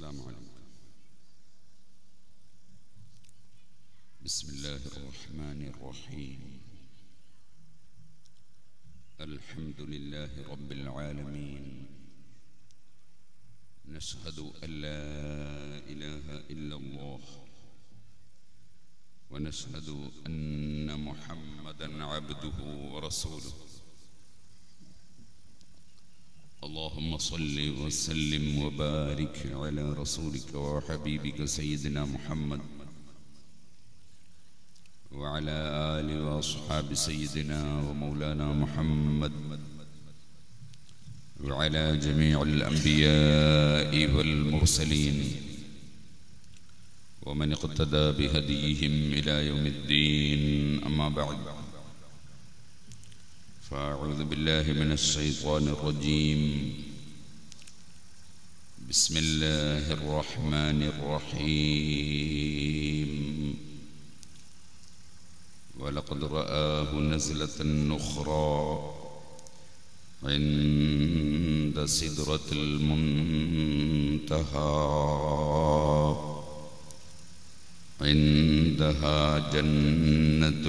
السلام عليكم بسم الله الرحمن الرحيم الحمد لله رب العالمين نشهد أن لا إله إلا الله ونشهد أن محمدا عبده ورسوله اللهم صل وسلم وبارك على رسولك وحبيبك سيدنا محمد وعلى آل وأصحاب سيدنا ومولانا محمد وعلى جميع الأنبياء والمرسلين ومن اقتدى بهديهم إلى يوم الدين أما بعد فأعوذ بالله من الشيطان الرجيم بسم الله الرحمن الرحيم ولقد رآه نزلة أخرى عند سدرة المنتهى عندها جنة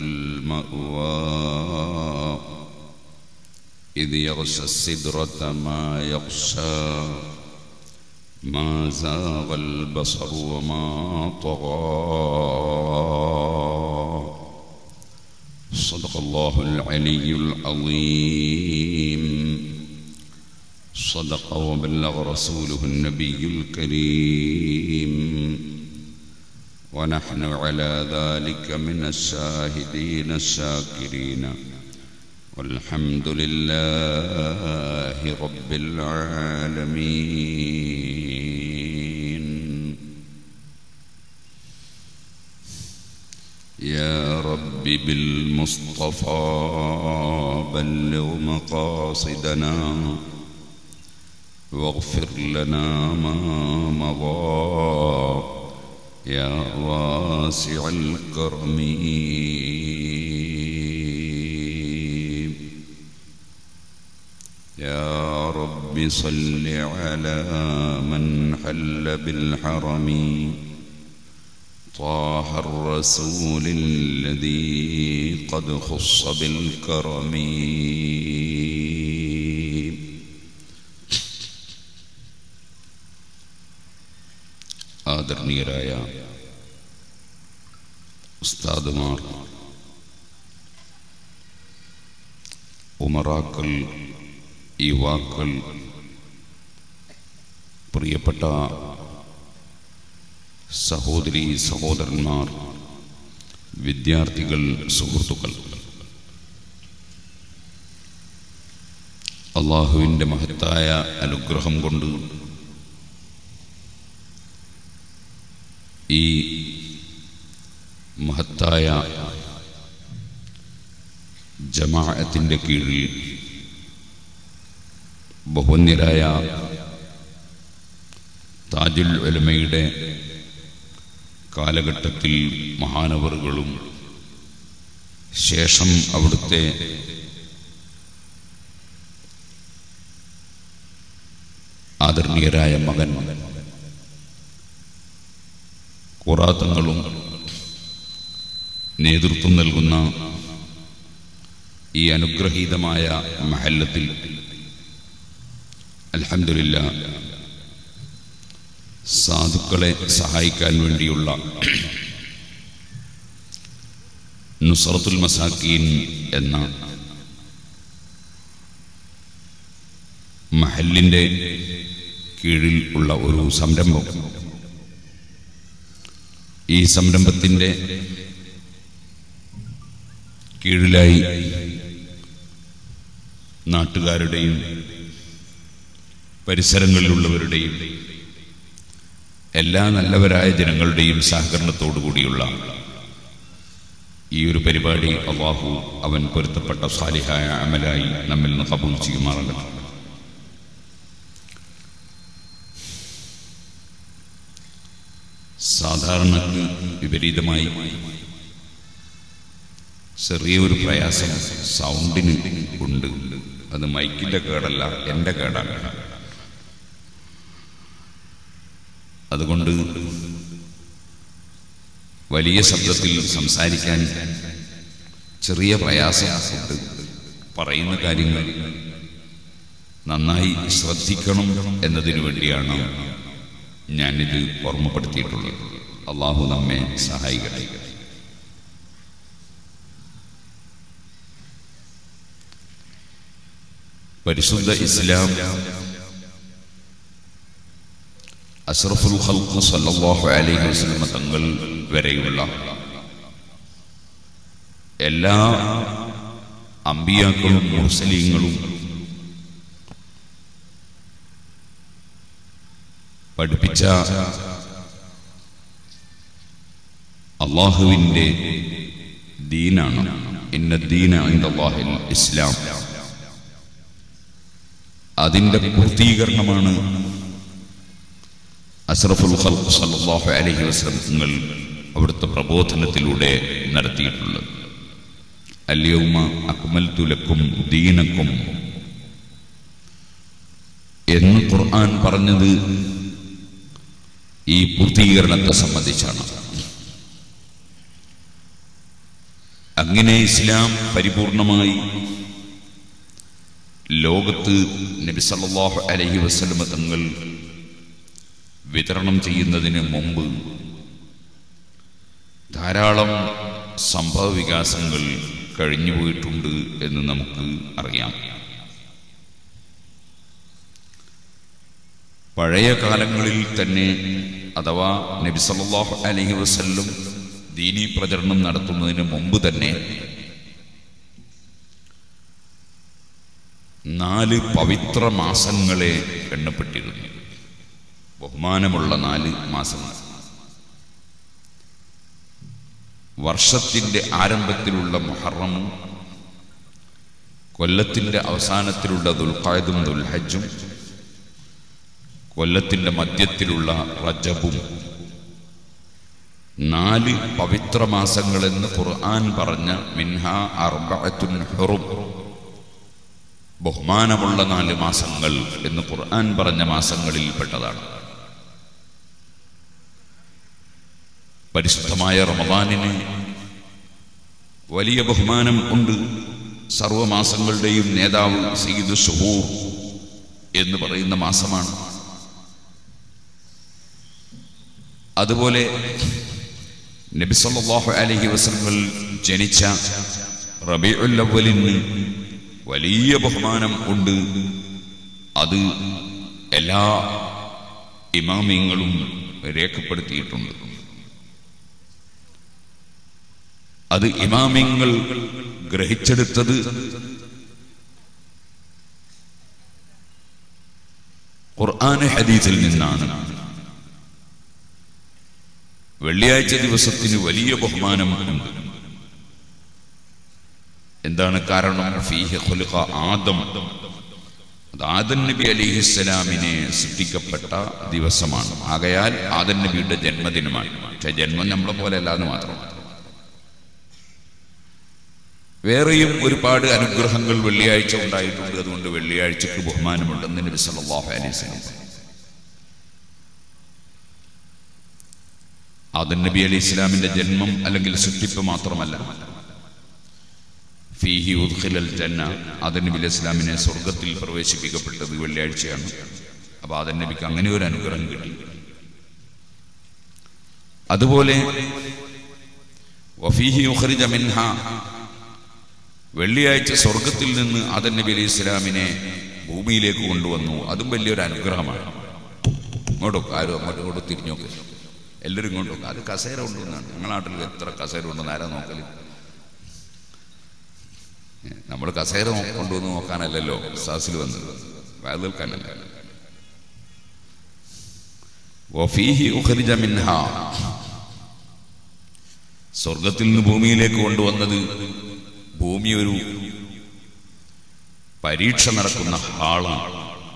المأوى إذ يغشى السدرة ما يغشى ما زاغ البصر وما طغى صدق الله العلي العظيم صدق وبلغ رسوله النبي الكريم ونحن على ذلك من الشاهدين الشاكرين والحمد لله رب العالمين يا رب بالمصطفى بلغ مقاصدنا واغفر لنا ما مضى يا واسع الكرم يا رب صل على من حل بالحرم طه الرسول الذي قد خص بالكرم ആദരണീയരായ ഉസ്താദുമാർ ഉമറാക്കൾ യുവാക്കൾ പ്രിയപ്പെട്ട സഹോദരി സഹോദരന്മാർ വിദ്യാർത്ഥികൾ സുഹൃത്തുക്കൾ അള്ളാഹുവിൻ്റെ മഹത്തായ അനുഗ്രഹം കൊണ്ട് ഈ മഹത്തായ ജമാഅത്തിൻ്റെ കീഴിൽ ബഹുന്യരായ താജുൽ ഉലമയുടെ കാലഘട്ടത്തിൽ മഹാനവറുകളും ശേഷം അവിടുത്തെ ആദരണീയരായ മകൻ കുറാത്തങ്ങളും നേതൃത്വം നൽകുന്ന ഈ അനുഗ്രഹീതമായ മഹല്ലത്തിൽ അലഹമില്ല സാധുക്കളെ സഹായിക്കാൻ വേണ്ടിയുള്ള നുസറത്തുൽ മസാക്കീൻ എന്ന മഹലിൻ്റെ കീഴിൽ ഉള്ള ഒരു സംരംഭം ഈ സംരംഭത്തിൻ്റെ കീഴിലായി നാട്ടുകാരുടെയും പരിസരങ്ങളിലുള്ളവരുടെയും എല്ലാ നല്ലവരായ ജനങ്ങളുടെയും സഹകരണത്തോടു കൂടിയുള്ള ഈ ഒരു പരിപാടി അള്ളാഹു അവൻ പൊരുത്തപ്പെട്ട സാലിഹായ അമലായി നമ്മിൽ നിന്ന് കബൂൽ ചെയ്യുമാറാകട്ടെ സാധാരണക്ക് വിപരീതമായി ചെറിയൊരു പ്രയാസം സൗണ്ടിന് ഉണ്ട് അത് മൈക്കിന്റെ കേടല്ല എൻ്റെ കേടാണ് അതുകൊണ്ട് വലിയ ശബ്ദത്തിൽ സംസാരിക്കാൻ ചെറിയ പ്രയാസമുണ്ട് പറയുന്ന കാര്യങ്ങൾ നന്നായി ശ്രദ്ധിക്കണം എന്നതിനു വേണ്ടിയാണ് ഞാനിത് ഓർമ്മപ്പെടുത്തിയിട്ടുള്ളത് അള്ളാഹു നമ്മെ സഹായിക്കട്ടെ പരിശുദ്ധ ഇസ്ലാം അഷ്റഫുൽ ഖൽഖ് സല്ലല്ലാഹു അലൈഹി വസല്ലം തങ്ങൾ വരെയുള്ള എല്ലാ അമ്പിയാക്കളും മുസ്ലിങ്ങളും പഠിപ്പിച്ച അള്ളാഹുവിൻ്റെ ദീനാണ് ഇന്ന ദീന അള്ളാഹിൽ ഇസ്ലാം അതിൻ്റെ പൂർത്തീകരണമാണ് അഷ്റഫുൽ ഖൽഖ് സല്ലല്ലാഹു അലൈഹി വസല്ലം നിങ്ങൾ അവിടുത്തെ പ്രബോധനത്തിലൂടെ നടത്തിയിട്ടുള്ളത് അല്യൗമ അക്മൽതു ലക്കും ദീനക്കും എന്ന് ഖുർആൻ പറഞ്ഞത് ഈ പൂർത്തീകരണത്തെ സംബന്ധിച്ചാണ് അങ്ങനെ ഇസ്ലാം പരിപൂർണമായി ലോകത്ത് നബി സല്ലല്ലാഹു അലൈഹി വസല്ലമ തങ്ങൾ വിതരണം ചെയ്യുന്നതിന് മുമ്പ് ധാരാളം സംഭവ വികാസങ്ങൾ കഴിഞ്ഞുപോയിട്ടുണ്ട് എന്ന് നമുക്ക് അറിയാം പഴയ കാലങ്ങളിൽ തന്നെ അഥവാ നബി സല്ലല്ലാഹു അലൈഹി വസല്ലം ദീനീ പ്രചരണം നടത്തുന്നതിന് മുമ്പ് തന്നെ നാല് പവിത്ര മാസങ്ങളെ എണ്ണപ്പെട്ടിരുന്നു ബഹുമാനമുള്ള നാല് മാസങ്ങൾ വർഷത്തിന്റെ ആരംഭത്തിലുള്ള മുഹറമും കൊല്ലത്തിന്റെ അവസാനത്തിലുള്ള ദുൽഖായതും ദുൽഹജ്ജും കൊല്ലത്തിന്റെ മധ്യത്തിലുള്ള റജബും നാല് പവിത്ര മാസങ്ങളെന്ന് ഖുർആൻ പറഞ്ഞ മിൻഹ അർബഅത്തുൻ ഹുറും ബഹുമാനമുള്ള നാല് മാസങ്ങൾ എന്ന് ഖുർആൻ പറഞ്ഞ മാസങ്ങളിൽ പെട്ടതാണ് പരിശുദ്ധമായ റമദാനിന് വലിയ ബഹുമാനം ഉണ്ട് സർവമാസങ്ങളുടെയും നേതാവ് സയ്യിദ് സുഹൂർ എന്ന് പറയുന്ന മാസമാണ് അതുപോലെ നബി സല്ലല്ലാഹു അലൈഹി വസല്ലം ജനിച്ച റബീഉൽ അവ്വലിന് വലിയ ബഹുമാനം ഉണ്ട് അത് എല്ലാ ഇമാമിങ്ങളും രേഖപ്പെടുത്തിയിട്ടുണ്ട് അത് ഇമാമിങ്ങൾ ഗ്രഹിച്ചെടുത്തത് ഖുർആൻ ഹദീസിൽ നിന്നാണ് വെള്ളിയാഴ്ച ദിവസത്തിന് വലിയ ബഹുമാനം ഉണ്ട് എന്താണ് കാരണം ഫീഹ ഖുലിഖ ആദം അത് ആദൻ നബി അലിഹിസ്സലാമിനെ സൃഷ്ടിക്കപ്പെട്ട ദിവസമാണ് ആകയാൽ ആദൻ നബിയുടെ ജന്മദിനമാണ് പക്ഷെ ജന്മം നമ്മളെ പോലെ അല്ലാന്ന് മാത്രം വേറെയും ഒരുപാട് അനുഗ്രഹങ്ങൾ വെള്ളിയാഴ്ച ഉണ്ടായിട്ടുണ്ട് അതുകൊണ്ട് വെള്ളിയാഴ്ചക്ക് ബഹുമാനമുണ്ടെന്ന് നബി സല്ലല്ലാഹു അലൈഹി വസല്ലം ആദൻ നബി അലൈഹി ഇസ്ലാമിന്റെ ജന്മം അല്ലെങ്കിൽ സൃഷ്ടിപ്പ് മാത്രമല്ല ഫീഹി ഉദ്ഖിലൽ ജന്ന ആദൻ നബി അലൈഹി ഇസ്ലാമിനെ സ്വർഗത്തിൽ പ്രവേശിപ്പിക്കപ്പെട്ടത് വെള്ളിയാഴ്ചയാണ് അപ്പൊ ആദൻ നബിക്ക് അങ്ങനെ ഒരു അനുഗ്രഹം കിട്ടി അതുപോലെ വഫീഹി ഉഖ്രിജ മിൻഹ വെള്ളിയാഴ്ച സ്വർഗത്തിൽ നിന്ന് ആദൻ നബി അലൈഹി ഇസ്ലാമിനെ ഭൂമിയിലേക്ക് കൊണ്ടുവന്നു അതും വലിയൊരു അനുഗ്രഹമാണ് ഇങ്ങോട്ടൊക്കെ ആരും അങ്ങോട്ടും ഇങ്ങോട്ടും തിരിഞ്ഞു നോക്ക് എല്ലാവരും ഇങ്ങോട്ട് നോക്കുക അത് കസേര കൊണ്ടുവന്നാണ് ഞങ്ങളുടെ നാട്ടിൽ എത്ര കസേര ഉണ്ടെന്ന് ആരാ നോക്കല് നമ്മൾ കസേര നോ- കൊണ്ടുവന്ന് നോക്കാനല്ലല്ലോ സാസിൽ വന്നത് വയൽക്കാനല്ല വഫീഹി ഉഖ്രിജ മിൻഹ സ്വർഗത്തിൽ നിന്ന് ഭൂമിയിലേക്ക് കൊണ്ടുവന്നത് ഭൂമി ഒരു പരീക്ഷ നടക്കുന്ന ഹാളാണ്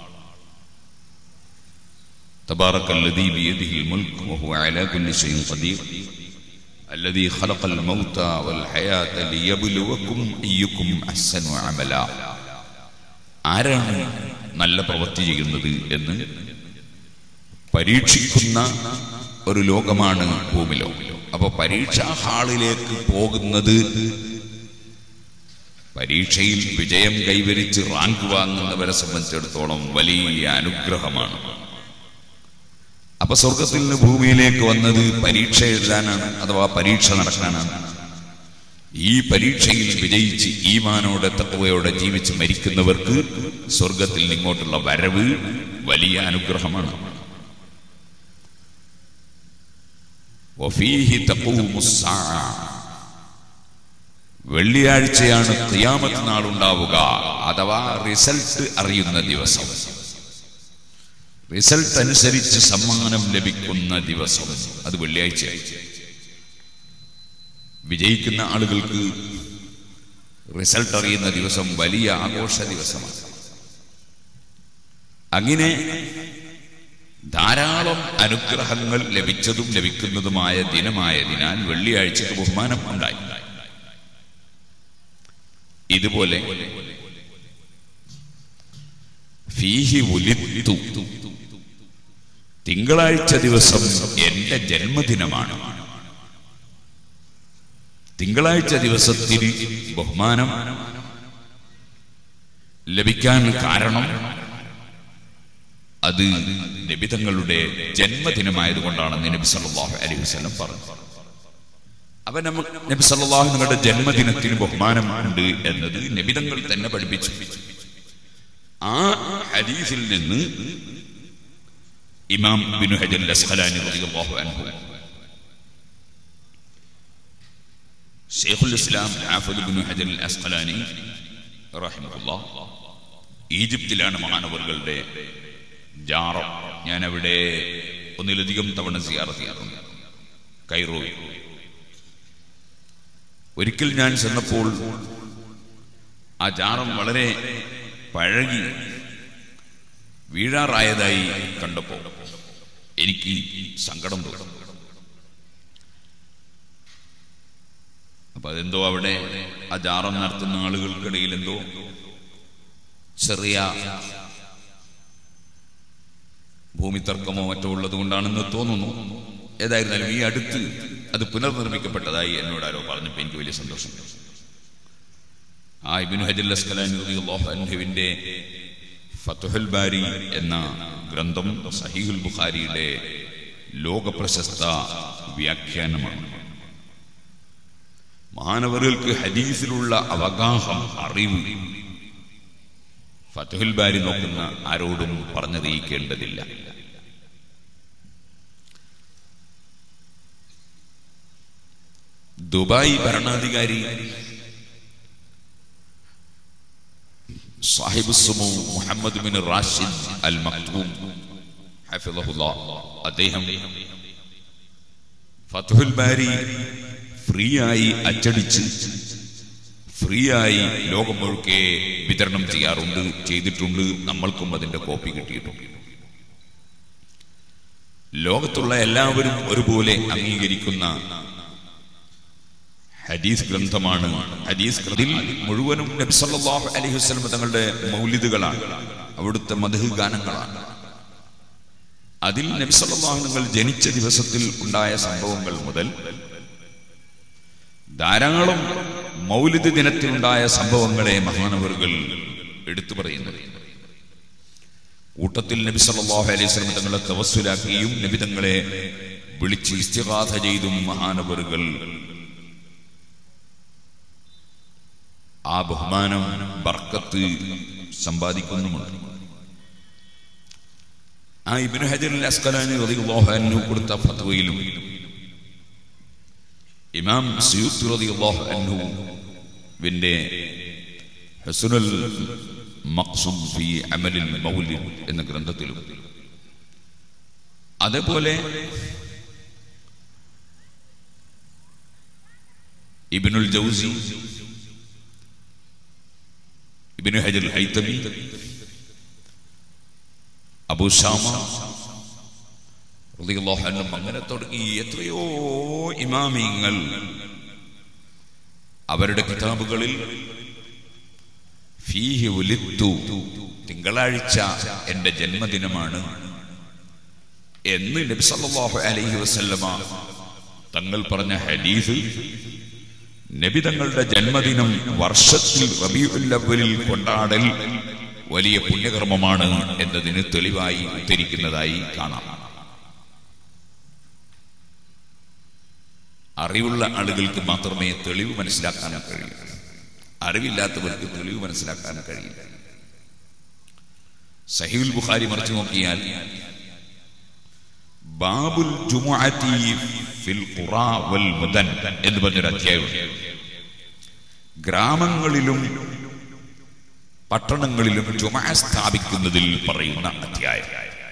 تبارك الذي بيده الملك وهو على كل شيء قدير الذي خلق الموت والحياة ليبلوكم أيكم أحسن عملا ആരാണ് നല്ല പ്രവൃത്തി ചെയ്യുന്നത് എന്ന് പരീക്ഷിക്കുന്ന ഒരു ലോകമാണ് ഭൂമിലോകം അപ്പൊ പരീക്ഷാ ഹാളിലേക്ക് പോകുന്നത് പരീക്ഷയിൽ വിജയം കൈവരിച്ച് റാങ്ക് വാങ്ങുന്നവരെ സംബന്ധിച്ചിടത്തോളം വലിയ അനുഗ്രഹമാണ് അപ്പൊ സ്വർഗത്തിൽ നിന്ന് ഭൂമിയിലേക്ക് വന്നത് പരീക്ഷ എഴുതാനാണ് അഥവാ പരീക്ഷ നടക്കാനാണ് ഈ പരീക്ഷയിൽ വിജയിച്ച് ഈമാനോടെ തത്വയോടെ ജീവിച്ച് മരിക്കുന്നവർക്ക് സ്വർഗത്തിൽ നിന്ന് ഇങ്ങോട്ടുള്ള വരവ് വലിയ അനുഗ്രഹമാണ് വഫീഹി തഖൂമുസ് സാഅ. വെള്ളിയാഴ്ചയാണ് ഖിയാമത്ത് നാളുണ്ടാവുക അഥവാ റിസൾട്ട് അറിയുന്ന ദിവസം റിസൾട്ട് അനുസരിച്ച് സമ്മാനം ലഭിക്കുന്ന ദിവസം അത് വെള്ളിയാഴ്ച വിജയിക്കുന്ന ആളുകൾക്ക് റിസൾട്ട് അറിയുന്ന ദിവസം വലിയ ആഘോഷ ദിവസമാണ് അങ്ങനെ ധാരാളം അനുഗ്രഹങ്ങൾ ലഭിച്ചതും ലഭിക്കുന്നതുമായ ദിനമായതിനാൽ വെള്ളിയാഴ്ചക്ക് ബഹുമാനം ഉണ്ടായി ഇതുപോലെ ഫീഹി ഉലിത്തു തിങ്കളാഴ്ച ദിവസം എന്റെ ജന്മദിനമാണ് തിങ്കളാഴ്ച ദിവസത്തിന് ബഹുമാനം ലഭിക്കാൻ കാരണം അത് നബിതങ്ങളുടെ ജന്മദിനമായതുകൊണ്ടാണെന്ന് നബി സല്ലല്ലാഹു അലൈഹി വസല്ലം പറഞ്ഞു അവൻ നമ്മ നബി സല്ലല്ലാഹു നിങ്ങളുടെ ജന്മദിനത്തിന് ബഹുമാനം ഉണ്ട് എന്നത് നബിതങ്ങൾ തന്നെ പഠിപ്പിച്ചു ആ ഹദീസിൽ നിന്ന് ഇമാം ബിനു ഹജർ അസ്ഖലാനി റളിയല്ലാഹു അൻഹു ഷെയ്ഖുൽ ഇസ്ലാം ഹാഫിദ് ബിനു ഹജർ അസ്ഖലാനി റഹിമഹുല്ലാ ഈജിപ്തിലാണ് മഹാനവറുകളുടെ ജാറം ഞാൻ അവിടെ ഒന്നിലധികം തവണ സിയാറത്ത് ചെയ്യാറുണ്ട് കൈറോയിൽ ഒരിക്കൽ ഞാൻ ചെന്നപ്പോൾ ആ ജാറം വളരെ പഴകി വീഴാറായതായി കണ്ടപ്പോൾ എനിക്ക് സങ്കടം തോന്നി അപ്പൊ അതെന്തോ അവിടെ ആ ജാറം നടത്തുന്ന ആളുകൾക്കിടയിൽ എന്തോ ചെറിയ ഭൂമി തർക്കമോ മറ്റോ ഉള്ളത് കൊണ്ടാണെന്ന് തോന്നുന്നു ഏതായിരുന്നാലും ഈ അടുത്ത് അത് പുനർനിർമ്മിക്കപ്പെട്ടതായി എന്നോട് ആരോ പറഞ്ഞപ്പോൾ എനിക്ക് വലിയ സന്തോഷം ആ ഇബിൻ ഹജൽ അൻഹുവിന്റെ ഫത്തുഹൽ ബാരി എന്ന ഗ്രന്ഥം സഹീഹുൽ ബുഖാരിയുടെ ലോക പ്രശസ്ത വ്യാഖ്യാനമാണ് മാനവർക്ക് ഹദീസിലുള്ള അവഗാഹം അറിവ് ഫത്തുഹുൽ ബാരി നോക്കുന്ന ആരോടും പറഞ്ഞറിയിക്കേണ്ടതില്ല ദുബായ് ഭരണാധികാരി സാഹിബ് സുമു Mohammed bin Rashid Al Maktoum ഹഫിളഹുല്ലാ അദ്ദേഹം ഫത്തുഹുൽ ബാരി ഫ്രീ ആയി അച്ചടിച്ച് ഫ്രീ ആയി ലോകം മുഴുക്കെ വിതരണം ചെയ്യാറുണ്ട് ചെയ്തിട്ടുണ്ട് നമ്മൾക്കും അതിന്റെ കോപ്പി കിട്ടിയിട്ടുണ്ട് ലോകത്തുള്ള എല്ലാവരും ഒരുപോലെ അംഗീകരിക്കുന്ന ഹദീസ് ഗ്രന്ഥമാണ് ഹദീസ് ഗ്രന്ഥത്തിൽ മുഴുവനും നബി സല്ലല്ലാഹു അലൈഹി വസല്ലം തങ്ങളുടെ മൗലിദുകളാണ് അവിടുത്തെ മധു ഗാനങ്ങളാണ് അതിൽ നബി സല്ലല്ലാഹു നിങ്ങൾ ജനിച്ച ദിവസത്തിൽ ഉണ്ടായ സംഭവങ്ങൾ മുതൽ ധാരാളം മൗലിദ് ദിനത്തിലുണ്ടായ സംഭവങ്ങളെ മഹാനവറുകൾ എടുത്തു പറയുന്നത് കൂട്ടത്തിൽ നബി സല്ലല്ലാഹു അലൈഹി വസല്ലം തങ്ങളെ തവസ്സുലാക്കിയും നബി തങ്ങളെ വിളിച്ച് ഇസ്തിഗാഥ ചെയ്തും മഹാനവറുകൾ ആ ബഹുമാനം ബർക്കത്ത് സമ്പാദിക്കുന്നുമുണ്ട് ആ ഇബ്നു ഹജർ അൽ അസ്കലാനി റളിയല്ലാഹു അൻഹു കൊടുത്ത ഫത്വയിലും ഇമാം സുയൂത്ത് റളിയല്ലാഹു അൻഹു വിന്റെ ഹസ്നുൽ മഖ്സൂദ് ഫി അമലിൽ മൗലിദ് എന്ന ഗ്രന്ഥത്തിലും അതേപോലെ ഇബ്നുൽ ജൗസി ഇബ്നു ഹജർ ഹൈതമി അബൂ ഷാമ റളിയല്ലാഹു അൻഹു അങ്ങനെ തുടങ്ങി എത്രയോ ഇമാമിങ്ങൾ അവരുടെ കിതാബുകളിൽ ഫീഹി ഉലിത്തു തിങ്കളാഴ്ച എന്റെ ജന്മദിനമാണ് എന്ന് നബി സല്ലല്ലാഹു അലൈഹി വസല്ലമ തങ്ങൾ പറഞ്ഞ ഹദീസ് നബി തങ്ങളുടെ ജന്മദിനം വർഷത്തിൽ റബീഉൽ അവ്വലിൽ കൊണ്ടാടൽ വലിയ പുണ്യകർമ്മമാണ് എന്നതിന് തെളിവായി ഉദ്ധരിക്കുന്നതായി കാണാം അറിവുള്ള ആളുകൾക്ക് മാത്രമേ തെളിവ് മനസ്സിലാക്കാൻ കഴിയൂ അറിവില്ലാത്തവർക്ക് തെളിവ് മനസ്സിലാക്കാൻ കഴിയില്ല സഹീൽ ബുഖാരി മറിച്ചു നോക്കിയാൽ ബാബുൽ ജുമുഅത്തി ഫിൽ ഖുറാ വൽ മുദൻ എന്ന് പറഞ്ഞൊരു അധ്യായമുണ്ട് ഗ്രാമങ്ങളിലും പട്ടണങ്ങളിലും ജുമ സ്ഥാപിക്കുന്നതിൽ പറയുന്ന അധ്യായം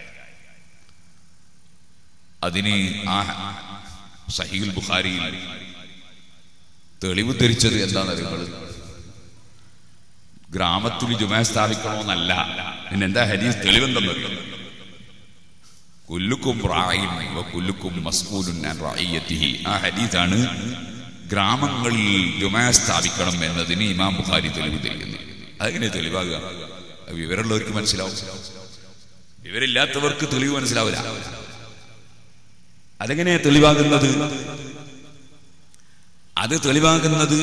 അതിന് ആ സഹീൽ ബുഖാരിയിൽ തെളിവ് ധരിച്ചത് എന്താണെന്നറിയുന്നത് ഗ്രാമത്തിൽ ജുമ സ്ഥാപിക്കണമെന്നല്ല പിന്നെന്താ ഹരീസ് തെളിവെന്തെന്നറിയാം കുല്ലുക്കും റായിൻ വ കുല്ലുക്കും മസ്കൂലുൻ അൻ റഅയ്യത്തിഹി ആ ഹദീസാണ് ഗ്രാമങ്ങളിൽ ജുമ സ്ഥാപിക്കണം എന്നതിന് ഇമാം ബുഖാരി തെളിവ് തരുന്നത് അതെങ്ങനെ തെളിവാകുക അത് വിവരമുള്ളവർക്ക് മനസ്സിലാവും വിവരമില്ലാത്തവർക്ക് തെളിവ് മനസ്സിലാവില്ല അതെങ്ങനെ തെളിവാകുന്നത് അത് തെളിവാകുന്നത്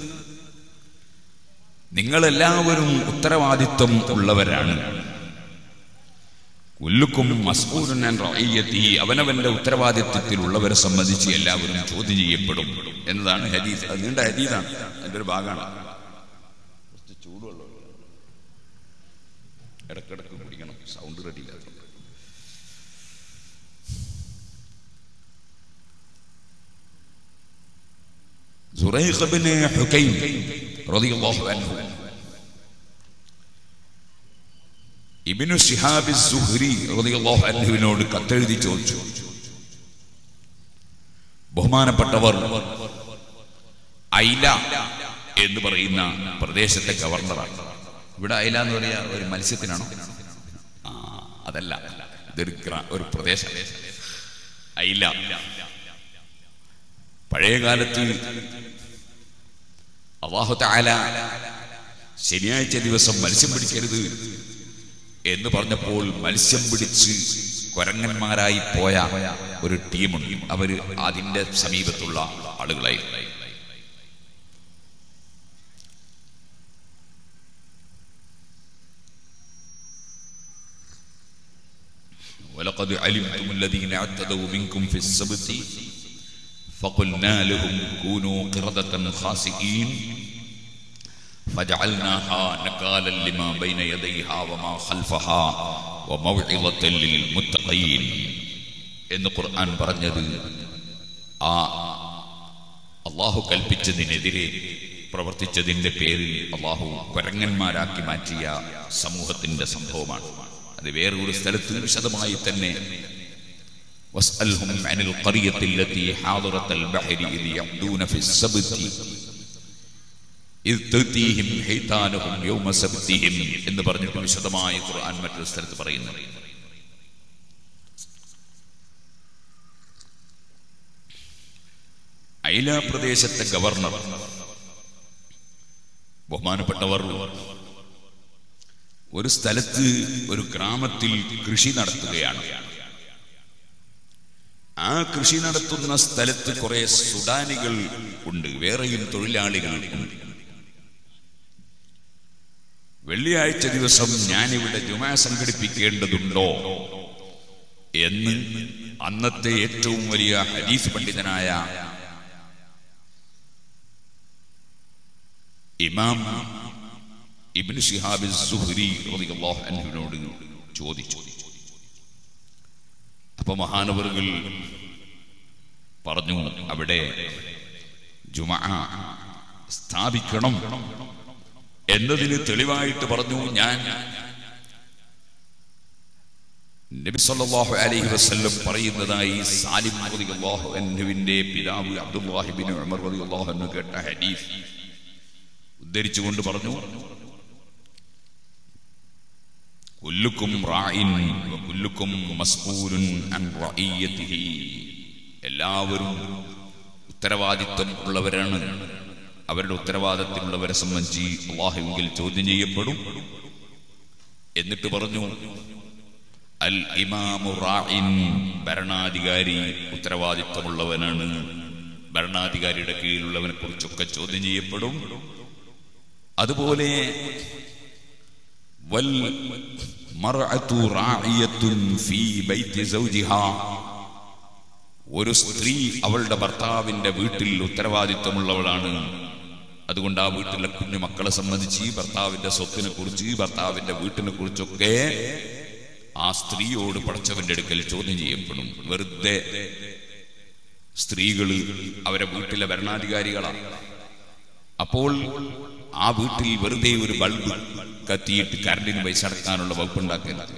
നിങ്ങളെല്ലാവരും ഉത്തരവാദിത്വം ഉള്ളവരാണ് കുല്ലുക്കും മസ്കൂരൻ റഅയ്യത്തിഹി അവനവന്റെ ഉത്തരവാദിത്വത്തിലുള്ളവരെ സംബന്ധിച്ച് എല്ലാവരും ചോദ്യം ചെയ്യപ്പെടും എന്നതാണ് ഹദീസ് അത് നീണ്ട ഹദീസാണ് അതിന്റെ ഒരു ഭാഗമാണ് കുറച്ച് ചൂടുവെള്ളം ഇടക്കിടക്ക് കുടിക്കണം സൗണ്ട് റെഡി ഇല്ലാത്ത സുറൈഖ് ബിൻ ഹുകൈം റളിയല്ലാഹു അൻഹു ഇബിനു ഷിഹാബി സുഹ്രി റളിയല്ലാഹു അൻഹുവിനോട് കത്തെഴുതി ചോദിച്ചു ബഹുമാനപ്പെട്ടവർ ഐല എന്ന് പറയുന്ന പ്രദേശത്തെ ഗവർണറാണ് ഇവിടെ ഐല എന്ന് പറയാ ഒരു മത്സ്യത്തിനാണോ ആ അതല്ല ഇതൊരു ഗ്രാ- ഒരു പ്രദേശം ഐല പഴയ കാലത്ത് അള്ളാഹു താല ശനിയാഴ്ച ദിവസം മത്സ്യം പിടിക്കരുത് എന്ന് പറഞ്ഞപ്പോൾ മത്സ്യം പിടിച്ച് കൊരങ്ങന്മാരായി പോയ ഒരു ടീമുണ്ട് അവര് അതിന്റെ സമീപത്തുള്ള ആളുകളായി ولقد علمتم الذين اعتدوا منكم في السبت فقلنا لهم كونوا قردة خاسئين فجعلناها نكالا لما بين يديها وما خلفها وموعظة للمتقين എന്ന് ഖുർആൻ പറഞ്ഞത് ആ അള്ളാഹു കൽപ്പിച്ചതിനെതിരെ പ്രവർത്തിച്ചതിന്റെ പേരിൽ അള്ളാഹു കൊരങ്ങന്മാരാക്കി മാറ്റിയ സമൂഹത്തിന്റെ സംഭവമാണ് അത് വേറൊരു സ്ഥലത്ത് വിശദമായി തന്നെ واسألهم عن القرية التي حاضرت البحر إذ يعدون في السبت إذ تأتيهم حيتانهم يوم سبتهم എന്ന് പറഞ്ഞിട്ട് വിശദമായി ഖുർആൻ മറ്റൊരു സ്ഥലത്ത് പറയുന്നു ഐല പ്രദേശത്തെ ഗവർണർ ബഹുമാനപ്പെട്ടവർ ഒരു സ്ഥലത്ത് ഒരു ഗ്രാമത്തിൽ കൃഷി നടത്തുകയാണ് ആ കൃഷി നടത്തുന്ന സ്ഥലത്ത് കുറെ സുഡാനികൾ ഉണ്ട് വേറെയും തൊഴിലാളികൾ ഉണ്ട് വെള്ളിയാഴ്ച ദിവസം ഞാനിവിടെ ജുമാ സംഘടിപ്പിക്കേണ്ടതുണ്ടോ എന്ന് അന്നത്തെ ഏറ്റവും വലിയ ഹദീസ് പണ്ഡിതനായ ഇമാം ഇബ്നു ഷിഹാബ് സുഹ്രി റളിയല്ലാഹു അൻഹുവിനോട് ചോദിച്ചു അപ്പൊ മഹാനവറുകൾ പറഞ്ഞു അവിടെ ജുമ സ്ഥാപിക്കണം എന്നതിന് തെളിവായിട്ട് പറഞ്ഞു ഞാൻ നബി സല്ലല്ലാഹു അലൈഹി വസല്ലം പറയുന്നതായി സാലിം റളിയല്ലാഹു അൻഹുവിന്റെ പിതാവ് അബ്ദുല്ലാഹിബിൻ ഉമർ റളിയല്ലാഹു അൻഹു കേട്ട ഹദീസ് ഉദ്ധരിച്ചുകൊണ്ട് പറഞ്ഞു കുല്ലുക്കും റായിൻ കുല്ലുക്കും മസ്ഊലുൻ അൻ റഈയതിഹി എല്ലാവരും ഉത്തരവാദിത്വം ഉള്ളവരാണ് അവരുടെ ഉത്തരവാദിത്തമുള്ളവരെ സംബന്ധിച്ച് അള്ളാഹുവിൽ ചോദ്യം ചെയ്യപ്പെടും എന്നിട്ട് പറഞ്ഞു അൽ ഇമാമു റാഇൻ ഭരണാധികാരി ഉത്തരവാദിത്വമുള്ളവനാണ് ഭരണാധികാരിയുടെ കീഴിലുള്ളവനെ കുറിച്ചൊക്കെ ചോദ്യം ചെയ്യപ്പെടും അതുപോലെ വൽ മർഅതു റാഇയത്തുൻ ഫീ ബൈത്തി സൗജിഹാ ഒരു സ്ത്രീ അവളുടെ ഭർത്താവിന്റെ വീട്ടിൽ ഉത്തരവാദിത്വമുള്ളവളാണ് അതുകൊണ്ട് ആ വീട്ടിലെ കുഞ്ഞു മക്കളെ സംബന്ധിച്ച് ഭർത്താവിന്റെ സ്വത്തിനെ കുറിച്ച് ഭർത്താവിന്റെ വീട്ടിനെ കുറിച്ചൊക്കെ ആ സ്ത്രീയോട് പടച്ചവന്റെ അടുക്കൽ ചോദ്യം ചെയ്യപ്പെടും വെറുതെ സ്ത്രീകൾ അവരെ വീട്ടിലെ ഭരണാധികാരികളാണ് അപ്പോൾ ആ വീട്ടിൽ വെറുതെ ഒരു ബൾബ് കത്തിയിട്ട് കറണ്ടിന് പൈസ അടക്കാനുള്ള വകുപ്പുണ്ടാക്കുന്നത്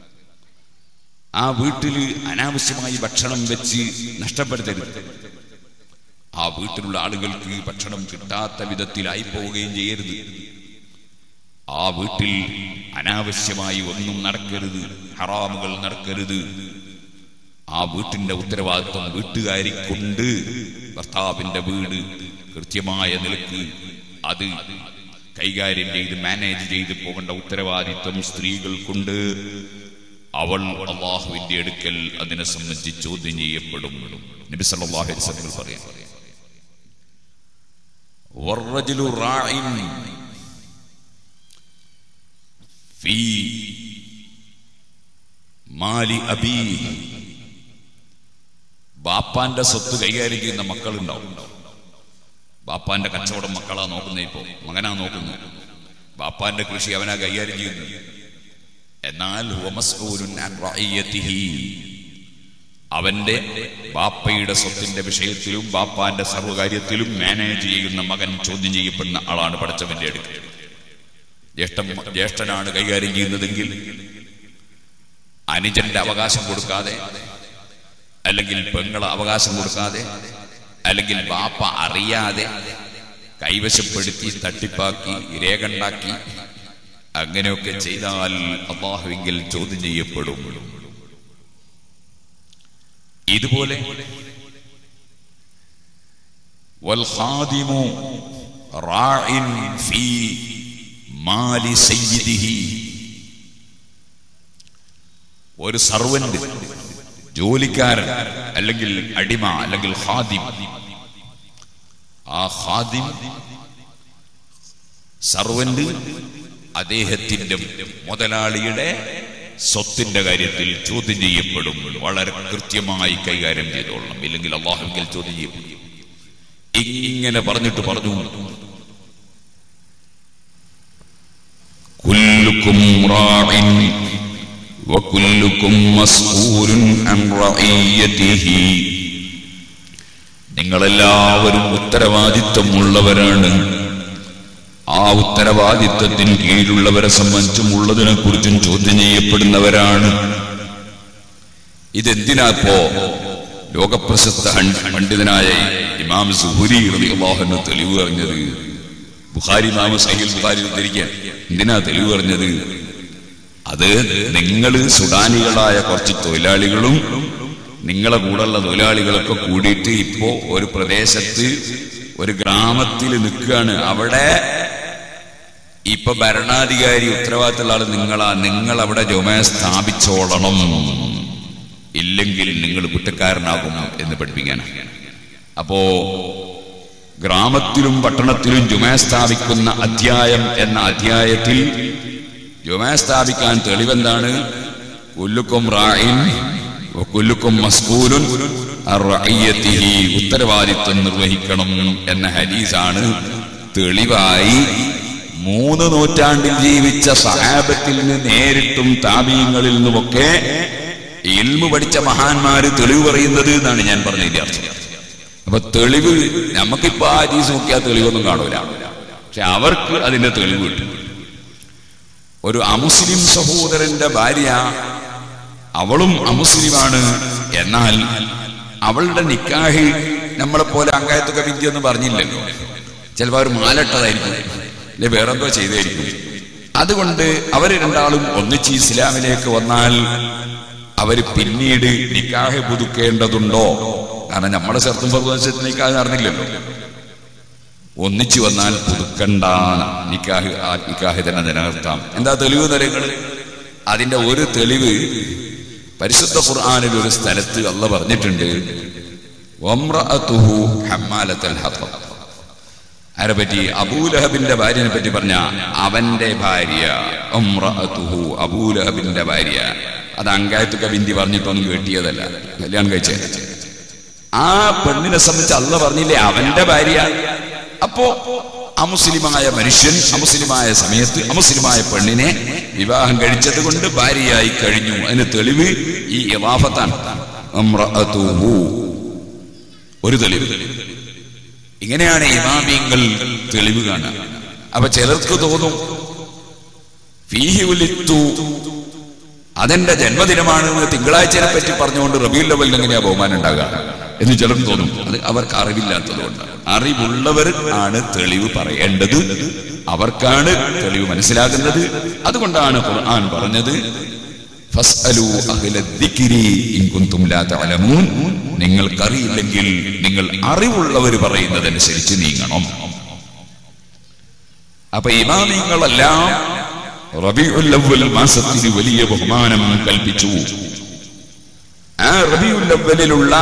ആ വീട്ടിൽ അനാവശ്യമായി ഭക്ഷണം വെച്ച് നഷ്ടപ്പെടുത്തരുത് ആ വീട്ടിലുള്ള ആളുകൾക്ക് ഭക്ഷണം കിട്ടാത്ത വിധത്തിലായി പോവുകയും ചെയ്യരുത് ആ വീട്ടിൽ അനാവശ്യമായി ഒന്നും നടക്കരുത് ഹറാമുകൾ നടക്കരുത് ആ വീട്ടിന്റെ ഉത്തരവാദിത്വം വീട്ടുകാരിക്കൊണ്ട് ഭർത്താവിന്റെ വീട് കൃത്യമായ നിലക്ക് അത് കൈകാര്യം ചെയ്ത് മാനേജ് ചെയ്ത് പോകേണ്ട ഉത്തരവാദിത്വം സ്ത്രീകൾക്കുണ്ട് അവൾ അള്ളാഹുവിന്റെ അടുക്കൽ അതിനെ സംബന്ധിച്ച് ചോദ്യം ചെയ്യപ്പെടും നബി സല്ലല്ലാഹു അലൈഹി വസല്ലം പറയാം വറജുലു റാഇൻ ഫീ മാലി അബീ ബാപ്പാന്റെ സ്വത്ത് കൈകാര്യം ചെയ്യുന്ന മക്കളുണ്ടാവും ബാപ്പാന്റെ കച്ചവടം മക്കളാ നോക്കുന്നത് ഇപ്പോ മകനാ നോക്കുന്നത് ബാപ്പാന്റെ കൃഷി അവനാ കൈകാര്യം ചെയ്യുന്നത് എന്നാൽ ഹുവ മസ്ഊലുൻ അൻ റഅയ്യതിഹി. അവന്റെ ബാപ്പയുടെ സ്വത്തിന്റെ വിഷയത്തിലും ബാപ്പാന്റെ സർവ്വകാര്യത്തിലും മാനേജ് ചെയ്യുന്ന മകൻ ചോദ്യം ചെയ്യപ്പെടുന്ന ആളാണ് പഠിച്ചവന്റെ അടുക്കൽ ജ്യേഷ്ഠൻ ജ്യേഷ്ഠനാണ് കൈകാര്യം ചെയ്യുന്നതെങ്കിൽ അനുജന്റെ അവകാശം കൊടുക്കാതെ അല്ലെങ്കിൽ പെങ്ങളെ അവകാശം കൊടുക്കാതെ അല്ലെങ്കിൽ ബാപ്പ അറിയാതെ കൈവശപ്പെടുത്തി തട്ടിപ്പാക്കി രേഖണ്ടാക്കി അങ്ങനെയൊക്കെ ചെയ്താൽ അള്ളാഹുവിങ്കിൽ ചോദ്യം ചെയ്യപ്പെടും ഇതുപോലെ വൽഖാദിമു റാഇൻ ഫീ മാലി സയ്യിദിഹി ഒരു സർവന്റ് ജോലിക്കാരൻ അല്ലെങ്കിൽ അടിമ അല്ലെങ്കിൽ ഹാദിം ആ ഹാദിം സർവന്റ് അദ്ദേഹത്തിന്റെ മുതലാളിയുടെ സ്വത്തിന്റെ കാര്യത്തിൽ ചോദ്യം ചെയ്യപ്പെടും വളരെ കൃത്യമായി കൈകാര്യം ചെയ്തോളണം ഇല്ലെങ്കിൽ അള്ളാഹുവിൽ ചോദ്യം ചെയ്യപ്പെടും ഇങ്ങനെ പറഞ്ഞിട്ട് പറഞ്ഞു കുല്ലുക്കും റാഇൻ വകുല്ലുക്കും മസ്ഊലുൻ അൻ റഈയതിഹി നിങ്ങളെല്ലാവരും ഉത്തരവാദിത്വമുള്ളവരാണ് ആ ഉത്തരവാദിത്വത്തിന് കീഴിലുള്ളവരെ സംബന്ധിച്ചും ഉള്ളതിനെ കുറിച്ചും ചോദ്യം ചെയ്യപ്പെടുന്നവരാണ് ഇതെന്തിനാ ഇപ്പോ ലോകപ്രശസ്ത ഹൺ- പണ്ഡിതനായ ഇമാം സുഹുരി അള്ളാഹുന് തെളിവ് പറഞ്ഞത് ബുഖാരി ഇമാം സഹീൽ ബുഖാരി ഉദ്ധരിക്കാൻ എന്തിനാ തെളിവ് പറഞ്ഞത് അത് നിങ്ങൾ സുഡാനികളായ കുറച്ച് തൊഴിലാളികളും നിങ്ങളെ കൂടെയുള്ള തൊഴിലാളികളൊക്കെ കൂടിയിട്ട് ഇപ്പോ ഒരു പ്രദേശത്ത് ഒരു ഗ്രാമത്തിൽ നിൽക്കുകയാണ് അവിടെ ഇപ്പൊ ഭരണാധികാരി ഉത്തരവാദിത്തമുള്ള ആള് നിങ്ങളാ നിങ്ങൾ അവിടെ ജുമ സ്ഥാപിച്ചോളണം ഇല്ലെങ്കിൽ നിങ്ങൾ കുറ്റക്കാരനാകും എന്ന് പഠിപ്പിക്കാനാണ് അപ്പോ ഗ്രാമത്തിലും പട്ടണത്തിലും ജുമ സ്ഥാപിക്കുന്ന അധ്യായം എന്ന അധ്യായത്തിൽ ജുമ സ്ഥാപിക്കാൻ തെളിവെന്താണ് കുല്ലുക്കും റായിൻ കുല്ലുക്കും മസ്കൂലുൻ അർ റഅയ്യത്തിഹി ഉത്തരവാദിത്വം നിർവഹിക്കണം എന്ന ഹദീസാണ് തെളിവായി മൂന്ന് നൂറ്റാണ്ടിൽ ജീവിച്ച സഹാബത്തിൽ നിന്ന് നേരിട്ടും താപീയങ്ങളിൽ നിന്നുമൊക്കെ ഇൽമു പഠിച്ച മഹാന്മാര് തെളിവ് പറയുന്നത് എന്നാണ് ഞാൻ പറഞ്ഞതിന്റെ അർത്ഥം അപ്പൊ തെളിവ് നമുക്കിപ്പോ ആ ഹദീസ് നോക്കിയാൽ തെളിവൊന്നും കാണൂല പക്ഷെ അവർക്ക് അതിന്റെ തെളിവ് കിട്ടും ഒരു അമുസ്ലിം സഹോദരന്റെ ഭാര്യ അവളും അമുസ്ലിമാണ് എന്നാൽ അവളുടെ നിക്കാഹി നമ്മളെ പോലെ അങ്കായത്തൊക്കെ വിദ്യ എന്ന് പറഞ്ഞില്ലല്ലോ ചിലപ്പോൾ അവർ മാലട്ടതായിരിക്കും അല്ലെ വേറെന്തോ ചെയ്തായിരിക്കും അതുകൊണ്ട് അവര് രണ്ടാളും ഒന്നിച്ച് ഇസ്ലാമിലേക്ക് വന്നാൽ അവര് പിന്നീട് നിക്കാഹ് പുതുക്കേണ്ടതുണ്ടോ കാരണം നമ്മുടെ ചെറുത്തും പ്രദേശത്ത് നിക്കാഹ് നടന്നില്ലല്ലോ ഒന്നിച്ചു വന്നാൽ പുതുക്കണ്ട നിക്കാഹ് ആ നിക്കാഹ് തന്നെ നിലനിർത്താം എന്താ തെളിവ് നിലങ്ങൾ അതിന്റെ ഒരു തെളിവ് പരിശുദ്ധ ഖുർആനിൽ ഒരു സ്ഥലത്ത് അല്ല പറഞ്ഞിട്ടുണ്ട് വമ്രഅതുഹു ഹമ്മാലത്തൽ ഹത്തബ് ആരെ പറ്റി അബൂലഹബിന്റെ ഭാര്യനെ പറ്റി പറഞ്ഞ അവന്റെ ഭാര്യ ഉംറഅതുഹു അബൂലഹബിന്റെ ഭാര്യ അത് അങ്കായത്ത് കവിന്തി പറഞ്ഞിട്ടൊന്നും കേട്ടിയതല്ല കല്യാണം കഴിച്ചത് ആ പെണ്ണിനെ സംബന്ധിച്ച് അല്ല പറഞ്ഞില്ലേ അവന്റെ ഭാര്യ അപ്പോ അമുസ്ലിമായ മനുഷ്യൻ അമുസ്ലിമായ സമയത്ത് അമുസ്ലിമായ പെണ്ണിനെ വിവാഹം കഴിച്ചത് കൊണ്ട് ഭാര്യയായി കഴിഞ്ഞു അതിന് തെളിവ് ഈ ഇവാഫത്താണ് ഉംറഅതുഹു. ഒരു തെളിവ് ഇങ്ങനെയാണ് ഇമാമിയങ്ങൾ തെളിവ് കാണുക അപ്പൊ ചിലർക്ക് തോന്നും ഫീഹി ഉലിത്തു അതെന്റെ ജന്മദിനമാണ് എന്ന് തിങ്കളാഴ്ചയെ പറ്റി പറഞ്ഞുകൊണ്ട് റബിയുൽ ലവലിന് എങ്ങനെയാ ബഹുമാനം ഉണ്ടാകുക എന്ന് ചിലർക്ക് തോന്നും അത് അവർക്ക് അറിവില്ലാത്തതുകൊണ്ട് അറിവുള്ളവർ ആണ് തെളിവ് പറയേണ്ടത് അവർക്കാണ് തെളിവ് മനസ്സിലാകുന്നത് അതുകൊണ്ടാണ് ഖുർആൻ പറഞ്ഞത് ഫസ്അലു അഹ്ല ദിക്രി ഇൻ കുന്തും ലാ തഅലമൂൻ നിങ്ങൾക്കറിയില്ലെങ്കിൽ നിങ്ങൾ അറിവുള്ളവർ പറയുന്നതനുസരിച്ച് നീങ്ങണം അപ്പൊ ഇമാമിങ്ങളെല്ലാം റബീഉൽ അവ്വൽ മാസത്തിന് വലിയ ബഹുമാനം കൽപ്പിച്ചു ആ റബീഉൽ അവ്വലിലുള്ള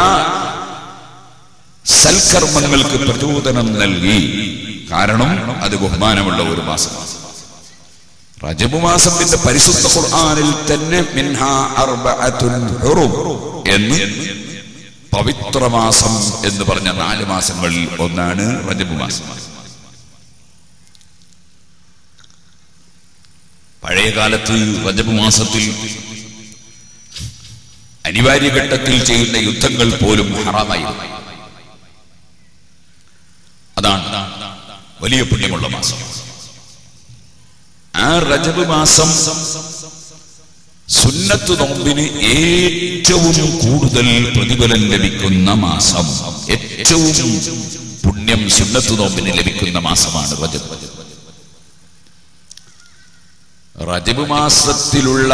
സൽക്കർമ്മങ്ങൾക്ക് പ്രചോദനം നൽകി കാരണം അത് ബഹുമാനമുള്ള ഒരു മാസമാണ് റജബ് മാസത്തിന്റെ പരിശുദ്ധ ഖുർആനിൽ തന്നെ മിൻഹ അർബഅത്തുൻ ഹുറും എന്ന് പവിത്രമാസം എന്ന് പറഞ്ഞ നാല് മാസങ്ങളിൽ ഒന്നാണ് റജബ് മാസം പഴയ കാലത്ത് റജബ് മാസത്തിൽ അനിവാര്യ ഘട്ടത്തിൽ ചെയ്യുന്ന യുദ്ധങ്ങൾ പോലും ഹറാമായിരുന്നു അതാണ് വലിയ പുണ്യമുള്ള മാസം ആ റജബ് മാസം സുന്നത്ത് നോമ്പിന് ഏറ്റവും കൂടുതൽ പ്രതിഫലം ലഭിക്കുന്ന മാസം ഏറ്റവും പുണ്യം സുന്നത്ത് നോമ്പിന് ലഭിക്കുന്ന മാസമാണ് റജബ് റജബ് മാസത്തിലുള്ള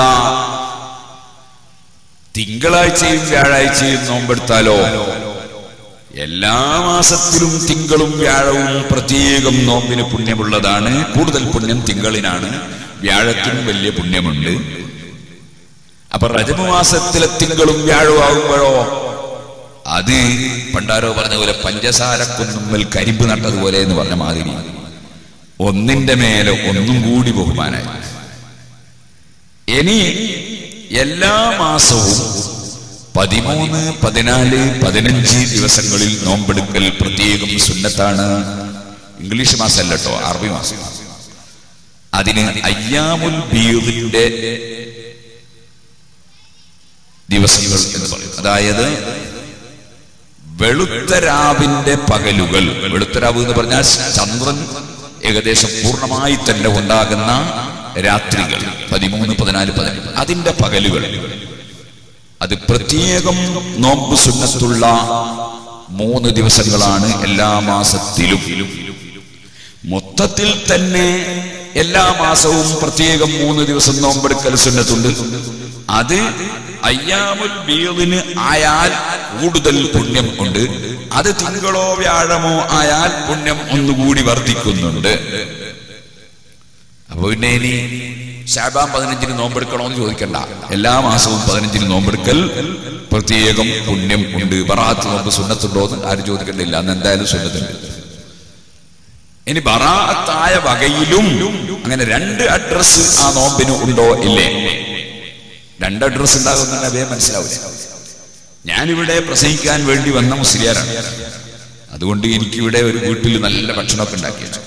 തിങ്കളാഴ്ചയും വ്യാഴാഴ്ചയും നോമ്പെടുത്താലോ എല്ലാ മാസത്തിലും തിങ്കളും വ്യാഴവും പ്രത്യേകം നോമ്പിന് പുണ്യമുള്ളതാണ് കൂടുതൽ പുണ്യം തിങ്കളിനാണ് വ്യാഴത്തിനും വലിയ പുണ്യമുണ്ട് അപ്പൊ റജബ് മാസത്തിലെ തിങ്കളും വ്യാഴവും ആകുമ്പോഴോ അത് പണ്ടാരോ പറഞ്ഞ പോലെ പഞ്ചസാര കുന്നുമ്മൽ കരിമ്പ് നട്ടതുപോലെ എന്ന് പറഞ്ഞ മാതിരി ഒന്നിന്റെ മേലെ ഒന്നും കൂടി ബഹുമാനായി ഇനി എല്ലാ മാസവും പതിമൂന്ന് പതിനാല് പതിനഞ്ച് ദിവസങ്ങളിൽ നോമ്പെടുക്കൽ പ്രത്യേകം സുന്നത്താണ് ഇംഗ്ലീഷ് മാസമല്ല കേട്ടോ അറബി മാസം അതിന് അയ്യാമുൽ ബീദിന്റെ ദിവസങ്ങൾ എന്ന് പറയും അതായത് വെളുത്തരാവിന്റെ പകലുകൾ വെളുത്തരാവ് എന്ന് പറഞ്ഞാൽ ചന്ദ്രൻ ഏകദേശം പൂർണ്ണമായി തന്നെ ഉണ്ടാകുന്ന രാത്രികൾ പതിമൂന്ന് പതിനാല് പതിനഞ്ച് അതിന്റെ പകലുകൾ അത് പ്രത്യേകം നോമ്പ് സുന്നത്തുള്ള മൂന്ന് ദിവസങ്ങളാണ് എല്ലാ മാസത്തിലും മൊത്തത്തിൽ തന്നെ എല്ലാ മാസവും പ്രത്യേകം മൂന്ന് ദിവസം നോമ്പെടുക്കൽ സുന്നത്തുണ്ട് അത് അയ്യാമുൽ ബീദിന് ആയാൽ കൂടുതൽ പുണ്യം ഉണ്ട് അത് തിങ്കളോ വ്യാഴമോ ആയാൽ പുണ്യം ഒന്നുകൂടി വർദ്ധിക്കുന്നുണ്ട് അപ്പൊ പിന്നെ ഇനി ഷാബാൻ പതിനഞ്ചിന് നോമ്പെടുക്കണോന്ന് ചോദിക്കണ്ട എല്ലാ മാസവും പതിനഞ്ചിന് നോമ്പെടുക്കൽ പ്രത്യേകം പുണ്യം ഉണ്ട് ബറാത്ത് നോമ്പ് സുന്നത്തുണ്ടോ എന്ന് ആരും ചോദിക്കണ്ടില്ല അന്ന് എന്തായാലും സുന്നത്തുണ്ട് ഇനി ബറാത്തായ വകയിലും അങ്ങനെ രണ്ട് അഡ്രസ് ആ നോമ്പിന് ഉണ്ടോ ഇല്ലേ രണ്ട് അഡ്രസ് ഉണ്ടാകുന്ന അതേ മനസ്സിലാവില്ല ഞാനിവിടെ പ്രസംഗിക്കാൻ വേണ്ടി വന്ന മുസ്ലിയാരാണ് അതുകൊണ്ട് എനിക്കിവിടെ ഒരു വീട്ടിൽ നല്ല ഭക്ഷണമൊക്കെ ഉണ്ടാക്കിയത്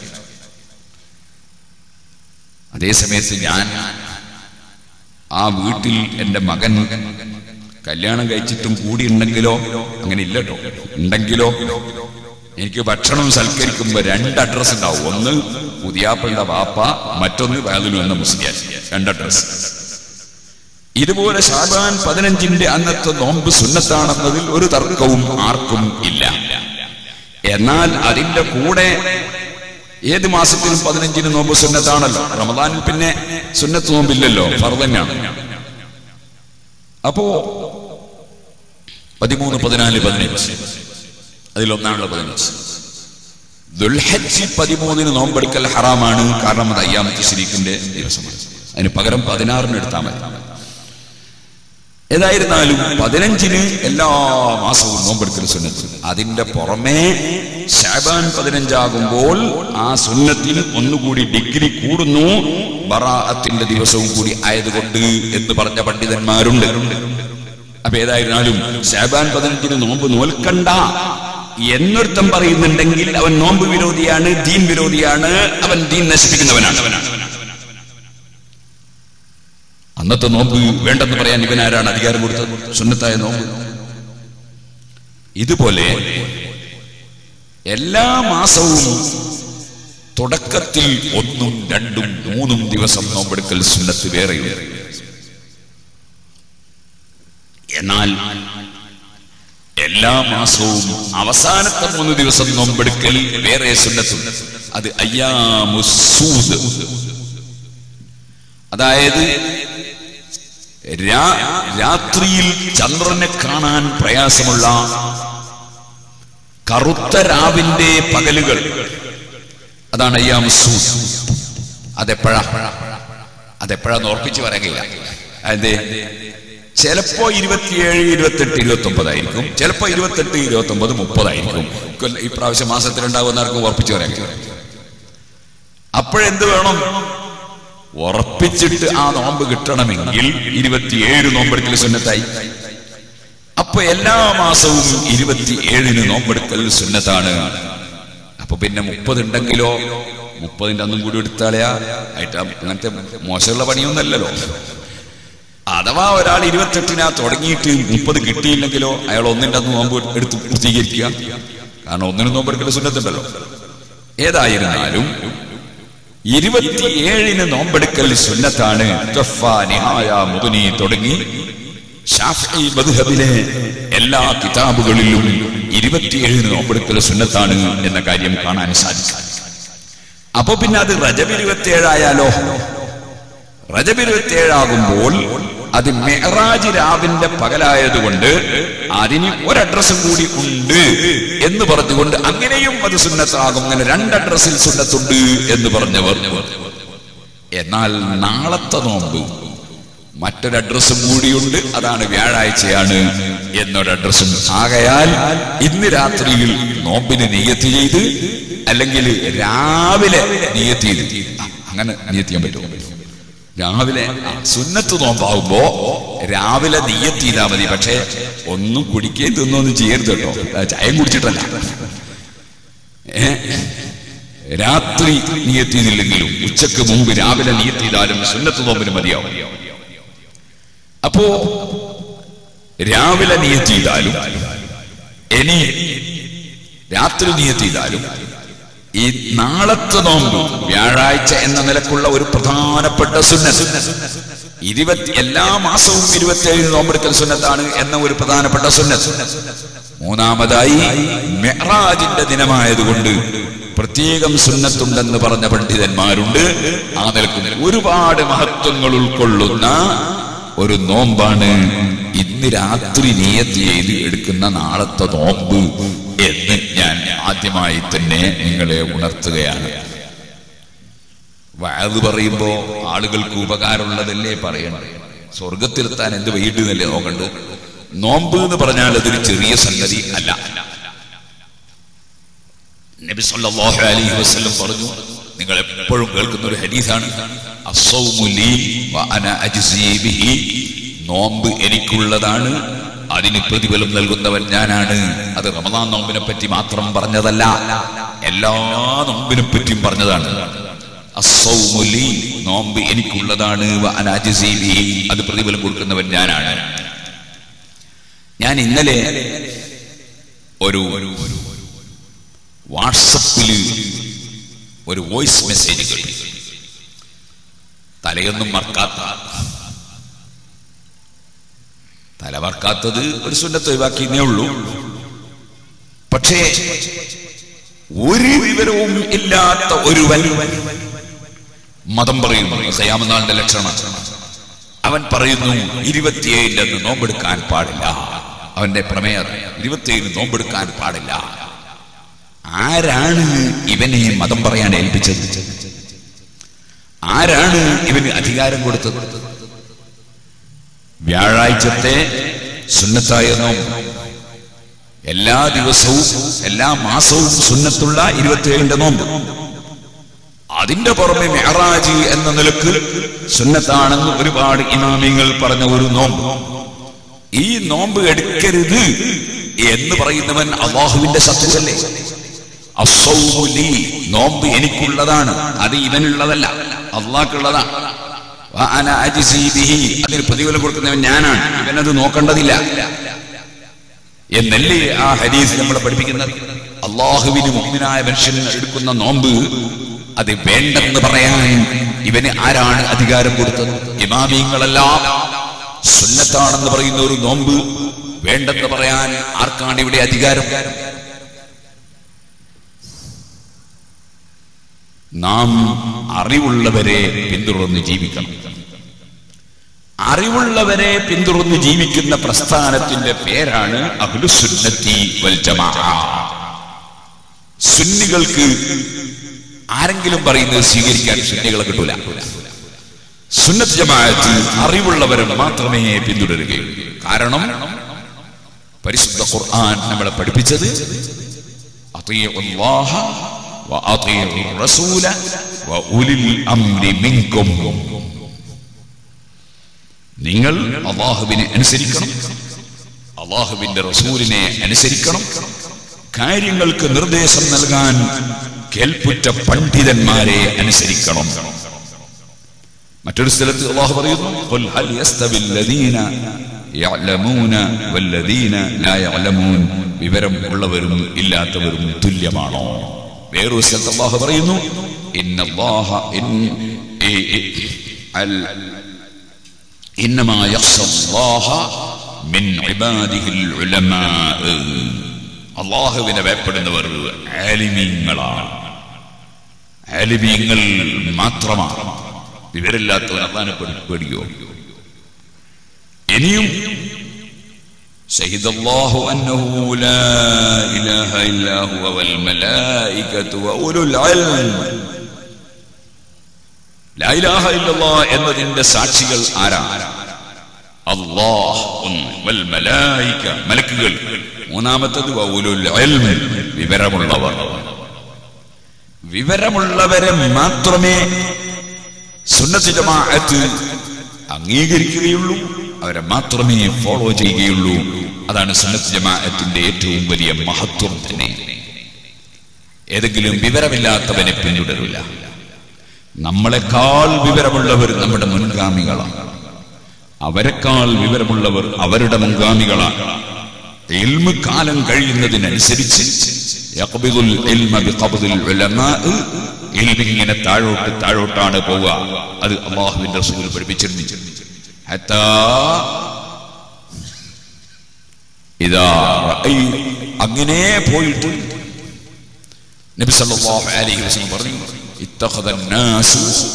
അതേ സമയത്ത് ഞാൻ ആ വീട്ടിൽ എൻ്റെ മകൻ കല്യാണം കഴിച്ചിട്ടും കൂടി ഉണ്ടെങ്കിലോ അങ്ങനെ ഇല്ല കേട്ടോ ഉണ്ടെങ്കിലോ എനിക്ക് ഭക്ഷണം സൽക്കരിക്കുമ്പോ രണ്ട് അഡ്രസ് ഉണ്ടാവും ഒന്ന് പുതിയാപ്പളുടെ വാപ്പ മറ്റൊന്ന് വാതിലു എന്ന മുസ്ലിയാൻ രണ്ട് അഡ്രസ് ഇതുപോലെ ഷാബാൻ പതിനഞ്ചിന്റെ അന്നത്തെ നോമ്പ് സുന്നത്താണെന്നതിൽ ഒരു തർക്കവും ആർക്കും ഇല്ല എന്നാൽ അതിന്റെ കൂടെ ഏത് മാസത്തിലും പതിനഞ്ചിന് നോമ്പ് സുന്നത്താണല്ലോ റമദാനിൽ പിന്നെ സുന്നത്ത് നോമ്പില്ലല്ലോ ഫർദന്നാണ് അപ്പോ പതിമൂന്ന് പതിനാല് പതിനഞ്ച് അതിലൊന്നാണല്ലോ പതിനഞ്ച് ദുൽഹജ്ജ് പതിമൂന്നിന് നോമ്പെടുക്കൽ ഹറാമാണ് കാരണം അത് അയ്യാമത്തെ ശരീക്കിന്റെ ദിവസമാണ് അതിന് പകരം പതിനാറിന് എടുത്താൽ മതി ഏതായിരുന്നാലും പതിനഞ്ചിന് എല്ലാ മാസവും നോമ്പെടുക്കൽ സുന്നത്ത് അതിന്റെ പുറമെ ഷാബാൻ പതിനഞ്ചാകുമ്പോൾ ആ സുന്നത്തിന് ഒന്നുകൂടി ഡിഗ്രി കൂടുന്നു ബറാഅത്തിന്റെ ദിവസവും കൂടി ആയതുകൊണ്ട് എന്ന് പറഞ്ഞ പണ്ഡിതന്മാരുണ്ട് അപ്പൊ ഏതായിരുന്നാലും ഷാബാൻ പതിനഞ്ചിന് നോമ്പ് നോൽക്കണ്ട എന്നൊരുത്തം പറയുന്നുണ്ടെങ്കിൽ അവൻ നോമ്പ് വിരോധിയാണ് ദീൻ വിരോധിയാണ് അവൻ ദീൻ നശിപ്പിക്കുന്നവനാണ് അന്നത്തെ നോമ്പ് വേണ്ടെന്ന് പറയാൻ ഇവനാരാണ് അധികാരം കൊടുത്തത് സുന്നത്തായ നോമ്പ് ഇതുപോലെ എല്ലാ മാസവും തുടക്കത്തിൽ ഒന്നും രണ്ടും മൂന്നും ദിവസം നോമ്പെടുക്കൽ സുന്നത്ത് വേറെയുണ്ട് എന്നാൽ എല്ലാ മാസവും അവസാനത്തെ മൂന്ന് ദിവസം നോമ്പെടുക്കൽ വേറെ സുന്നത്തുണ്ട് അത് അയ്യാമുസൂദ് അതായത് രാ- രാത്രിയിൽ ചന്ദ്രനെ കാണാൻ പ്രയാസമുള്ള കറുത്ത രാവിന്റെ പകലുകൾ അതാണ് അയ്യാമുസൂദ് അതെപ്പോഴാ അതെപ്പോഴാന്ന് ഉറപ്പിച്ച് പറയാൻ കഴിയില്ല അതെ ചിലപ്പോ ഇരുപത്തിയേഴ് ഇരുപത്തെട്ട് ഇരുപത്തി ഒമ്പതായിരിക്കും ചിലപ്പോ ഇരുപത്തെട്ട് ഇരുപത്തി ഒമ്പത് മുപ്പതായിരിക്കും കൊല്ല- ഈ പ്രാവശ്യം മാസത്തിലുണ്ടാകുന്നവർക്ക് ഉറപ്പിച്ച് പറയാൻ കഴിയും അപ്പോഴെന്ത് വേണം ഉറപ്പിച്ചിട്ട് ആ നോമ്പ് കിട്ടണമെങ്കിൽ ഇരുപത്തിയേഴ് നോമ്പെടുക്കൽ സുന്നത്തായി അപ്പൊ എല്ലാ മാസവും ഇരുപത്തിയേഴിന് നോമ്പെടുക്കൽ സുന്നത്താണ് അപ്പൊ പിന്നെ മുപ്പത് ഉണ്ടെങ്കിലോ മുപ്പതിന്റെ അന്നും കൂടി എടുത്താളയാ ആയിട്ട് അങ്ങനത്തെ മോശമുള്ള പണിയൊന്നല്ലല്ലോ അഥവാ ഒരാൾ ഇരുപത്തെട്ടിനാ തുടങ്ങിയിട്ട് മുപ്പത് കിട്ടിയില്ലെങ്കിലോ അയാൾ ഒന്നിന്റെ അന്ന് നോമ്പ് എടുത്ത് പൂർത്തീകരിക്കുക കാരണം ഒന്നിനും നോമ്പെടുക്കൽ സുന്നത്തുണ്ടല്ലോ ഏതായിരുന്നാലും ഇരുപത്തിയേഴിന് നോമ്പെടുക്കൽ സുന്നത്താണ് തുഫ, നിഹായ, മുഗ്നി തുടങ്ങി ഷാഫി മദ്ഹബിലെ എല്ലാ കിതാബുകളിലും ഇരുപത്തിയേഴിന് നോമ്പെടുക്കൽ സുന്നത്താണ് എന്ന കാര്യം കാണാൻ സാധിക്കും അപ്പൊ പിന്നെ അത് റജബ് ഇരുപത്തിയേഴായാലോ റജബ് ഇരുപത്തിയേഴാകുമ്പോൾ അത് മെഹറാജ് രാവിന്റെ പകലായതുകൊണ്ട് അതിന് ഒരഡ്രസ്സും കൂടി ഉണ്ട് എന്ന് പറഞ്ഞുകൊണ്ട് അങ്ങനെയും അത് സുന്നത്താകും അങ്ങനെ രണ്ട് അഡ്രസ്സിൽ സുന്നത്തുണ്ട് എന്ന് പറഞ്ഞവർ എന്നാൽ നാളത്തെ നോമ്പ് മറ്റൊരു അഡ്രസ്സും കൂടിയുണ്ട് അതാണ് വ്യാഴാഴ്ചയാണ് എന്നൊരു അഡ്രസ്സും ആകയാൽ ഇന്ന് രാത്രിയിൽ നോമ്പിന് നിയത്ത് ചെയ്ത് അല്ലെങ്കിൽ രാവിലെ നിയത്ത് ചെയ്ത് ആ, അങ്ങനെ നിയത്ത് ചെയ്യാൻ പറ്റുമോ രാവിലെ ആ, സുന്നത്ത് നോമ്പാവുമ്പോ രാവിലെ നിയത്ത് ചെയ്താൽ മതി പക്ഷേ ഒന്നും കുടിക്കുകയും തിന്നൊന്നും ചെയ്യരുത് കേട്ടോ ആ, ചായം കുടിച്ചിട്ടല്ല ഏ? രാത്രി നിയത്ത് ചെയ്തില്ലെങ്കിലും ഉച്ചക്ക് മുമ്പ് രാവിലെ നിയത്ത് ചെയ്താലും സുന്നത്ത് നോമ്പിന് മതിയാവും അപ്പോ രാവിലെ നിയത്ത് ചെയ്താലും ഇനി രാത്രി നിയത്ത് ചെയ്താലും ഈ നാളത്തെ നോമ്പ് വ്യാഴാഴ്ച എന്ന നിലക്കുള്ള ഒരു പ്രധാനപ്പെട്ട സുന്നത്ത് ഇരുപത്തി എല്ലാ മാസവും ഇരുപത്തിയേഴ് നോമ്പെടുക്കൽ സുന്നത്താണ് എന്ന ഒരു പ്രധാനപ്പെട്ട സുന്നത്ത് മൂന്നാമതായി മെഹ്റാജിന്റെ ദിനമായതുകൊണ്ട് പ്രത്യേകം സുന്നത്തുണ്ടെന്ന് പറഞ്ഞ പണ്ഡിതന്മാരുണ്ട് ആ നിലക്ക് ഒരുപാട് മഹത്വങ്ങൾ ഉൾക്കൊള്ളുന്ന ഒരു നോമ്പാണ് ഇന്ന് രാത്രി നിയത്ത് ചെയ്ത് എടുക്കുന്ന നാളത്തെ നോമ്പ് എന്ന് ഞാൻ ആദ്യമായി തന്നെ നിങ്ങളെ ഉണർത്തുകയാണ് വയത് പറയുമ്പോ ആളുകൾക്ക് ഉപകാരമുള്ളതല്ലേ പറയണം സ്വർഗത്തിലെത്താൻ എന്ത് വൈകിട്ടെന്നല്ലേ നോക്കണ്ട് നോമ്പ് എന്ന് പറഞ്ഞാൽ അതൊരു ചെറിയ സംഗതി അല്ല നബി സല്ലല്ലാഹു അലൈഹി വസല്ലം പറഞ്ഞു നിങ്ങൾ എപ്പോഴും കേൾക്കുന്ന ഒരു ഹദീസാണ് അസ്സൗമു ലീ വ അന അജ്സീ ബിഹി നോമ്പ് എനിക്കുള്ളതാണ് അതിന് പ്രതിഫലം നൽകുന്നവൻ ഞാനാണ് അത് റമദാൻ നോമ്പിനെ പറ്റി മാത്രം പറഞ്ഞതല്ല എല്ലാ നോമ്പിനെ പറ്റിയും പറഞ്ഞതാണ് അസ്സൗമു ലീ നോമ്പ് എനിക്കുള്ളതാണ് വ അന അജ്സീ ബിഹി അത് പ്രതിഫലം കൊടുക്കുന്നവൻ ഞാനാണ് ഞാൻ ഇന്നലെ ഒരു വാട്സപ്പിൽ ഒരു വോയിസ് മെസ്സേജ് കേട്ടു തലയൊന്നും മറക്കാത്ത തല മറക്കാത്തത് ഒരു സുന്നത്ത് ഒഴിവാക്കിയേ ഉള്ളൂ പക്ഷേ ഒരു വിവരവും ഇല്ലാത്ത ഒരുവൻ മതം പറയുന്നു സയാമനാളിന്റെ ലക്ഷണം അവൻ പറയുന്നു ഇരുപത്തിയേഴിന്റെ അന്ന് നോമ്പെടുക്കാൻ പാടില്ല അവന്റെ പ്രമേയം ഇരുപത്തിയേഴിന് നോമ്പെടുക്കാൻ പാടില്ല ആരാണ് ഇവനെ മതം പറയാൻ ഏൽപ്പിച്ചത് ആരാണ് ഇവന് അധികാരം കൊടുത്തത് വ്യാഴാഴ്ചത്തെ സുന്നത്തായ നോമ്പ് എല്ലാ ദിവസവും എല്ലാ മാസവും സുന്നത്തുള്ള ഇരുപത്തിയേഴിന്റെ നോമ്പ് അതിന്റെ പുറമെ മെഹറാജ് എന്ന നിലക്ക് സുന്നത്താണെന്ന് ഒരുപാട് ഇമാമിങ്ങൾ പറഞ്ഞ ഒരു നോമ്പ് ഈ നോമ്പ് എടുക്കരുത് എന്ന് പറയുന്നവൻ അള്ളാഹുവിന്റെ ശത്രുവല്ലേ അസ്സൗമു ലീ, നോമ്പ് എനിക്കുള്ളതാണ് അത് ഇവനുള്ളതല്ല അള്ളാഹ്ക്കുള്ളതാണ് വ അന അജ്സി ബിഹി. അതിന് പ്രതിഫലം കൊടുക്കുന്നവൻ ഞാനാണ് ഇവനത് നോക്കേണ്ടതില്ല എന്നല്ലേ ആ ഹദീസ് നമ്മളെ പഠിപ്പിക്കുന്നത് അള്ളാഹുവിന് മുഗ്മിനായ മനുഷ്യൻ എടുക്കുന്ന നോമ്പ് അത് വേണ്ടെന്ന് പറയാൻ ഇവന് ആരാണ് അധികാരം കൊടുത്തത് ഇമാമിങ്ങളെല്ലാം സുന്നത്താണെന്ന് പറയുന്ന ഒരു നോമ്പ് വേണ്ടെന്ന് പറയാൻ ആർക്കാണ് ഇവിടെ അധികാരം നാം അറിവുള്ളവരെ പിന്തുടർന്ന് ജീവിക്കണം അറിവുള്ളവരെ പിന്തുടർന്ന് ജീവിക്കുന്ന പ്രസ്ഥാനത്തിന്റെ പേരാണ് അഹ്ലുസുന്നത്തി വൽ ജമാഅ സുന്നികൾക്ക് ആരെങ്കിലും പറയുന്നത് സ്വീകരിക്കാൻ സുന്നികളെ കിട്ടൂല സുന്നത്ത് ജമാഅത്ത് അറിവുള്ളവരെ മാത്രമേ പിന്തുടരുകയുള്ളൂ കാരണം പരിശുദ്ധ ഖുർആൻ നമ്മളെ പഠിപ്പിച്ചത് അത്തിയുല്ലാഹ വഅത്തിയുർ റസൂല വഉലിൽ അംരി മിൻകും നിങ്ങൾ അള്ളാഹുവിനെ അനുസരിക്കണം അള്ളാഹുവിന്റെ റസൂലിനെ അനുസരിക്കണം കാര്യങ്ങൾക്ക് നിർദ്ദേശം നൽകാൻ കേൾപ്പുറ്റ പണ്ഡിതന്മാരെ അനുസരിക്കണം മറ്റൊരു സ്ഥലത്ത് അള്ളാഹു പറയുന്നു "ഖുൽ ഹൽ യസ്തവിൽ ലദീന യഅലമൂന വല്ലദീന ലാ യഅലമൂൻ വിവരം ഉള്ളവരും ഇല്ലാത്തവരും തുല്യമാണോ വേറൊരു സ്ഥലത്ത് അള്ളാഹു പറയുന്നു ഇന്നല്ലാഹ ഇൻ ഇ- ഇ- അൽ إنما يخشى الله من عباده العلماء അള്ളാഹുവിനെ ഭയപ്പെടുന്നവർ ആലിമീങ്ങളാണ് ആലിമീങ്ങൾ മാത്രമാണ് വിവരമില്ലാത്തവൻ അള്ളാഹിനെ പേടി- പേടിയോ ഇനിയും شهد الله أنه لا إله إلا هو والملائكة وأولو العلم ലാ ഇലാഹ ഇല്ലല്ലാ എന്നതിന്റെ സാക്ഷികൾ ആരാ അല്ലാഹ് ഒന്ന്, വൽ മലായിക മലക്കുകൾ മൂന്നാമത്തത് വഉലുൽ ഇൽമ് വിവരമുള്ളവർ വിവരമുള്ളവരെ മാത്രമേ സുന്നത്ത് ജമാഅത്ത് അംഗീകരിക്കുകയുള്ളൂ അവരെ മാത്രമേ ഫോളോ ചെയ്യുകയുള്ളൂ അതാണ് സുന്നത്ത് ജമാഅത്തിന്റെ ഏറ്റവും വലിയ മഹത്വം തന്നെ ഏതെങ്കിലും വിവരമില്ലാത്തവനെ പിന്തുടരില്ല നമ്മളെക്കാൾ വിവരമുള്ളവർ നമ്മുടെ മുൻഗാമികളാണ് അവരെക്കാൾ വിവരമുള്ളവർ അവരുടെ മുൻഗാമികളാണ് ഇൽമ് കാലം കഴിയുന്നതിനനുസരിച്ച് യഖ്ബിദുൽ ഇൽമ ബിഖബ്ദിൽ ഉലമാഅ് ഇൽമ് ഇങ്ങനെ താഴോട്ട് താഴോട്ടാണ് പോവുക അത് അള്ളാഹുവിന്റെ റസൂൽ പഠിപ്പിച്ചിരുന്നു ഹത്താ ഇതാ റഅയ് അങ്ങനെ പോയിട്ട് നബി സല്ലല്ലാഹു അലൈഹി വസല്ലം പറഞ്ഞു ഇത്തഖദ الناس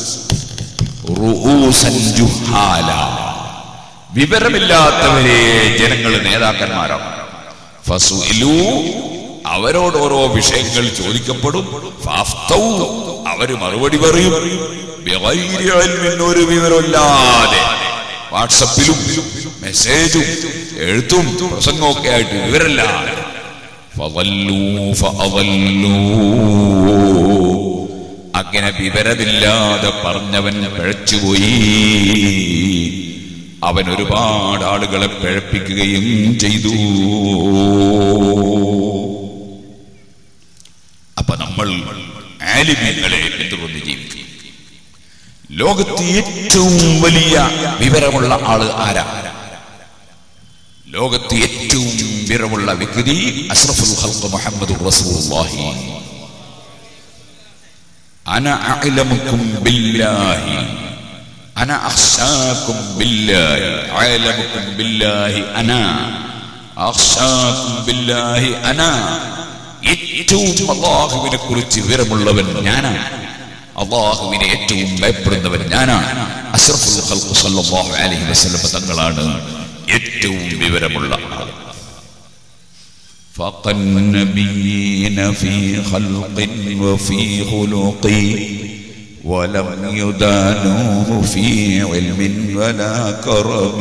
رؤوسا جهالا വിവരമില്ലാത്തവരെ ജനങ്ങൾ നേതാക്കന്മാരാണ് ഫസുഇലു അവരോട് ഓരോ വിഷയങ്ങൾ ചോദിക്കപ്പെടും ഫാഫ്തൗ അവര് മറുപടി പറയും ബിഗൈരി ഇൽമിൻ ഒരു വിവരമില്ലാതെ വാട്സപ്പിലും മെസ്സേജും എഴുത്തും പ്രസംഗമൊക്കെ ആയിട്ട് വിവരമില്ലാതെ فضلوا فأضلوا അങ്ങനെ വിവരമില്ലാതെ പറഞ്ഞവൻ പിഴച്ചുപോയി അവൻ ഒരുപാട് ആളുകളെ പിഴപ്പിക്കുകയും ചെയ്തു അപ്പൊ നമ്മൾ ആലിമ്യങ്ങളെ പിന്തുടർന്ന് ജീവിക്കും ലോകത്ത് ഏറ്റവും വലിയ വിവരമുള്ള ആള് ആരാ ലോകത്ത് ഏറ്റവും വിവരമുള്ള വ്യക്തി അഷ്റഫുൽ ഖൽഖ് മുഹമ്മദ് റസൂലുള്ളാഹി അന അഅലമുക്കും ബില്ലാഹി അന അഖ്ശാകും ബില്ലാഹി അഅലമുക്കും ബില്ലാഹി അന അഖ്ശാകും ബില്ലാഹി അന ഏറ്റവും അള്ളാഹുവിനെ കുറിച്ച് വിവരമുള്ളവൻ ഞാനാണ് അള്ളാഹുവിനെ ഏറ്റവും ഭയപ്പെടുന്നവൻ ഞാനാണ് അഷ്റഫുൽ ഖൽഖ് സല്ലല്ലാഹു അലൈഹി വസല്ലം തങ്ങളാണ് ഏറ്റവും വിവരമുള്ള ആൾ فقى النبيين في خلق وفي خلق ولم يدانوه في علم ولا كرم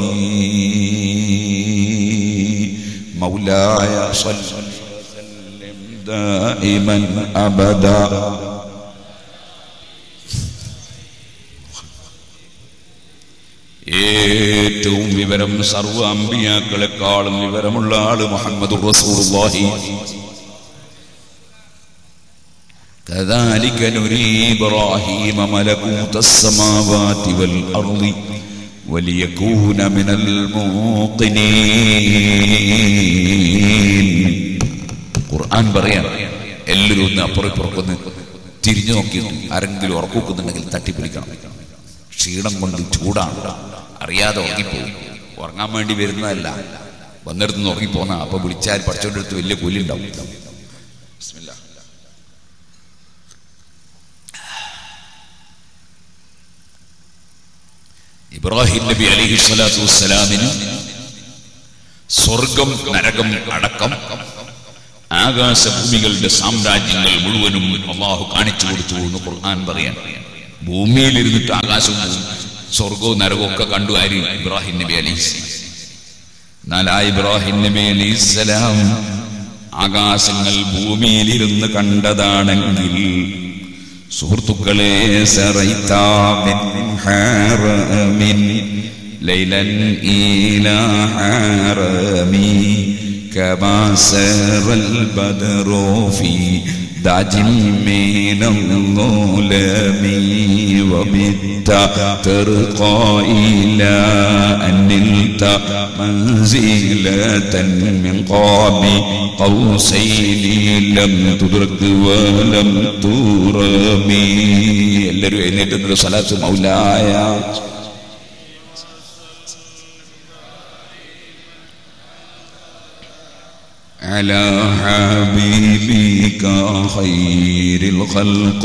مولاي صل وسلم دائما أبدا ഏറ്റവും വിവരം സർവ അമ്പിയാക്കളെക്കാളും വിവരമുള്ള ആള് മുഹമ്മദ് റസൂലുള്ളാഹി كذلك نري إبراهيم ملكوت السماوات والأرض وليكون من الموقنين ഖുർആൻ പറയാം എല്ലാവരും ഒന്ന് അപ്പുറം ഇപ്പുറക്കൊന്ന് തിരിഞ്ഞു നോക്കിയിട്ട് ആരെങ്കിലും ഉറക്കുന്നുണ്ടെങ്കിൽ തട്ടിപ്പിടിക്കണം ക്ഷീണം കൊണ്ട് ചൂടാണ് അറിയാതെ ഉറങ്ങിപ്പോയി ഉറങ്ങാൻ വേണ്ടി വരുന്നതല്ല വന്നിടത്തുനിന്ന് ഉറങ്ങിപ്പോന്ന അപ്പൊ വിളിച്ചാൽ പഠിച്ചോണ്ടെടുത്ത് വലിയ കൂലി ഉണ്ടാവും ബിസ്മില്ലാ. ഇബ്രാഹിം നബി അലൈഹി സ്വലാത്തു വസ്സലാമിന് സ്വർഗം നരകം അടക്കം ആകാശഭൂമികളുടെ സാമ്രാജ്യങ്ങൾ മുഴുവനും അള്ളാഹു കാണിച്ചു കൊടുത്തു എന്ന് ഖുർആൻ പറയാൻ ഭൂമിയിൽ ഇരുന്നിട്ട് ആകാശവും സ്വർഗവും നരകവും ഒക്കെ കണ്ടു ആര് ഇബ്രാഹിം നബി അലൈഹി എന്നാൽ ആ ഇബ്രാഹിം നബി അലൈഹി സ്വലാം ആകാശങ്ങൾ ഭൂമിയിലിരുന്ന് കണ്ടതാണെങ്കിൽ സുഹൃത്തുക്കളെ സറൈത്താമിൻ ഹാറമിൻ ലൈലൻ ഈലാ ഹാറമി كما سر البدر في دعج من الظلم وبت ترقى إلى أن نلت منزلة من قاب قوسين لم تدرك ولم ترمي എല്ലാവരും എഴുന്നേറ്റ് സ്വലാത്ത് മൗലായ على حبيبك خير الخلق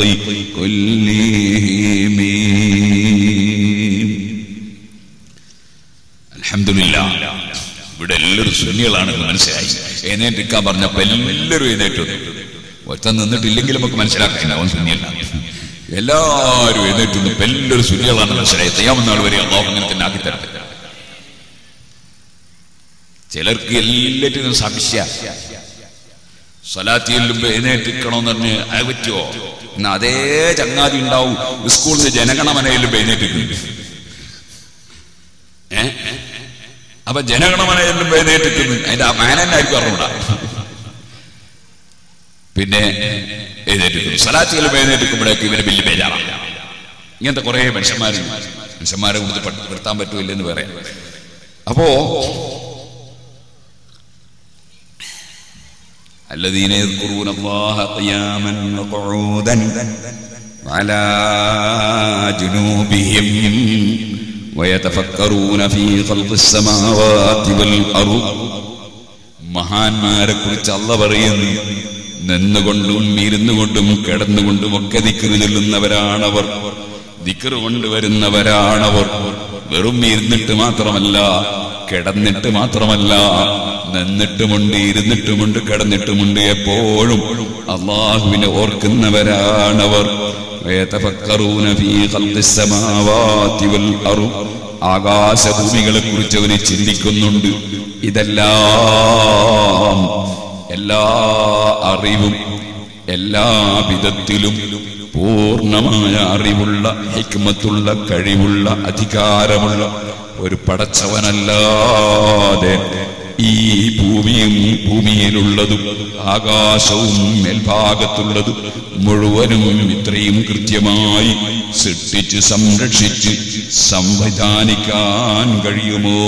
كلهم الحمد لله ഇവിടെ എല്ലാവരും സുന്നികളാണെന്ന് മനസ്സിലായി എഴുന്നേറ്റിരിക്കാൻ പറഞ്ഞപ്പോ എല്ലാവരും എഴുന്നേറ്റു ഒറ്റ നിന്നിട്ടില്ലെങ്കിൽ നമുക്ക് മനസ്സിലാക്കാൻ അവൻ സുന്നിയല്ല എല്ലാവരും എഴുന്നേറ്റു നിന്നപ്പോ എല്ലാവരും സുന്നികളാണെന്ന് മനസ്സിലായി ചെയ്യാവുന്ന വരെ അള്ളാഹു അങ്ങനെ തന്നെ ആക്കി തരട്ടെ ചിലർക്ക് എല്ലാറ്റിനും സംശയ സ്വലാത്തി ചെല്ലുമ്പോ എഴുന്നേറ്റിക്കണമെന്ന് പറഞ്ഞ് അത് പറ്റുമോ എന്നാ അതേ ചങ്ങാതി ഉണ്ടാവും സ്കൂളിൽ നിന്ന് ജനഗണമനയിലും എഴുന്നേറ്റിട്ടുണ്ട് ഏ അപ്പൊ ജനഗണമനയിലും എഴുന്നേറ്റിക്കുന്നു അതിന്റെ ആ മാനന്നായിരിക്കും അറിഞ്ഞൂടാ പിന്നെ എഴുന്നേറ്റിക്കുന്നു സ്വലാത്തി ചെല്ലുമ്പോ എഴുന്നേറ്റിക്കുമ്പോഴേക്ക് ഇവന് വലിയ ബേജാറാണ് ഇങ്ങനത്തെ കുറെ മനുഷ്യന്മാർ മനുഷ്യന്മാരെ കൊടുത്ത് നിർത്താൻ പറ്റൂലെന്ന് പറയാം അപ്പോ الذين يذكرون الله قياما وقعودا وعلى جنوبهم ويتفكرون في خلق السماوات والأرض മഹാന്മാരെ കുറിച്ച് അല്ല പറയുന്നു നിന്നുകൊണ്ടും ഇരുന്നുകൊണ്ടും കിടന്നുകൊണ്ടും ഒക്കെ ദിക്കറ് ചൊല്ലുന്നവരാണവർ ദിക്കറ് കൊണ്ടുവരുന്നവരാണവർ വെറും ഇരുന്നിട്ട് മാത്രമല്ല കിടന്നിട്ട് മാത്രമല്ല നിന്നിട്ടുമുണ്ട് ഇരുന്നിട്ടുമുണ്ട് കിടന്നിട്ടുമുണ്ട് എപ്പോഴും അള്ളാഹുവിനെ ഓർക്കുന്നവരാണവർ ويتفكرون في خلق السماوات والأرض ആകാശഭൂമികളെ കുറിച്ച് അവര് ചിന്തിക്കുന്നുണ്ട് ഇതെല്ലാം എല്ലാ അറിവും എല്ലാ വിധത്തിലും പൂർണ്ണമായ അറിവുള്ള ഹിക്മത്തുള്ള കഴിവുള്ള അധികാരമുള്ള ഒരു പടച്ചവനല്ലാതെ ഈ ഭൂമിയും ഭൂമിയിലുള്ളതും ആകാശവും മേൽഭാഗത്തുള്ളതും മുഴുവനും ഇത്രയും കൃത്യമായി സൃഷ്ടിച്ച് സംരക്ഷിച്ച് സംവിധാനിക്കാൻ കഴിയുമോ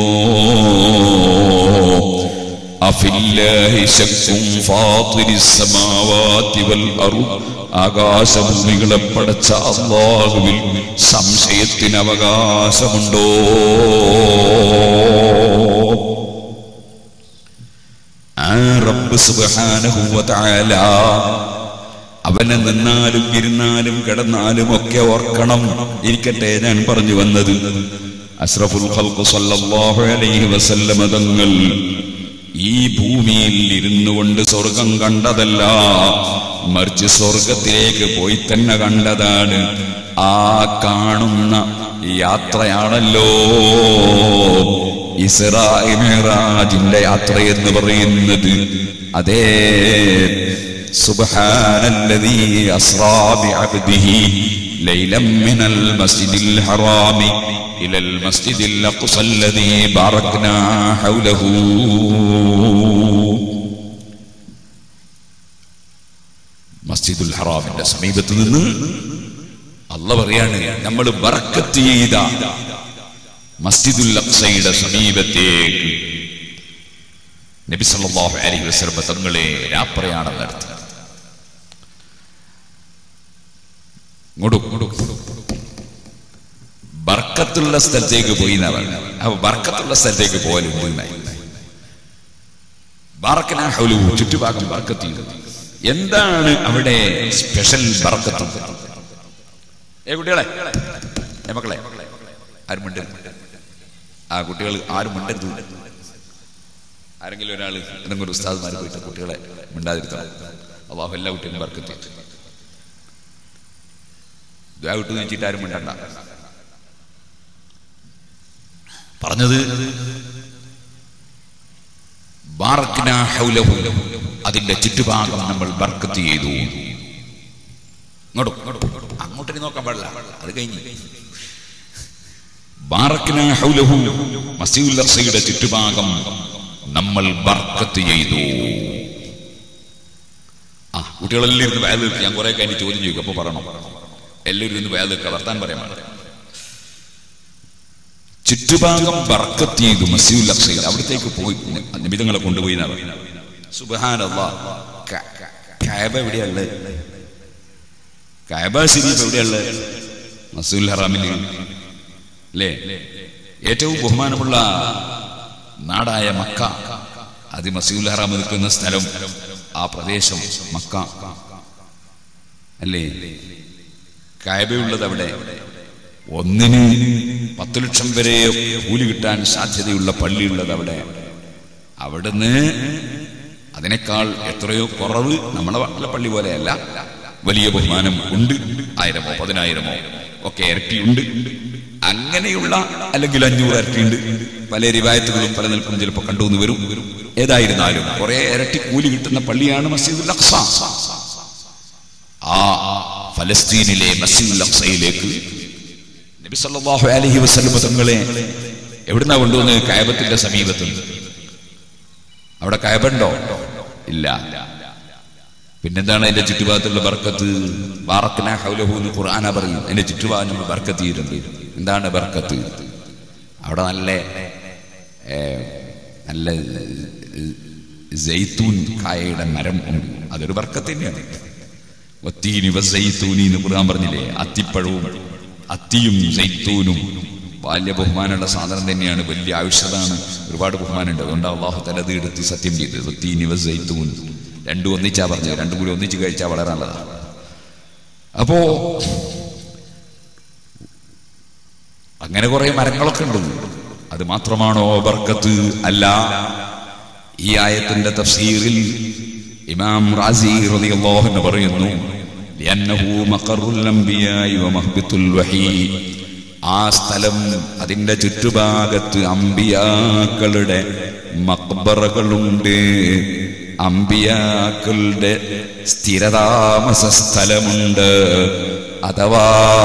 അഫില്ലാഹി ശക്കും ഫാത്തിരിസ് സമാവാതി വൽ അർദ് ആകാശഭൂമികളെ പടച്ച അള്ളാഹുവിൽ സംശയത്തിന് അവകാശമുണ്ടോ ആ റബ്ബ് സുബ്ഹാനഹു വ തആല അവനെ നിന്നാലും ഇരുന്നാലും കിടന്നാലും ഒക്കെ ഓർക്കണം ഇരിക്കട്ടെ ഞാൻ പറഞ്ഞു വന്നത് അഷ്റഫുൽ ഖൽഖ് സല്ലല്ലാഹു അലൈഹി വസല്ലമ തങ്ങൾ ഈ ഭൂമിയിൽ ഇരുന്നു കൊണ്ട് സ്വർഗം കണ്ടതല്ല മറിച്ച് സ്വർഗത്തിലേക്ക് പോയി തന്നെ കണ്ടതാണ് ആ കാണുന്ന യാത്രയാണല്ലോ ഇസ്രായി മെഹറാജിന്റെ യാത്ര എന്ന് പറയുന്നത് അതേ സുബ്ഹാനല്ലദീ അസ്റാ ബിഅബ്ദിഹി ലൈലം മിനൽ മസ്ജിദിൽ ഹറാമി ഇലൽ മസ്ജിദിൽ അഖ്സല്ലദീ ബാറക്നാ ഹൗലഹു മസ്ജിദുൽ ഹറാമിന്റെ സമീപത്ത് നിന്ന് അല്ല പറയാണ് നമ്മൾ ബറക്കത്ത് ചെയ്ത മസ്ജിദുൽ അക്സയുടെ സമീപത്തേക്ക് നബി സല്ലല്ലാഹു അലൈഹി വസല്ലം തങ്ങളെ രാപ്രയാണം നടത്തി ഇങ്ങോട്ടും ബർക്കത്തുള്ള സ്ഥലത്തേക്ക് പോയി എന്നാ പറഞ്ഞത് അപ്പൊ ബർക്കത്തുള്ള സ്ഥലത്തേക്ക് പോകലുണ്ട് എന്നായി ബാറക്കനാ ഹൗലു ചുറ്റുഭാഗം ബർക്കത്ത് ചെയ്തു എന്താണ് അവിടെ സ്പെഷ്യൽ ബർക്കത്ത് ഏ കുട്ടികളെ ഏ മക്കളെ ആരും മിണ്ടരുത് ആ കുട്ടികൾ ആരും മിണ്ടരുത് ആരെങ്കിലും ഒരാൾ എന്തെങ്കിലും ഒരു ഉസ്താദ്മാർ പോയിട്ട് കുട്ടികളെ മിണ്ടാതിരുത്തണം അള്ളാഹു എല്ലാ കുട്ടികളും ബർക്കത്ത് ചെയ്തു ദ്വാ വിട്ടു വെച്ചിട്ട് ആരും മിണ്ടണ്ട പറഞ്ഞത് ബാറക്നാ ഹൗലഹു അതിന്റെ ചുറ്റുഭാഗം നമ്മൾ ബർക്കത്ത് ചെയ്തു ഇങ്ങോട്ടും അങ്ങോട്ടേക്ക് നോക്കാൻ പാടില്ല അത് കഴിഞ്ഞു ബാറക്നാ ഹൗലഹു മസീഉൽ അഖ്സയുടെ ചുറ്റുഭാഗം നമ്മൾ ബർക്കത്ത് ചെയ്തു ആ കുട്ടികളെല്ലാം ഇരുന്ന് വേല നിൽക്കുക ഞാൻ കുറെ കഴിഞ്ഞ് ചോദ്യം ചോദിക്കും അപ്പൊ പറയണം എല്ലാവരും ഇരുന്ന് വേല നിൽക്കുക വർത്താൻ പറയാൻ പാടില്ല ചുറ്റുഭാഗം ബർക്കത്ത് ചെയ്തു മസീഉൽ അഖ്സയിൽ അവിടത്തേക്ക് പോയി നിമിതങ്ങളെ കൊണ്ടുപോയി എന്നാ പറയുന്നത് സുബ്ഹാനല്ലാ ക- ക- കഅബ എവിടെയുള്ളത് കഅബ ശരീഫ് എവിടെയുള്ളത് മസൂൽ ഹറാമിൽ അല്ലേ ഏറ്റവും ബഹുമാനമുള്ള നാടായ മക്ക അത് മസൂൽ ഹറാം നിൽക്കുന്ന സ്ഥലം ആ പ്രദേശം മക്ക അല്ലേ കഅബയുള്ളത് അവിടെ ഒന്നിന് പത്ത് ലക്ഷം വരെ കൂലി കിട്ടാൻ സാധ്യതയുള്ള പള്ളിയുള്ളത് അവിടെ അവിടുന്ന് അതിനേക്കാൾ എത്രയോ കുറവ് നമ്മളെ നാട്ടിലെ പള്ളി പോലെയല്ല വലിയ ബഹുമാനം ഉണ്ട് ആയിരമോ പതിനായിരമോ ഒക്കെ ഇരട്ടിയുണ്ട് അങ്ങനെയുള്ള അല്ലെങ്കിൽ അഞ്ഞൂറ് ഇരട്ടിയുണ്ട് പല റിവായത്തുകളും പല നിൽക്കും ചിലപ്പോൾ കണ്ടുവന്ന് വരും ഏതായിരുന്നാലും കുറെ ഇരട്ടി കൂലി കിട്ടുന്ന പള്ളിയാണ് മസ്ജിദുൽ അഖ്സ ആ ഫലസ്തീനിലെ മസ്ജിദുൽ അഖ്സയിലേക്ക് നബി സല്ലല്ലാഹു അലൈഹി വസല്ലം തങ്ങളെ എവിടുന്നാ കൊണ്ടുവന്നത് കയബത്തിന്റെ സമീപത്ത് അവിടെ കയബുണ്ടോ ഇല്ല പിന്നെന്താണ് അതിന്റെ ചുറ്റുഭാഗത്തുള്ള ബർക്കത്ത് ബാറക്കന ഹൗലഹു എന്ന് ഖുർആന പറയും അതിന്റെ ചുറ്റുഭാഗം നമ്മൾ ബർക്കത്ത് ചെയ്തിട്ടുണ്ട് എന്താണ് ബർക്കത്ത് അവിടെ നല്ല ഏ, നല്ല ജൈത്തൂൻ കായയുടെ മരം ഉണ്ട് അതൊരു ബർക്കത്ത് തന്നെയാണ് വത്തീനി വസൈത്തൂനി എന്ന് ഖുർആൻ പറഞ്ഞില്ലേ അത്തിപ്പഴവും അത്തിയും സൈത്തൂനും ബാല്യ ബഹുമാനമുള്ള സാധനം തന്നെയാണ് വലിയ ആവശ്യതാണ് ഒരുപാട് ബഹുമാനമുണ്ട് അതുകൊണ്ട് അള്ളാഹു തലത് എടുത്ത് സത്യം ചെയ്തത് വത്തീനി വസൈത്തൂൻ രണ്ടും ഒന്നിച്ചാ പറഞ്ഞത് രണ്ടും കൂടി ഒന്നിച്ച് കഴിച്ചാൽ വളരെ നല്ലതാണ് അപ്പോ അങ്ങനെ കുറെ മരങ്ങളൊക്കെ ഉണ്ട് അത് മാത്രമാണോ ബർക്കത്ത് അല്ല ഈ ആയത്തിന്റെ തഫ്സീറിൽ ഇമാം റാസി റളിയല്ലാഹു അൻഹു പറയുന്നു لأنه مقر الأنبياء ومهبط الوحي ആ സ്ഥലം അതിന്റെ ചുറ്റുഭാഗത്ത് അമ്പിയാക്കളുടെ മക്ബറകളുണ്ട് അമ്പിയാക്കളുടെ സ്ഥിരതാമസ സ്ഥലമുണ്ട് അഥവാ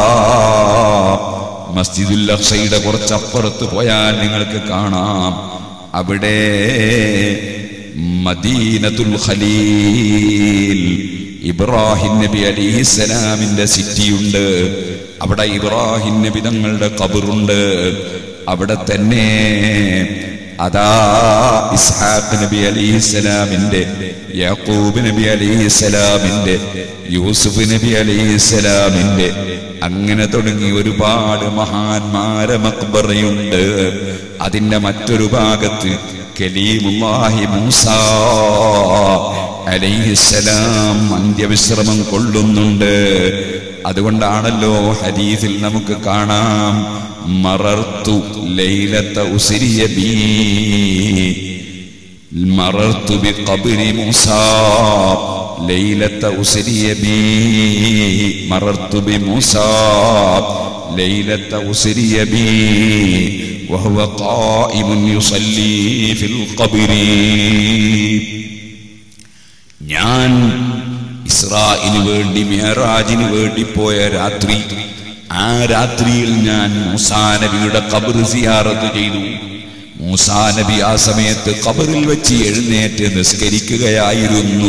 മസ്ജിദുൽ അഖ്സയുടെ കുറച്ചപ്പുറത്ത് പോയാൽ നിങ്ങൾക്ക് കാണാം അവിടെ മദീനത്തുൽ ഖലീൽ ഇബ്രാഹിം നബി അലിഹിസലാമിന്റെ സിറ്റിയുണ്ട് അവിടെ ഇബ്രാഹിം നബി തങ്ങളുടെ കബറുണ്ട് അവിടെ തന്നെ അതാ ഇസ്ഹാഖ് നബി അലിഹിസലാമിന്റെ യാക്കൂബ് നബി അലിഹിസലാമിന്റെ യൂസുഫ് നബി അലിഹിസലാമിന്റെ അങ്ങനെ തുടങ്ങി ഒരുപാട് മഹാന്മാരെ മക്ബറയുണ്ട് അതിന്റെ മറ്റൊരു ഭാഗത്ത് കലീമുല്ലാഹി മൂസ അലൈഹിസ്സലാം അന്ത്യവിശ്രമം കൊള്ളുന്നുണ്ട് അതുകൊണ്ടാണല്ലോ ഹദീസിൽ നമുക്ക് കാണാം മറർത്തു ലൈലത്ത ഉസിരിയ ബീ മറർത്തു ബിഖബ്രി മൂസ ليلة أسري بي مررت بموسى ليلة أسري بي وهو قائم يصلي في القبر ഞാൻ ഇസ്രായിന് വേണ്ടി മെഹറാജിന് വേണ്ടി പോയ രാത്രി ആ രാത്രിയിൽ ഞാൻ മൂസാ നബിയുടെ കബർ സിയാറത്ത് ചെയ്തു മൂസാ നബി ആ സമയത്ത് കബറിൽ വെച്ച് എഴുന്നേറ്റ് നിസ്കരിക്കുകയായിരുന്നു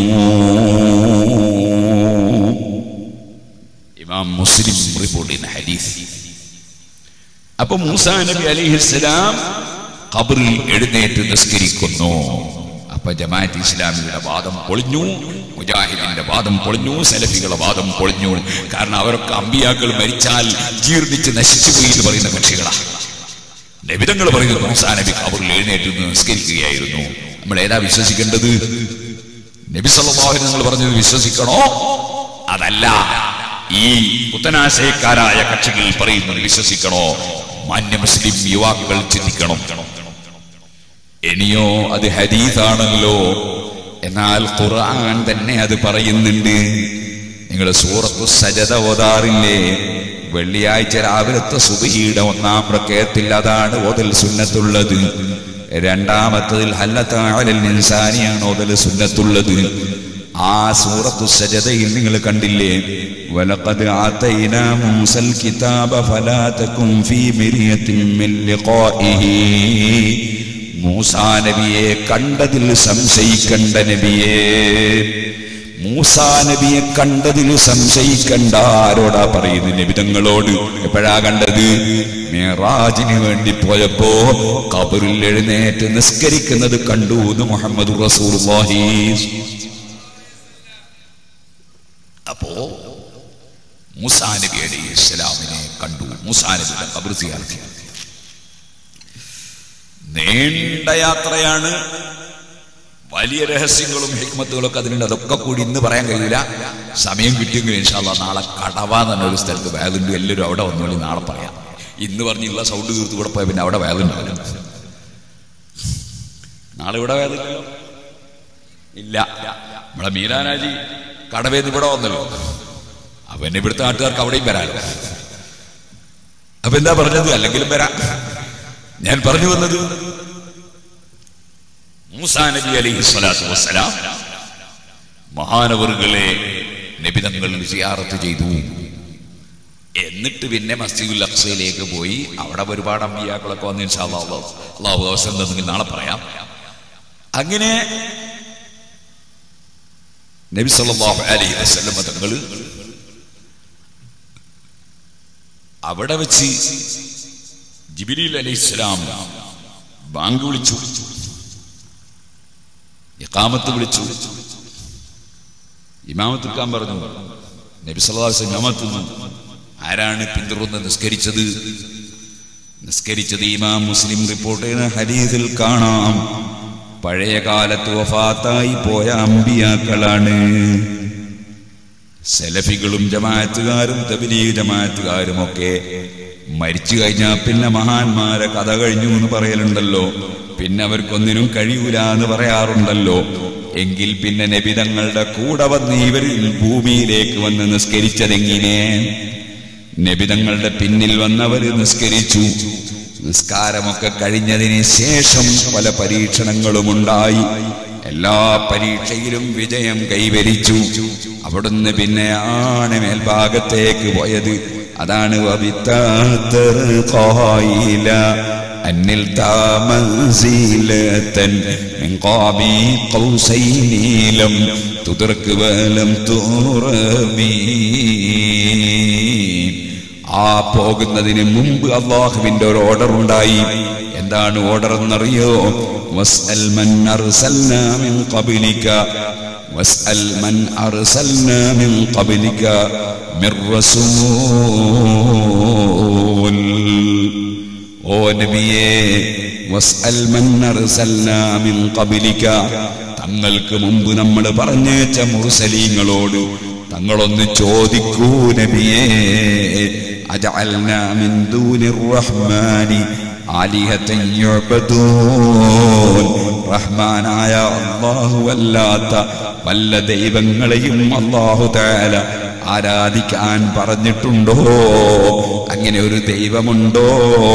ഇമാം മുസ്ലിം റിപ്പോർട്ട് ചെയ്യുന്ന ഹദീസ് അപ്പൊ മൂസാ നബി അലിഹിസ്സലാം ഖബറിൽ എഴുന്നേറ്റ് നിസ്കരിക്കുന്നു അപ്പൊ ജമാഅത്ത് ഇസ്ലാമിയുടെ വാദം പൊളിഞ്ഞു മുജാഹിദിന്റെ വാദം പൊളിഞ്ഞു സലഫികളുടെ വാദം പൊളിഞ്ഞു കാരണം അവരൊക്കെ അമ്പിയാക്കൾ മരിച്ചാൽ ജീർണിച്ച് നശിച്ചുപോയി എന്ന് പറയുന്ന കക്ഷികളാണ് നബിതങ്ങൾ പറയുന്നത് മൂസാ നബി ഖബറിൽ എഴുന്നേറ്റ് നിന്ന് നിസ്കരിക്കുകയായിരുന്നു നമ്മൾ ഏതാ വിശ്വസിക്കേണ്ടത് നബി സല്ലല്ലാഹു നിങ്ങൾ പറഞ്ഞത് വിശ്വസിക്കണോ അതല്ല ഈ പുത്തനാശയക്കാരായ കക്ഷികൾ പറയുന്നത് വിശ്വസിക്കണോ മാന്യ മുസ്ലിം യുവാക്കൾ ചിന്തിക്കണം ഇനിയോ അത് ഹദീസാണല്ലോ എന്നാൽ ഖുർആൻ തന്നെ അത് പറയുന്നുണ്ട് നിങ്ങൾ സൂറത്തു സജത ഓതാറില്ലേ വെള്ളിയാഴ്ച രാവിലത്തെ സുബഹിയുടെ ഒന്നാം പ്രക്കയത്തിൽ അതാണ് ഓതൽ സുന്നത്തുള്ളത് രണ്ടാമത്തതിൽ ഹല്ലത്താഴലിൽ നിൻസാനിയാണ് ഓതൽ സുന്നത്തുള്ളത് ആ സൂറത്തു സജതയിൽ നിങ്ങൾ കണ്ടില്ലേ വലഖദ് ആതൈനാ മൂസൽ കിതാബ ഫലാ തകും ഫീ മിരിയത്തിൻ മിൻ ലിഖാഇഹി മൂസാ നബിയെ കണ്ടതിൽ സംശയിക്കണ്ട നബിയെ മൂസാ നബിയെ കണ്ടതിൽ സംശയിക്കണ്ട ആരോടാ പറയുന്നത് നബിതങ്ങളോട് എപ്പോഴാ കണ്ടത് മേറാജിന് വേണ്ടി പോയപ്പോ കബറിൽ എഴുന്നേറ്റ് നിസ്കരിക്കുന്നത് കണ്ടു എന്ന് മുഹമ്മദ് റസൂലുള്ളാഹി അപ്പോ മൂസാ നബി അലൈഹി ഇസ്ലാമിനെ കണ്ടു മൂസാ നബിയുടെ കബർ സിയാർത്തി നീണ്ട യാത്രയാണ് വലിയ രഹസ്യങ്ങളും ഹിക്മത്തുകളും ഒക്കെ അതിനുണ്ട് അതൊക്കെ കൂടി ഇന്ന് പറയാൻ കഴിയില്ല സമയം കിട്ടിയെങ്കിൽ ഇൻഷാല്ല നാളെ കടവ എന്ന ഒരു സ്ഥലത്ത് വേലുണ്ട് എല്ലാവരും അവിടെ വന്നോളി നാളെ പറയാം ഇന്ന് പറഞ്ഞുള്ള സൗണ്ട് തീർത്ത് കൂടെ പോയ പിന്നെ അവിടെ വേലുണ്ടാവില്ല നാളെ ഇവിടെ വേലില്ലല്ലോ ഇല്ല നമ്മളെ മീരാനാജി കടവേന്ന് ഇവിടെ വന്നല്ലോ അപ്പൊ എന്നെ ഇവിടുത്തെ നാട്ടുകാർക്ക് അവിടെയും വരാലോ അപ്പൊ എന്താ പറഞ്ഞത് അല്ലെങ്കിലും വരാം ഞാൻ പറഞ്ഞു വന്നത് മൂസാ നബി അലൈഹി സ്വലാത്തു വസ്സലാം മഹാനവറുകളെ നബിതങ്ങൾ സിയാറത്ത് ചെയ്തു എന്നിട്ട് പിന്നെ മസ്ജിദുൽ അക്സയിലേക്ക് പോയി അവിടെ ഒരുപാട് അമ്പിയാക്കളൊക്കെ വന്ന് ഇൻഷാ അല്ലാഹ് അള്ളാഹു അവസരം തന്നെങ്കിൽ നാളെ പറയാം അങ്ങനെ നബി സല്ലല്ലാഹു അലൈഹി വസല്ലം തങ്ങൾ അവിടെ വെച്ച് ജിബിരിൽ അലൈഹിസ്സലാം ബാങ്ക് വിളിച്ചു ഇഖാമത്ത് വിളിച്ചു ഇമാമത്ത് എടുക്കാൻ പറഞ്ഞു നബി സല്ലല്ലാഹു അലൈഹി വസല്ലം ഇമാമത്ത് നിന്നു ആരാണ് പിന്തുടർന്ന് നിസ്കരിച്ചത് നിസ്കരിച്ചത് ഇമാം മുസ്ലിം റിപ്പോർട്ട് ചെയ്യുന്ന ഹദീസിൽ കാണാം പഴയ കാലത്ത് വഫാത്തായി പോയ അമ്പിയാക്കളാണ് സെലഫികളും ജമാഅത്തുകാരും തബലീഗ് ജമാഅത്തുകാരും ഒക്കെ മരിച്ചു കഴിഞ്ഞാൽ പിന്നെ മഹാന്മാരെ കഥ കഴിഞ്ഞു എന്ന് പറയലുണ്ടല്ലോ പിന്നെ അവർക്കൊന്നിനും കഴിയൂല എന്ന് പറയാറുണ്ടല്ലോ എങ്കിൽ പിന്നെ നബിതങ്ങളുടെ കൂടെ വന്ന് ഇവർ ഭൂമിയിലേക്ക് വന്ന് നിസ്കരിച്ചതെങ്ങനെ നബിതങ്ങളുടെ പിന്നിൽ വന്നവര് നിസ്കരിച്ചു നിസ്കാരമൊക്കെ കഴിഞ്ഞതിന് ശേഷം പല പരീക്ഷണങ്ങളും ഉണ്ടായി എല്ലാ പരീക്ഷയിലും വിജയം കൈവരിച്ചു അവിടുന്ന് പിന്നെ ആണ് മേൽഭാഗത്തേക്ക് പോയത് അതാണ് വബിത്താത്തർ ഖായില അന്നിൽ താമസീലത്തൻ من قاب قوسين لم تدرك ولم ترمي ആ പോകുന്നതിന് മുമ്പ് അള്ളാഹുവിന്റെ ഒരു ഓർഡർ ഉണ്ടായി എന്താണ് ഓർഡർ എന്നറിയോ വസ്അൽ മൻ അർസൽനാ മിൻ ഖബ്ലിക വസ്അൽ മൻ അർസൽനാ മിൻ ഖബ്ലിക മിർ റസൂൽ ഓ നബിയേ വസ്അൽ മൻ അർസൽനാ മിൻ ഖബ്ലിക തങ്ങൾക്ക് മുമ്പ് നമ്മൾ പറഞ്ഞേച്ച മുർസലീങ്ങളോട് തങ്ങളൊന്ന് ചോദിക്കൂ നബിയേ അജഅൽനാ മിൻ ദൂനിർ റഹ്മാനി ആലിഹത്തൻ യുഅബദൂൻ റഹ്മാനായ അള്ളാഹു അല്ലാത്ത വല്ല ദൈവങ്ങളെയും അള്ളാഹു താല ആരാധിക്കാൻ പറഞ്ഞിട്ടുണ്ടോ അങ്ങനെ ഒരു ദൈവമുണ്ടോ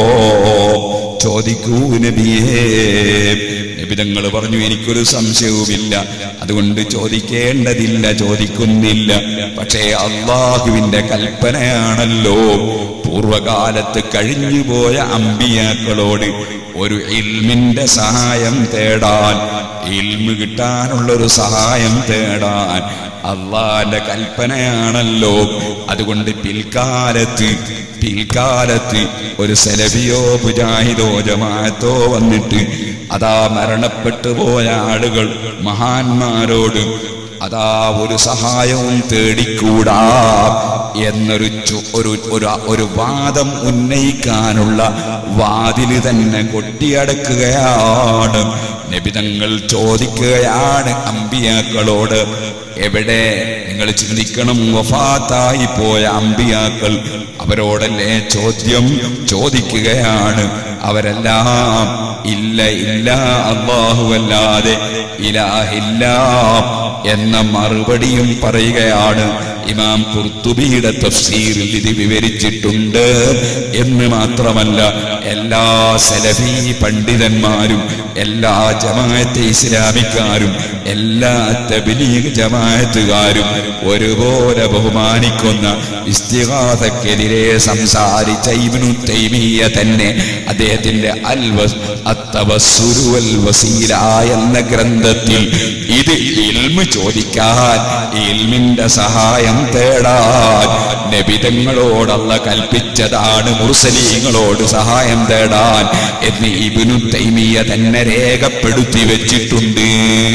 ചോദിക്കൂ നബിയേ നബിതങ്ങൾ പറഞ്ഞു എനിക്കൊരു സംശയവുമില്ല അതുകൊണ്ട് ചോദിക്കേണ്ടതില്ല ചോദിക്കുന്നില്ല പക്ഷേ അള്ളാഹുവിന്റെ കൽപ്പനയാണല്ലോ പൂർവകാലത്ത് കഴിഞ്ഞുപോയ അമ്പിയാക്കളോട് ഒരു ഇൽമിന്റെ സഹായം തേടാൻ ഇൽമ് കിട്ടാനുള്ളൊരു സഹായം തേടാൻ അള്ളാന്റെ കൽപ്പനയാണല്ലോ അതുകൊണ്ട് പിൽക്കാലത്ത് പിൽക്കാലത്ത് ഒരു സെലഫിയോ മുജാഹിദോ ജമാഅത്തോ വന്നിട്ട് അതാ മരണപ്പെട്ടു പോയ ആളുകൾ മഹാന്മാരോട് അതാ ഒരു സഹായവും തേടിക്കൂടാ എന്നൊരു ചു- ഒരു ഒരു ഒരു വാദം ഉന്നയിക്കാനുള്ള വാതില് തന്നെ കൊട്ടിയടക്കുകയാണ് നബിതങ്ങൾ ചോദിക്കുകയാണ് അമ്പിയാക്കളോട് എവിടെ നിങ്ങൾ ചിന്തിക്കണം വഫാത്തായി പോയ അമ്പിയാക്കൾ അവരോടല്ലേ ചോദ്യം ചോദിക്കുകയാണ് അവരെല്ലാം ഇല്ല ഇല്ല അള്ളാഹുവല്ലാതെ ഇലാഹില്ല എന്ന മറുപടിയും പറയുകയാണ് ഇമാം കുർത്തുബിയുടെ തഫ്സീറിൽ ഇത് വിവരിച്ചിട്ടുണ്ട് എന്ന് മാത്രമല്ല എല്ലാ സലഫി പണ്ഡിതന്മാരും എല്ലാ ജമാഅത്തെ ഇസ്ലാമിക്കാരും എല്ലാ തബ്ലീഗ് ജമാഅത്തുകാരും ഒരുപോലെ ബഹുമാനിക്കുന്ന ഇസ്തിഗാസക്കെതിരെ സംസാരിച്ച ഇബ്നു തൈമിയ തന്നെ അദ്ദേഹത്തിന്റെ അൽ വസ് അത്തവസ്സുരു വൽ വസീല എന്ന ഗ്രന്ഥത്തിൽ ഇത് ഇൽമ് ചോദിക്കാൻ ഇൽമിന്റെ സഹായം തേടാൻ നബിതങ്ങളോടല്ല കൽപ്പിച്ചതാണ് മുർസലീങ്ങളോട് സഹായം തേടാൻ എന്ന് ഇബ്നു തൈമിയ തന്നെ രേഖപ്പെടുത്തി വെച്ചിട്ടുണ്ട്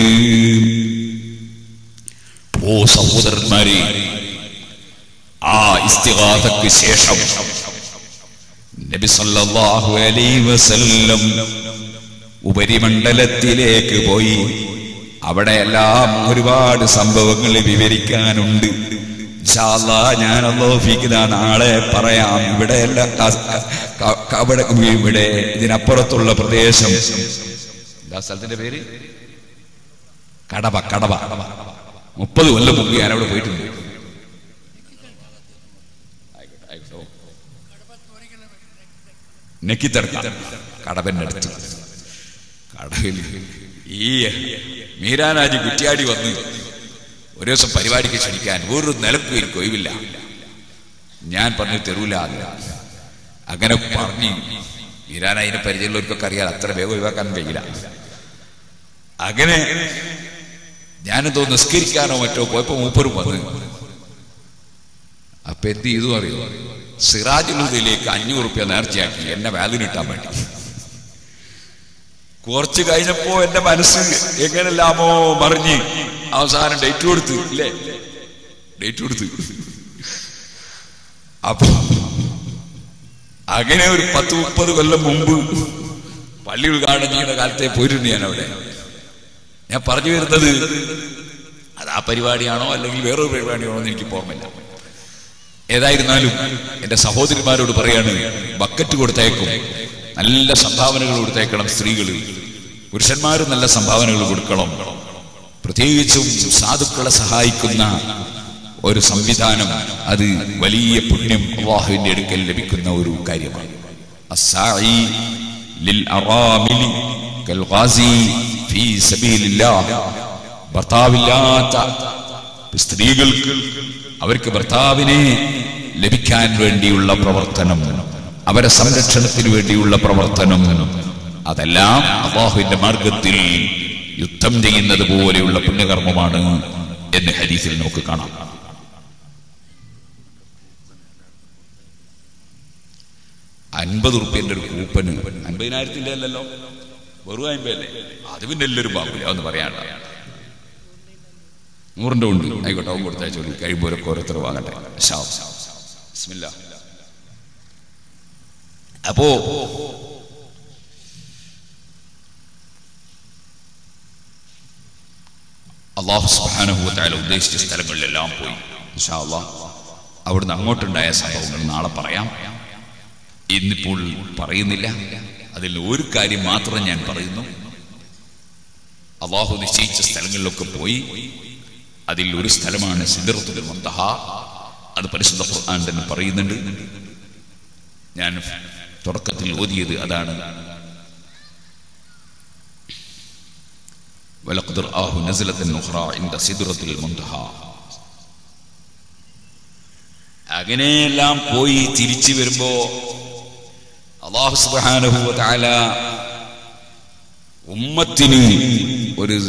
ഓ സഹോദരന്മാരെ ആ ഇസ്തിഗാഥക്ക് ശേഷം നബി സല്ലല്ലാഹു അലൈഹി വസല്ലം ഉപരിമണ്ഡലത്തിലേക്ക് പോയി അവിടെയെല്ലാം ഒരുപാട് സംഭവങ്ങൾ വിവരിക്കാനുണ്ട് ഇൻഷാ അല്ലാ, ഞാൻ അള്ളാഹുഫിക്കുന്ന നാളെ പറയാം ഇവിടെ അല്ല ക- ക- അവിടെ ഇവിടെ ഇതിനപ്പുറത്തുള്ള പ്രദേശം എന്താ സ്ഥലത്തിന്റെ പേര് കടവ കടവ മുപ്പത് കൊല്ലം മുമ്പ് ഞാൻ അവിടെ പോയിട്ടുണ്ട് ആയിക്കോട്ടെ, ആയിക്കോട്ടെ. നെക്കിത്തടക്ക കടവന്റെ അടുത്ത് കടവിൽ ഈ മീരാനാജി കുറ്റിയാടി വന്ന് ഒരു ദിവസം പരിപാടിക്ക് ക്ഷണിക്കാൻ ഒരു നിലക്കും എനിക്ക് ഒഴിവില്ല ഞാൻ പറഞ്ഞു തരൂല എന്ന്. അങ്ങനെ പറഞ്ഞു മീരാനായിനെ പരിചയമുള്ളവർക്കൊക്കെ അറിയാം അത്ര വേഗം ഒഴിവാക്കാൻ കഴിയില്ല അങ്ങനെ ഞാനെന്തോ നിസ്കരിക്കാനോ മറ്റോ പോയപ്പോ മൂപ്പരും വന്ന് അപ്പൊ എന്ത് ചെയ്തു അറിയോ സിറാജുലുദിലേക്ക് അഞ്ഞൂറ് റുപ്യ നേർച്ചയാക്കി എന്നെ വാലിനിട്ടാൻ വേണ്ടി കുറച്ച് കഴിഞ്ഞപ്പോ എന്റെ മനസ്സ് എങ്ങനെല്ലാമോ മറിഞ്ഞ് അവസാനം ഡേറ്റ് കൊടുത്ത് ഇല്ലേ ഡേറ്റ് കൊടുത്ത് അപ്പൊ അങ്ങനെ ഒരു പത്ത് മുപ്പത് കൊല്ലം മുമ്പ് പള്ളി ഉദ്ഘാടനം ചെയ്യുന്ന കാലത്തെ പോയിട്ടുണ്ട് ഞാൻ അവിടെ ഞാൻ പറഞ്ഞു വരുന്നത് അത് ആ പരിപാടിയാണോ അല്ലെങ്കിൽ വേറൊരു പരിപാടിയാണോ എന്ന് എനിക്ക് ഓർമ്മയില്ല ഏതായിരുന്നാലും എന്റെ സഹോദരിമാരോട് പറയാണ് ബക്കറ്റ് കൊടുത്തേക്കും നല്ല സംഭാവനകൾ കൊടുത്തേക്കണം സ്ത്രീകൾ പുരുഷന്മാരും നല്ല സംഭാവനകൾ കൊടുക്കണം പ്രത്യേകിച്ചും സാധുക്കളെ സഹായിക്കുന്ന ഒരു സംവിധാനം അത് വലിയ പുണ്യം അള്ളാഹുവിന്റെ അടുക്കൽ ലഭിക്കുന്ന ഒരു കാര്യമാണ് അസ്സായി ലിൽ അറാമിലി കൽ ഗാസി ഫീ സബീലില്ലാഹ് ഭർത്താവില്ലാത്ത സ്ത്രീകൾക്ക് അവർക്ക് ഭർത്താവിനെ ലഭിക്കാൻ വേണ്ടിയുള്ള പ്രവർത്തനം അവരെ സംരക്ഷണത്തിന് വേണ്ടിയുള്ള പ്രവർത്തനം അതെല്ലാം അള്ളാഹുവിന്റെ മാർഗത്തിൽ യുദ്ധം ചെയ്യുന്നത് പോലെയുള്ള പുണ്യകർമ്മമാണ് എന്ന് ഹരീസിൽ നമുക്ക് കാണാം അൻപത് റുപ്യന്റെ ഒരു കൂപ്പന് അൻപതിനായിരത്തിന്റെ അല്ലല്ലോ വെറും അൻപതല്ലേ അത് പിന്നെ എല്ലാവരും പാപ്പില്ല ഒന്ന് പറയാണ്ട നൂറിന്റെ ഉണ്ട് ആയിക്കോട്ടെ അവൻ കൊടുത്തയച്ചോളി കഴിയുമ്പോഴൊക്കെ ഓരോരുത്തർ വാങ്ങട്ടെ ഷാ. ബിസ്മില്ലാ. അപ്പോ അള്ളാഹു സുബാനുഭവത്തായ ഉദ്ദേശിച്ച സ്ഥലങ്ങളിലെല്ലാം പോയി ഇൻഷാ അള്ളാഹ് അവിടുന്ന് അങ്ങോട്ടുണ്ടായ സംഭവങ്ങൾ നാളെ പറയാം ഇന്നിപ്പോൾ പറയുന്നില്ല അതിൽ ഒരു കാര്യം മാത്രം ഞാൻ പറയുന്നു അള്ളാഹു നിശ്ചയിച്ച സ്ഥലങ്ങളിലൊക്കെ പോയി അതിൽ ഒരു സ്ഥലമാണ് സിദറത്തുൽ മുന്തഹ അത് പരിശുദ്ധ ഖുർആൻ തന്നെ പറയുന്നുണ്ട് ഞാൻ തുടക്കത്തിൽ ഓതിയത് അതാണ് ولقد رآه نزلة أخرى عند سدرة المنتهى അങ്ങനെയെല്ലാം പോയി തിരിച്ചു വരുമ്പോ അള്ളാഹു സുബ്ഹാനഹു വ തആല ഉമ്മത്തിന് ഒരു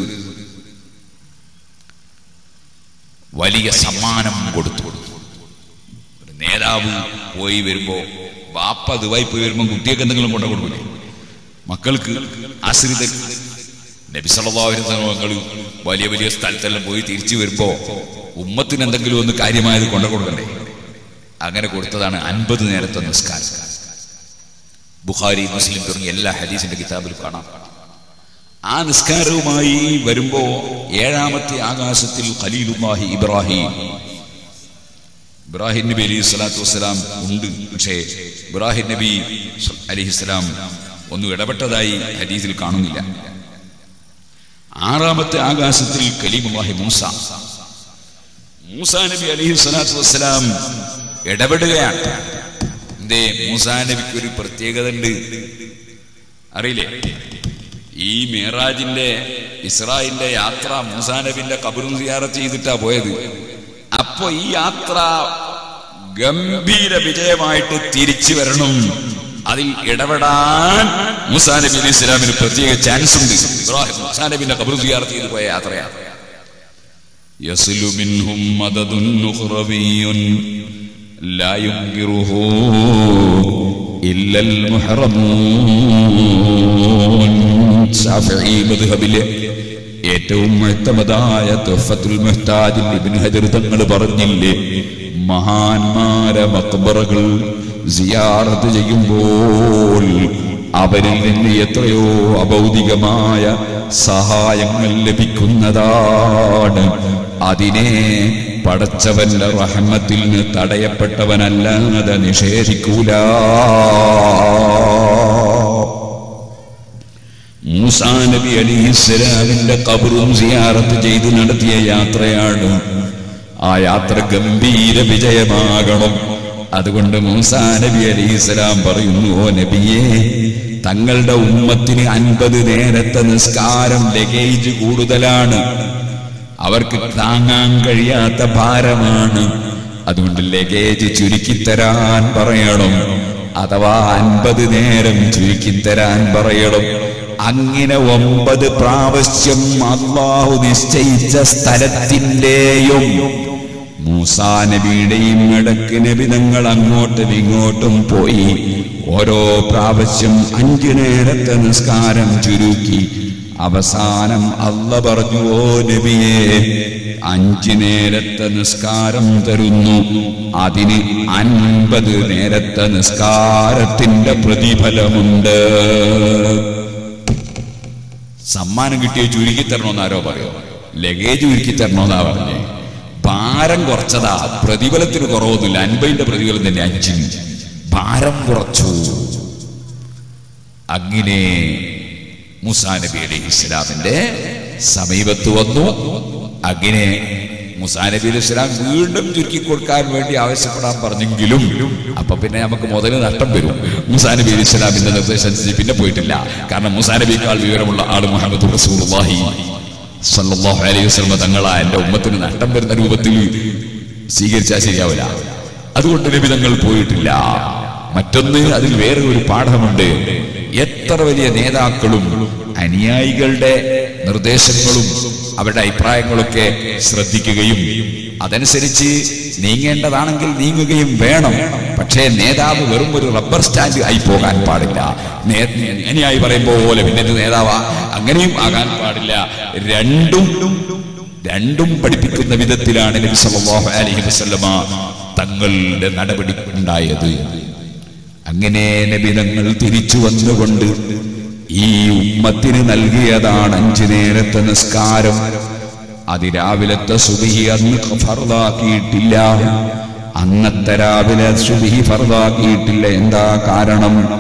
വലിയ സമ്മാനം കൊടുത്തു ഒരു നേതാവ് പോയി വരുമ്പോ ബാപ്പ ദുബായി പോയി വരുമ്പോ കുട്ടിയൊക്കെ എന്തെങ്കിലും കൊണ്ടു കൊടുക്കില്ലേ മക്കൾക്ക് ആശ്രിത നബി സല്ലല്ലാഹു അലൈഹി വസല്ലം മക്കൾ വലിയ വലിയ സ്ഥലത്തെല്ലാം പോയി തിരിച്ചു വരുമ്പോ ഉമ്മത്തിന് എന്തെങ്കിലും ഒന്ന് കാര്യമായത് കൊണ്ടു കൊടുക്കണ്ടേ അങ്ങനെ കൊടുത്തതാണ് അൻപത് നേരത്തെ നിസ്കാരം ബുഖാരി മുസ്ലിം തുടങ്ങിയ എല്ലാ ഹദീസിന്റെ കിതാബിലും കാണാം ആ നിസ്കാരവുമായി വരുമ്പോ ഏഴാമത്തെ ആകാശത്തിൽ ഖലീലുല്ലാഹി ഇബ്രാഹിം ഇബ്രാഹിം നബി അലൈഹി സ്വലാത്തു വസ്സലാം ഉണ്ട് പക്ഷേ ഇബ്രാഹിം നബി അലൈഹി സ്വലാം ഒന്നും ഇടപെട്ടതായി ഹദീസിൽ കാണുന്നില്ല ആറാമത്തെ ആകാശത്തിൽ കലീമുല്ലാഹി മൂസ മൂസ നബി അലൈഹി സ്വലാത്തു വസ്സലാം ഇടപെടുകയാണ് എന്തേ മൂസാ നബിക്ക് ഒരു പ്രത്യേകത ഉണ്ട് അറിയില്ലേ ഈ മേറാജിന്റെ ഇസ്രായിലിന്റെ യാത്ര മൂസാ നബിന്റെ കബറും സിയാറത്ത് ചെയ്തിട്ടാ പോയത് അപ്പൊ ഈ യാത്ര ഗംഭീര വിജയമായിട്ട് തിരിച്ചു വരണം അതിൽ ഇടപെടാൻ മൂസാ നബി അലൈഹി ഇസ്ലാമിന് പ്രത്യേക ചാൻസ് ഉണ്ട് ഇബ്രാഹിം മൂസാ നബിന്റെ കബറും സിയാറത്ത് ചെയ്ത് പോയ യാത്രയാണ് يصل منهم مدد أخروي لا ينكره إلا المحرمون ഷാഫിഈ മദ്ഹബിലെ ഏറ്റവും മുഹത്തമതായ തുഫത്തുൽ മുഹ്താജിൽ ഇബ്നു ഹജർ തങ്ങൾ പറഞ്ഞില്ലേ മഹാന്മാരെ മക്ബറകൾ സിയാറത്ത് ചെയ്യുമ്പോൾ അവരിൽ നിന്ന് എത്രയോ അഭൗതികമായ സഹായങ്ങൾ ലഭിക്കുന്നതാണ് അതിനെ പടച്ചവന്റെ റഹ്മത്തിൽ നിന്ന് തടയപ്പെട്ടവനല്ലാതെ നിഷേധിക്കൂല മൂസാ നബി അലിഹിസ്ലാമിന്റെ കബറും സിയാറത്ത് ചെയ്ത് നടത്തിയ യാത്രയാണ് ആ യാത്ര ഗംഭീര വിജയമാകണം അതുകൊണ്ട് മൂസാ നബി അലിഹിസ്ലാം പറയുന്നു ഓ നബിയേ തങ്ങളുടെ ഉമ്മത്തിന് അൻപത് നേരത്തെ നിസ്കാരം ലഗേജ് കൂടുതലാണ് അവർക്ക് താങ്ങാൻ കഴിയാത്ത ഭാരമാണ് അതുകൊണ്ട് ലഗേജ് ചുരുക്കിത്തരാൻ പറയണം അഥവാ അൻപത് നേരം ചുരുക്കിത്തരാൻ പറയണം അങ്ങനെ ഒമ്പത് പ്രാവശ്യം അള്ളാഹു നിശ്ചയിച്ച സ്ഥലത്തിന്റെയും മൂസാ നബിയുടെയും ഇടക്ക് നബിതങ്ങൾ അങ്ങോട്ടും ഇങ്ങോട്ടും പോയി ഓരോ പ്രാവശ്യം അഞ്ചു നേരത്തെ നിസ്കാരം ചുരുക്കി അവസാനം അല്ല പറഞ്ഞു ഓ നബിയെ അഞ്ചു നേരത്തെ നിസ്കാരം തരുന്നു അതിന് അൻപത് നേരത്തെ നിസ്കാരത്തിന്റെ പ്രതിഫലമുണ്ട് സമ്മാനം കിട്ടിയ ചുരുക്കി തരണമെന്ന് ആരോ പറയോ ലഗേജ് ചുരുക്കി തരണമെന്നാ പറഞ്ഞേ ഭാരം കുറച്ചതാ പ്രതിഫലത്തിന് കുറവൊന്നുമില്ല അൻപതിന്റെ പ്രതിഫലം തന്നെ അഞ്ചിന് ഭാരം കുറച്ചു അങ്ങനെ മുസാ നബി അലൈഹി ഇസ്ലാമിന്റെ സമീപത്ത് വന്നു അങ്ങനെ മുസാ നബി അലൈഹി ഇസ്ലാം വീണ്ടും ചുരുക്കി കൊടുക്കാൻ വേണ്ടി ആവശ്യപ്പെടാൻ പറഞ്ഞെങ്കിലും അപ്പൊ പിന്നെ നമുക്ക് മുതൽ നഷ്ടം വരും മുസാ നബി അലൈഹി ഇസ്ലാമിന്റെ നിർദ്ദേശം അനുസരിച്ച് പിന്നെ പോയിട്ടില്ല കാരണം മുസാ നബിയേക്കാൾ വിവരമുള്ള ആള് മുഹമ്മദ് റസൂലുള്ളാഹി സല്ലല്ലാഹു അലൈഹി വസല്ലം തങ്ങളാ എന്റെ ഉമ്മത്തിന് നഷ്ടം വരുന്ന രൂപത്തിൽ സ്വീകരിച്ചാൽ ശരിയാവില്ല അതുകൊണ്ട് നബി തങ്ങൾ പോയിട്ടില്ല മറ്റൊന്ന് അതിൽ വേറെ ഒരു പാഠമുണ്ട് എത്ര വലിയ നേതാക്കളും അനുയായികളുടെ നിർദ്ദേശങ്ങളും അവരുടെ അഭിപ്രായങ്ങളൊക്കെ ശ്രദ്ധിക്കുകയും അതനുസരിച്ച് നീങ്ങേണ്ടതാണെങ്കിൽ നീങ്ങുകയും വേണം പക്ഷേ നേതാവ് വെറും ഒരു റബ്ബർ സ്റ്റാൻഡ് ആയി പോകാൻ പാടില്ല നേ- അനുയായി പറയുമ്പോ പോലെ പിന്നെ ഒരു നേതാവാ അങ്ങനെയും ആകാൻ പാടില്ല രണ്ടും രണ്ടും പഠിപ്പിക്കുന്ന വിധത്തിലാണ് നബി സല്ലല്ലാഹു അലൈഹി വസല്ലമ തങ്ങളുടെ നടപടി ഉണ്ടായത് അങ്ങനെ നബിതങ്ങൾ തിരിച്ചു വന്നുകൊണ്ട് ഈ ഉമ്മത്തിന് നൽകിയതാണ് അഞ്ചു നേരത്തെ നിസ്കാരം അതിരാവിലത്തെ സുബിഹി അന്ന് ഫർദാക്കിയിട്ടില്ല അന്നത്തെ രാവിലെ സുബിഹി ഫർദാക്കിയിട്ടില്ല എന്താ കാരണം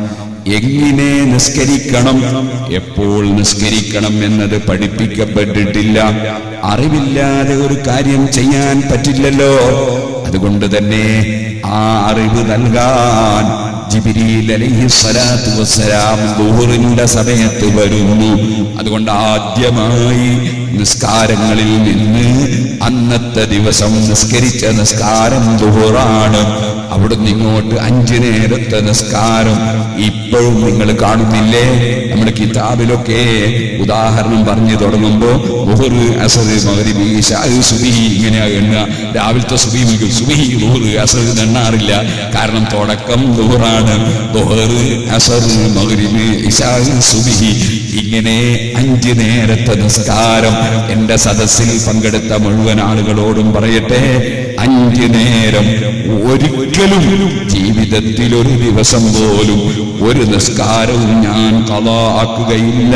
എങ്ങനെ നിസ്കരിക്കണം എപ്പോൾ നിസ്കരിക്കണം എന്നത് പഠിപ്പിക്കപ്പെട്ടിട്ടില്ല അറിവില്ലാതെ ഒരു കാര്യം ചെയ്യാൻ പറ്റില്ലല്ലോ അതുകൊണ്ട് തന്നെ ആ അറിവ് നൽകാൻ ജിബിരിയിൽ അലൈഹി സ്വലാത്തു വസ്സലാം ദുഹറിന്റെ സമയത്ത് വരുന്നു അതുകൊണ്ട് ആദ്യമായി നിസ്കാരങ്ങളിൽ നിന്ന് അന്നത്തെ ദിവസം നിസ്കരിച്ച നിസ്കാരം ദുഹറാണ് അവിടുന്ന് ഇങ്ങോട്ട് അഞ്ചു നേരത്തെ നിസ്കാരം ഇപ്പോഴും നിങ്ങൾ കാണുന്നില്ലേ നമ്മുടെ കിതാബിലൊക്കെ ഉദാഹരണം പറഞ്ഞു തുടങ്ങുമ്പോ മുഹർ അസർ മകരിബി സുബി ഇങ്ങനെ എണ്ണുക രാവിലത്തെ സുബി മുതൽ സുബി മുഹർ അസർ എണ്ണാറില്ല കാരണം തുടക്കം ദുഹറാണ് ദുഹർ അസർ മകരിബി ഇഷാ സുബി ഇങ്ങനെ അഞ്ച് നേരത്തെ നിസ്കാരം എന്റെ സദസ്സിൽ പങ്കെടുത്ത മുഴുവൻ ആളുകളോടും പറയട്ടെ അഞ്ച് നേരം ഒരിക്കലും ജീവിതത്തിൽ ഒരു ദിവസം പോലും ഒരു നിസ്കാരവും ഞാൻ കഥാക്കുകയില്ല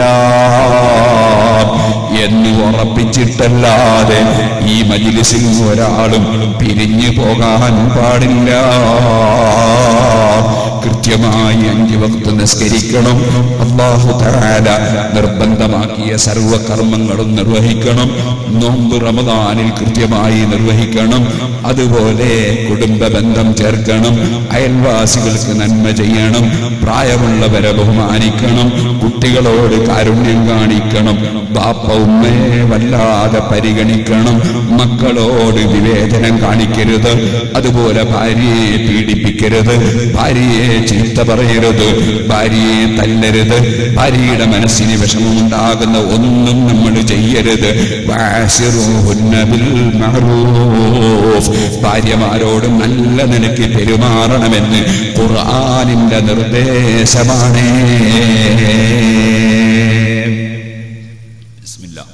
എന്ന് ഉറപ്പിച്ചിട്ടല്ലാതെ ഈ മജിലിസിൽ ഒരാളും പിരിഞ്ഞു പോകാൻ പാടില്ല കൃത്യമായി അഞ്ച് വക്ത് നിസ്കരിക്കണം അള്ളാഹു തആല നിർബന്ധമാക്കിയ സർവകർമ്മങ്ങളും നിർവഹിക്കണം നോമ്പ് റമദാനിൽ കൃത്യമായി നിർവഹിക്കണം അതുപോലെ കുടുംബ ബന്ധം ചേർക്കണം അയൽവാസികൾക്ക് നന്മ ചെയ്യണം പ്രായമുള്ളവരെ ബഹുമാനിക്കണം കുട്ടികളോട് കാരുണ്യം കാണിക്കണം ബാപ്പ ഉമ്മയെ വല്ലാതെ പരിഗണിക്കണം മക്കളോട് വിവേചനം കാണിക്കരുത് അതുപോലെ ഭാര്യയെ പീഡിപ്പിക്കരുത് ഭാര്യയെ ചീത്ത പറയരുത് ഭാര്യയെ തല്ലരുത് ഭാര്യയുടെ മനസ്സിന് വിഷമമുണ്ടാകുന്ന ഒന്നും നമ്മൾ ചെയ്യരുത് വാശിറുഹുന്ന ബിൽ മഅറൂഫ്. ഭാര്യമാരോട് നല്ല നിലയ്ക്ക് പെരുമാറണമെന്ന് ഖുർആനിന്റെ നിർദ്ദേശമാണ് ബിസ്മില്ലാ.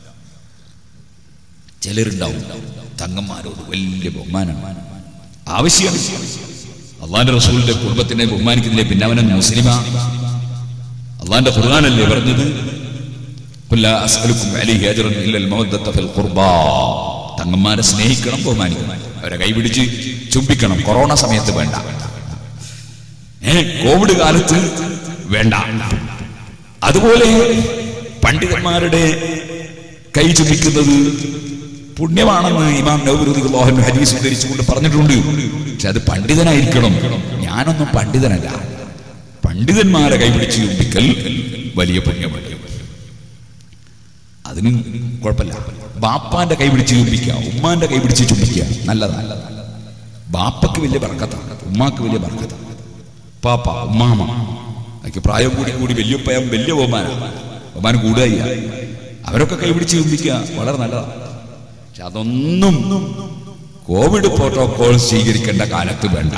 ചിലരുണ്ടാവും തങ്ങന്മാരോട് വലിയ ബഹുമാനമാണ് ആവശ്യം അള്ളാന്റെ റസൂലിന്റെ കുടുംബത്തിനെ ബഹുമാനിക്കുന്നില്ലേ പിന്നെ അവനെ മുസ്ലിമാ അള്ളാന്റെ ഖുർആാനല്ലേ പറഞ്ഞത് "ഖുൽ ലാ അസ്അലുക്കും അലൈഹി അജ്റൻ ഇല്ലൽ മവദ്ദത്ത ഫിൽ ഖുർബാ." തങ്ങന്മാരെ സ്നേഹിക്കണം ബഹുമാനിക്കണം അവരെ കൈപിടിച്ച് ചുംബിക്കണം കൊറോണ സമയത്ത് വേണ്ട ഏ കോവിഡ് കാലത്ത് വേണ്ട അതുപോലെ പണ്ഡിതന്മാരുടെ കൈ ചുംബിക്കുന്നത് പുണ്യമാണെന്ന് ഇമാം നൗറുദ്ദീൻ ഹദീസ് ഉദ്ധരിച്ചുകൊണ്ട് പറഞ്ഞിട്ടുണ്ട് പക്ഷെ അത് പണ്ഡിതനായിരിക്കണം ഞാനൊന്നും പണ്ഡിതനല്ല പണ്ഡിതന്മാരെ കൈപിടിച്ച് ചുംബിക്കൽ വലിയ പുണ്യമാണ് അതിന് കുഴപ്പമില്ല ബാപ്പാന്റെ കൈ പിടിച്ച് ചുംബിക്കുക ഉമ്മാന്റെ കൈ പിടിച്ച് ചുംബിക്കുക നല്ലതാണ് ബാപ്പക്ക് വലിയ ബർക്കത്താണ് ഉമ്മാക്ക് വലിയ ബർക്കത്താണ് പാപ്പ ഉമ്മാമ അതൊക്കെ പ്രായം കൂടി കൂടി വലിയപ്പയം വലിയ ബഹുമാനം ബഹുമാനം കൂടുകയ്യ അവരൊക്കെ കൈ പിടിച്ച് ചുംബിക്കുക വളരെ നല്ലതാണ് പക്ഷെ അതൊന്നും കോവിഡ് പ്രോട്ടോകോൾ സ്വീകരിക്കേണ്ട കാലത്ത് വേണ്ട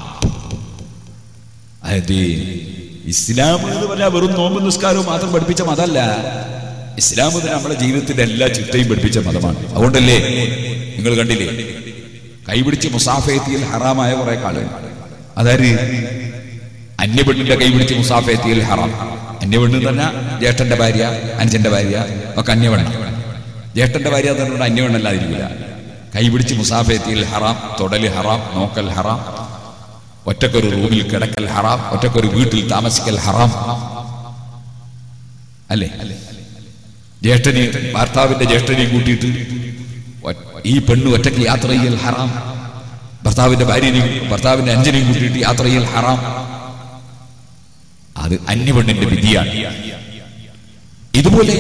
അതായത് ഇസ്ലാം എന്ന് പറഞ്ഞാൽ വെറും നോമ്പ് നിസ്കാരവും മാത്രം പഠിപ്പിച്ച മതമല്ല ഇസ്ലാം എന്ന് നമ്മുടെ ജീവിതത്തിന്റെ എല്ലാ ചിട്ടയും പഠിപ്പിച്ച മതമാണ് അതുകൊണ്ടല്ലേ നിങ്ങൾ കണ്ടില്ലേ കൈപിടിച്ച് മുസാഫയത്തിയിൽ ഹറാമായ കുറെ കാലം അതായത് അന്യപെണ്ണിന്റെ കൈപിടിച്ച് മുസാഫയത്തിയിൽ ഹറാം അന്യപെണ്ണ് എന്ന് പറഞ്ഞാൽ ജ്യേഷ്ഠന്റെ ഭാര്യ അനുജന്റെ ഭാര്യ ഒക്കെ അന്യപെണ്ണ ജ്യേഷ്ഠന്റെ ഭാര്യ എന്ന് പറഞ്ഞാൽ അന്യപെണ്ണല്ലാതിരിക്കില്ല കൈപിടിച്ച് മുസാഫയത്തിയിൽ ഹറാം തൊടല് ഹറാം നോക്കൽ ഹറാം ഒറ്റക്കൊരു റൂമിൽ കിടക്കൽ ഹറാം ഒറ്റക്കൊരു വീട്ടിൽ താമസിക്കൽ ഹറാം അല്ലേ ജ്യേഷ്ഠനെ ഭർത്താവിന്റെ ജ്യേഷ്ഠനെയും കൂട്ടിയിട്ട് ഒ- ഈ പെണ്ണ് ഒറ്റയ്ക്ക് യാത്ര ചെയ്യൽ ഹറാം ഭർത്താവിന്റെ ഭാര്യനെയും ഭർത്താവിന്റെ അഞ്ചനെയും കൂട്ടിയിട്ട് യാത്ര ചെയ്യൽ ഹറാം അത് അന്യപെണ്ണിന്റെ വിധിയാണ് ഇതുപോലെ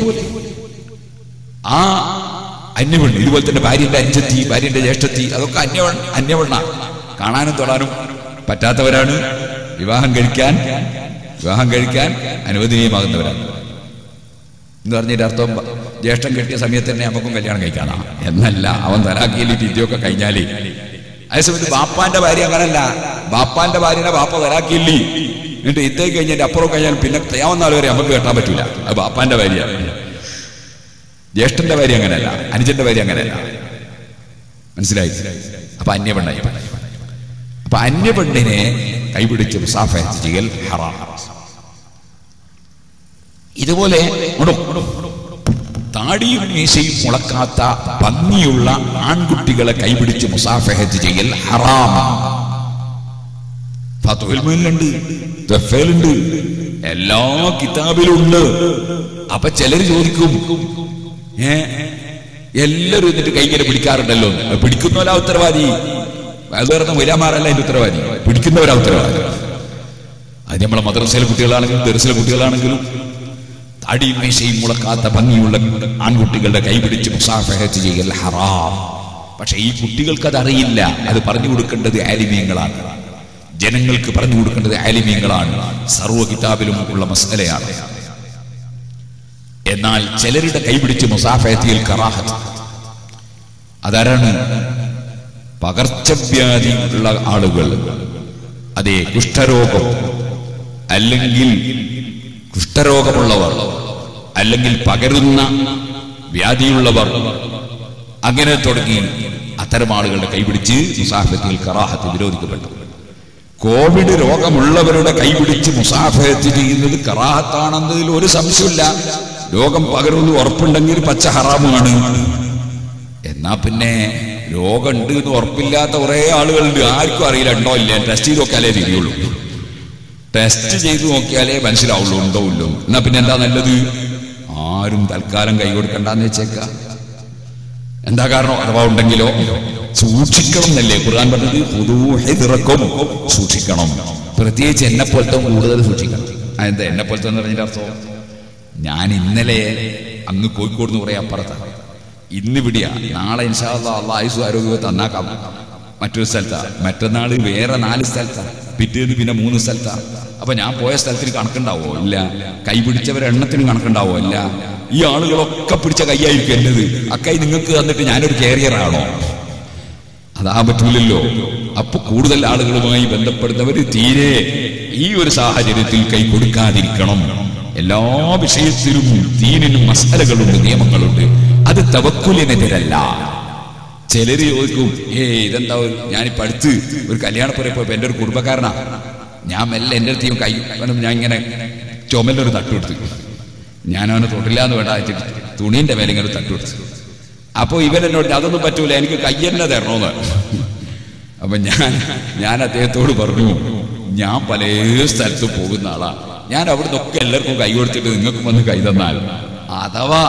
ആ അന്യപെണ്ണ് ഇതുപോലെ തന്നെ ഭാര്യന്റെ അഞ്ചെത്തി ഭാര്യന്റെ ജ്യേഷ്ഠത്തി അതൊക്കെ അന്യവൺ അന്യവണ്ണ കാണാനും തൊടാനും പറ്റാത്തവരാണ് വിവാഹം കഴിക്കാൻ വിവാഹം കഴിക്കാൻ അനുവദനീയമാകുന്നവരാണ് എന്ന് പറഞ്ഞതിന്റെ അർത്ഥം ബ- ജ്യേഷ്ഠൻ കെട്ടിയ സമയത്ത് തന്നെ നമുക്കും കല്യാണം കഴിക്കാനാ എന്നല്ല അവൻ തലാക്കിയിലിട്ട് ഇതൊക്കെ കഴിഞ്ഞാല് അതേസമയത്ത് ബാപ്പാന്റെ ഭാര്യ അങ്ങനല്ല ബാപ്പാന്റെ ഭാര്യനെ ബാപ്പ തലാക്കിയില്ലേ എന്നിട്ട് ഇത്തേക്ക് കഴിഞ്ഞതിന്റെ അപ്പുറം കഴിഞ്ഞാൽ പിന്നെ തയ്യാവുന്ന വരെ നമുക്ക് കെട്ടാൻ പറ്റൂല അത് ബാപ്പാന്റെ ഭാര്യ ജ്യേഷ്ഠന്റെ ഭാര്യ അങ്ങനെയല്ല അനുജന്റെ ഭാര്യ അങ്ങനെയല്ല മനസ്സിലായി അപ്പൊ അന്യപെണ്ണായി അപ്പൊ അന്യപെണ്ണിനെ കൈപിടിച്ച് മുസാഫത്ത് ചെയ്യൽ ഹറാം ഇതുപോലെ ഉണ്ടോ? താടിയും മീശയും മുളക്കാത്ത ഭംഗിയുള്ള ആൺകുട്ടികളെ കൈപിടിച്ച് മുസാഫഹത്ത് ചെയ്യൽ ഹറാം ഫത്തുൽ മുയിലുണ്ട് ദഫേലുണ്ട് എല്ലാ കിതാബിലും ഉണ്ട് അപ്പൊ ചിലര് ചോദിക്കും ഏ എല്ലാരും എന്നിട്ട് കൈകരെ പിടിക്കാറുണ്ടല്ലോ എന്ന്. പിടിക്കുന്നവരാ ഉത്തരവാദി അത് പറഞ്ഞ വിലാമാറല്ല അതിന്റെ ഉത്തരവാദി പിടിക്കുന്നവരാ ഉത്തരവാദി അത് നമ്മളെ മദ്രസയിലെ കുട്ടികളാണെങ്കിലും ദർസിലെ കുട്ടികളാണെങ്കിലും തടിയും മീശയും മുളക്കാത്ത ഭംഗിയുള്ള ആൺകുട്ടികളുടെ കൈപിടിച്ച് മുസാഫഹത്ത് ചെയ്യൽ ഹറാം പക്ഷെ ഈ കുട്ടികൾക്ക് അത് അറിയില്ല അത് പറഞ്ഞു കൊടുക്കേണ്ടത് ആലിമീങ്ങളാണ് ജനങ്ങൾക്ക് പറഞ്ഞു കൊടുക്കേണ്ടത് ആലിമീങ്ങളാണ് സർവ്വ കിതാബിലും ഉള്ള മസലയാണ് എന്നാൽ ചിലരുടെ കൈപിടിച്ച് മുസാഫഹത്തിയിൽ കറാഹത്ത് അതാരാണ് പകർച്ചവ്യാധി ഉള്ള ആളുകൾ അതെ കുഷ്ഠരോഗം അല്ലെങ്കിൽ കുഷ്ഠരോഗമുള്ളവർ അല്ലെങ്കിൽ പകരുന്ന വ്യാധിയുള്ളവർ അങ്ങനെ തുടങ്ങി അത്തരം ആളുകളുടെ കൈപിടിച്ച് മുസാഫത്തിൽ കറാഹത്ത് വിരോധിക്കപ്പെട്ടു കോവിഡ് രോഗമുള്ളവരുടെ കൈപിടിച്ച് മുസാഫത്ത് ചെയ്യുന്നത് കറാഹത്താണെന്നതിൽ ഒരു സംശയമില്ല രോഗം പകരുന്നു ഉറപ്പുണ്ടെങ്കിൽ പച്ച ഹറാമാണ് എന്നാ പിന്നെ രോഗമുണ്ട് എന്ന് ഉറപ്പില്ലാത്ത കുറെ ആളുകളുണ്ട് ആർക്കും അറിയില്ല ഉണ്ടോ ഇല്ല ടെസ്റ്റ് ചെയ്ത് നോക്കിയാലേ തിരിയുള്ളൂ ടെസ്റ്റ് ചെയ്ത് നോക്കിയാലേ മനസ്സിലാവുള്ളൂ ഉണ്ടോ ഇല്ലോ എന്നാ പിന്നെ എന്താ നല്ലത് ആരും തൽക്കാലം കൈ കൊടുക്കണ്ടെന്ന് വെച്ചേക്ക എന്താ കാരണം അഥവാ ഉണ്ടെങ്കിലോ സൂക്ഷിക്കണം എന്നല്ലേ ഖുർആൻ പറഞ്ഞത് ഹുദൂഹിദിറക്കും സൂക്ഷിക്കണം പ്രത്യേകിച്ച് എന്നെ പോലത്തെ കൂടുതൽ സൂക്ഷിക്കണം ആ, എന്താ എന്നെ പോലത്തെ എന്ന് പറഞ്ഞതിന്റെ അർത്ഥം ഞാൻ ഇന്നലെ അങ്ങ് കോഴിക്കോട് നിന്ന് കുറെ അപ്പുറത്താണ് ഇന്നിവിടെയാ നാളെ ഇൻഷാല്ല ആയുസ് ആരോഗ്യം തന്നാക്കാം മറ്റൊരു സ്ഥലത്താ മറ്റന്നാൾ വേറെ നാല് സ്ഥലത്താ പിറ്റേന്ന് പിന്നെ മൂന്ന് സ്ഥലത്താ അപ്പൊ ഞാൻ പോയ സ്ഥലത്തിന് കണക്കുണ്ടാവോ ഇല്ല കൈ പിടിച്ചവരെ എണ്ണത്തിന് കണക്കുണ്ടാവോ ഇല്ല ഈ ആളുകളൊക്കെ പിടിച്ച കൈയായിരിക്കും എന്റേത് അക്കൈ നിങ്ങൾക്ക് തന്നിട്ട് ഞാനൊരു കാരിയർ ആണോ അതാ പറ്റൂലല്ലോ അപ്പൊ കൂടുതൽ ആളുകളുമായി ബന്ധപ്പെടുന്നവര് തീരെ ഈ ഒരു സാഹചര്യത്തിൽ കൈ കൊടുക്കാതിരിക്കണം എല്ലാ വിഷയത്തിലും ദീനിനും മസാലകളുണ്ട് നിയമങ്ങളുണ്ട് അത് തവക്കുലിനെതിരല്ല ചിലര് ചോദിക്കും ഏ ഇതെന്താ ഒരു- ഞാനിപ്പോ അടുത്ത് ഒരു കല്യാണപ്പുറം പോയപ്പോ എന്റെ ഒരു കുടുംബക്കാരനാ ഞാൻ മെല്ലെ എന്റെ അടുത്ത് കൈ വേണം ഞാൻ ഇങ്ങനെ ചുമലൊരു തട്ടുകൊടുത്തു ഞാൻ അവനെ തൊട്ടില്ല എന്ന് വേണ്ട വെച്ചിട്ട് തുണീന്റെ മേലെ ഇങ്ങനെ ഒരു തട്ടുകൊടുത്തു അപ്പൊ ഇവൻ എന്നോട് പറഞ്ഞു, അതൊന്നും പറ്റൂല എനിക്ക് കയ്യെന്നെ തരണോന്ന് അപ്പൊ ഞാൻ ഞാൻ അദ്ദേഹത്തോട് പറഞ്ഞു ഞാൻ പല സ്ഥലത്തും പോകുന്ന ആളാ ഞാൻ അവിടുന്ന് ഒക്കെ എല്ലാവർക്കും കൈ കൊടുത്തിട്ട് നിങ്ങൾക്കും വന്ന് കൈ തന്നാൽ അഥവാ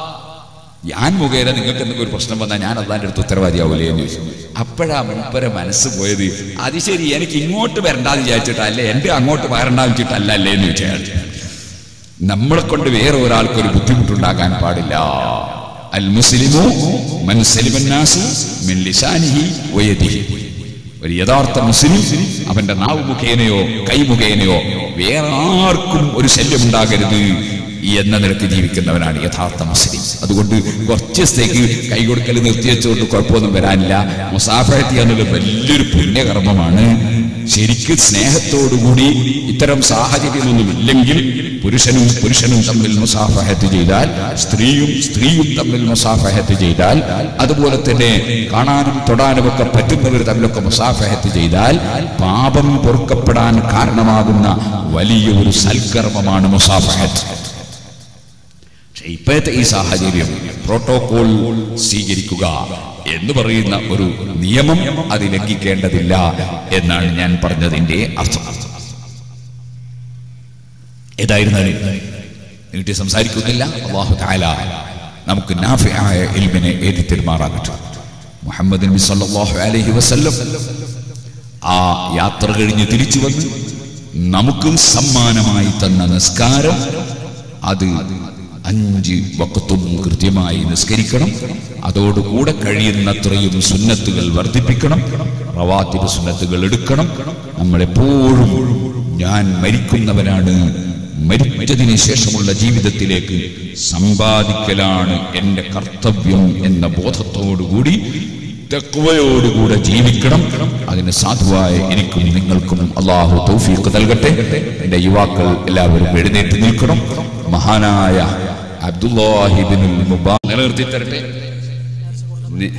ഞാൻ മുഖേന നിങ്ങൾക്ക് എന്തെങ്കിലും ഒരു പ്രശ്നം വന്നാൽ ഞാൻ അള്ളാന്റെ അടുത്ത് ഉത്തരവാദിയാവൂലേ എന്ന് ചോദിച്ചു അപ്പോഴാ മുൻപരെ മനസ്സ് പോയത് അത് ശരി എനിക്ക് ഇങ്ങോട്ട് വരണ്ടാന്ന് വിചാരിച്ചിട്ടല്ലേ എന്റെ അങ്ങോട്ട് വരണ്ടാന്ന് വെച്ചിട്ടല്ല അല്ലേ എന്ന് ചോദിച്ചാൽ നമ്മളെ കൊണ്ട് വേറെ ഒരാൾക്ക് ഒരു ബുദ്ധിമുട്ടുണ്ടാകാൻ പാടില്ല അൽ മുസ്ലിമു മൻ സലിമൻ നാസു മിൻ ലിസാനിഹി വയദിഹി ഒരു യഥാർത്ഥ മുസ്ലിം അവന്റെ നാവ് മുഖേനയോ കൈ മുഖേനയോ വേറെ ആർക്കും ഒരു ശല്യം ഉണ്ടാകരുത് എന്ന നിലക്ക് ജീവിക്കുന്നവനാണ് യഥാർത്ഥ മുസ്ലിം അതുകൊണ്ട് കുറച്ച് ദിവസത്തേക്ക് കൈ കൊടുക്കൽ നിർത്തിവെച്ചുകൊണ്ട് കുഴപ്പമൊന്നും വരാനില്ല മുസാഫഹത്തി എന്നുള്ള വലിയൊരു പുണ്യകർമ്മമാണ് ശരിക്ക് സ്നേഹത്തോടുകൂടി ഇത്തരം സാഹചര്യമൊന്നും ഇല്ലെങ്കിൽ പുരുഷനും പുരുഷനും തമ്മിൽ മുസാഫഹത്ത് ചെയ്താൽ സ്ത്രീയും സ്ത്രീയും തമ്മിൽ മുസാഫഹത്ത് ചെയ്താൽ അതുപോലെ തന്നെ കാണാനും തൊടാനും ഒക്കെ പറ്റുന്നവർ തമ്മിലൊക്കെ മുസാഫഹത്ത് ചെയ്താൽ പാപം പൊറുക്കപ്പെടാൻ കാരണമാകുന്ന വലിയ ഒരു സൽക്കർമ്മമാണ് മുസാഫഹത്ത് പക്ഷെ ഇപ്പോഴത്തെ ഈ സാഹചര്യം പ്രോട്ടോകോൾ സ്വീകരിക്കുക എന്ന് പറയുന്ന ഒരു നിയമം അത് ലംഘിക്കേണ്ടതില്ല എന്നാണ് ഞാൻ പറഞ്ഞതിന്റെ അർത്ഥം ഏതായിരുന്നാലും നീട്ടി സംസാരിക്കുന്നില്ല അള്ളാഹു താല നമുക്ക് നാഫിയായ ഇൽമിനെ എഴുതി തെരുമാറാകട്ടെ മുഹമ്മദ് നബി സല്ലല്ലാഹു അലൈഹി വസല്ലം ആ യാത്ര കഴിഞ്ഞ് തിരിച്ചു വന്ന് നമുക്ക് സമ്മാനമായി തന്ന നിസ്കാരം അത് അഞ്ച് വക്കത്തും കൃത്യമായി നിസ്കരിക്കണം അതോടുകൂടെ കഴിയുന്നത്രയും സുന്നത്തുകൾ വർദ്ധിപ്പിക്കണം റവാത്തിബ് സുന്നത്തുകൾ എടുക്കണം നമ്മളെപ്പോഴും ഞാൻ മരിക്കുന്നവനാണ് മരിച്ചതിന് ശേഷമുള്ള ജീവിതത്തിലേക്ക് സമ്പാദിക്കലാണ് എന്റെ കർത്തവ്യം എന്ന ബോധത്തോടുകൂടി തെക്കുവയോടുകൂടെ ജീവിക്കണം അതിന് സാധുവായ എനിക്കും നിങ്ങൾക്കും അള്ളാഹു തൗഫീഖ് നൽകട്ടെ എന്റെ യുവാക്കൾ എല്ലാവരും എഴുന്നേറ്റ് നിൽക്കണം മഹാനായ അബ്ദുല്ലാഹിബിനുൽ മുബാ നിലനിർത്തി തരട്ടെ നി-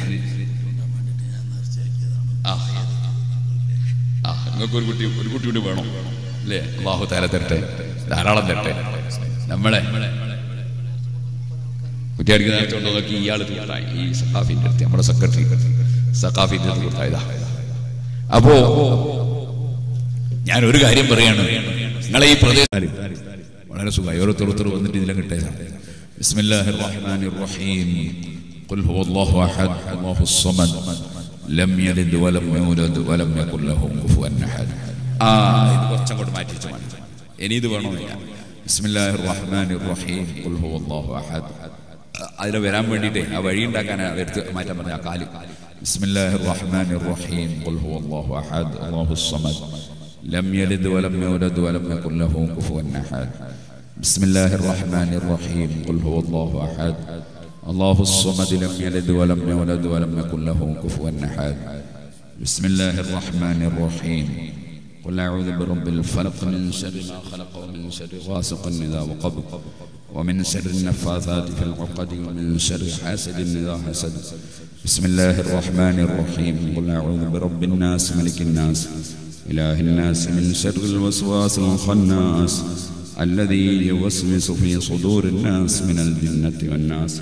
ആ ആ നിങ്ങൾക്ക് ഒരു കുട്ടി ഒരു കുട്ടി കൂടി വേണം അല്ലേ അള്ളാഹു താല തരട്ടെ ധാരാളം തരട്ടെ നമ്മളെ കുറ്റിയാടിക്ക് നേരത്തെ ഉണ്ടോ നോക്കി ഇയാൾ തീർത്തായി ഈ സഖാഫിന്റെ അടുത്ത് നമ്മുടെ സെക്രട്ടറി സഖാഫിന്റെ അടുത്ത് തീർത്തായതാ അപ്പോ ഞാൻ ഒരു കാര്യം പറയാണ് നിങ്ങളെ ഈ പ്രദേശം വളരെ സുഖമായി ഓരോരുത്തർ വന്നിട്ട് ഇതിലെ കിട്ടേ ബിസ്മില്ലാഹിർ റഹ്മാനിർ റഹീം ഖുൽ ഹുവല്ലാഹു അഹദ് അല്ലാഹുസ് സമദ് ലം യലിദ് വലം യൂലദ് വലം യകുൽ ലഹു കുഫുവൻ അഹദ് ആ ഇത് കുറച്ചങ്ങോട്ട് മാറ്റി വെച്ചാൽ മതി ഇനി ഇത് വേണമെന്നില്ല ബിസ്മില്ലാഹിർ റഹ്മാനിർ റഹീം ഖുൽ ഹുവല്ലാഹു അഹദ് അതിൽ വരാൻ വേണ്ടിയിട്ട് ആ വഴി ഉണ്ടാക്കാനാണ് അതെടുത്ത് മാറ്റാൻ പറഞ്ഞ ആ കാല് ബിസ്മില്ലാഹിർ റഹ്മാനിർ റഹീം ഖുൽ ഹുവല്ലാഹു അഹദ് അല്ലാഹുസ് സമദ് لم يلد ولم يولد ولم يكن له كفوا احد بسم الله الرحمن الرحيم قل هو الله احد الله الصمد لم يلد ولم يولد ولم يكن له كفوا احد بسم الله الرحمن الرحيم قل اعوذ برب الفلق من شر ما خلق ومن شر غاسق اذا وقب ومن شر النفاثات في العقد ومن شر حاسد اذا حسد بسم الله الرحمن الرحيم قل اعوذ برب الناس ملك الناس إله الناس من شر الوسواس الخناس الذي يوسوس في صدور الناس من الجنة والناس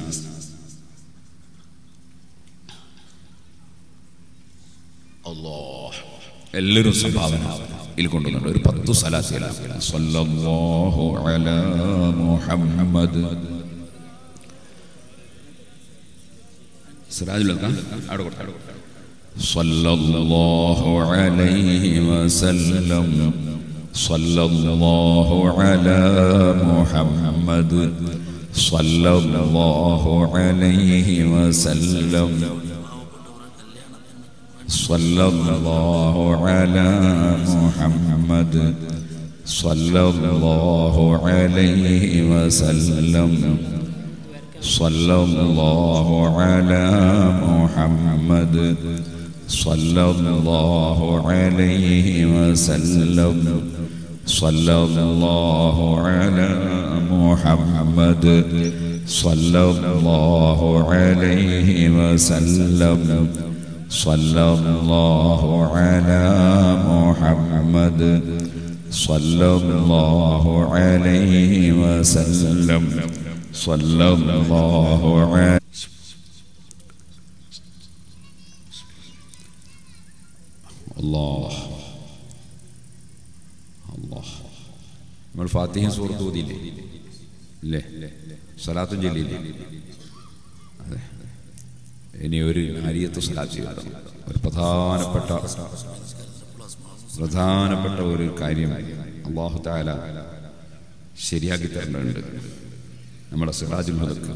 الله എല്ലാവരും സംഭാവന ഇതിൽ കൊണ്ടുവന്നുണ്ട് ഒരു പത്തു സലാത്തിലാണ് സല്ലല്ലാഹു അലാ മുഹമ്മദ് സിറാജുൽ അവിടെ കൊടുക്കാം അവിടെ കൊടുക്കാം صلى الله عليه وسلم صلى الله على محمد صلى الله عليه وسلم صلى الله على محمد صلى الله عليه وسلم صلى الله على محمد صلى الله عليه وسلم صلى الله على محمد صلى الله عليه وسلم صلى الله على محمد صلى الله عليه وسلم صلى الله عليه الله الله നമ്മൾ ഫാത്തിഹ സൂറത്ത് ഓതിയില്ലേ ഇല്ലേ സലാത്തും ചൊല്ലിയില്ലേ അതെ ഇനി ഒരു അരിയത്ത് സലാത്ത് ചെയ്യണം ഒരു പ്രധാനപ്പെട്ട പ്രധാനപ്പെട്ട ഒരു കാര്യം അള്ളാഹു താല ശരിയാക്കി തരേണ്ടതുണ്ട് നമ്മുടെ സിറാജുൽ ഹദക്ക്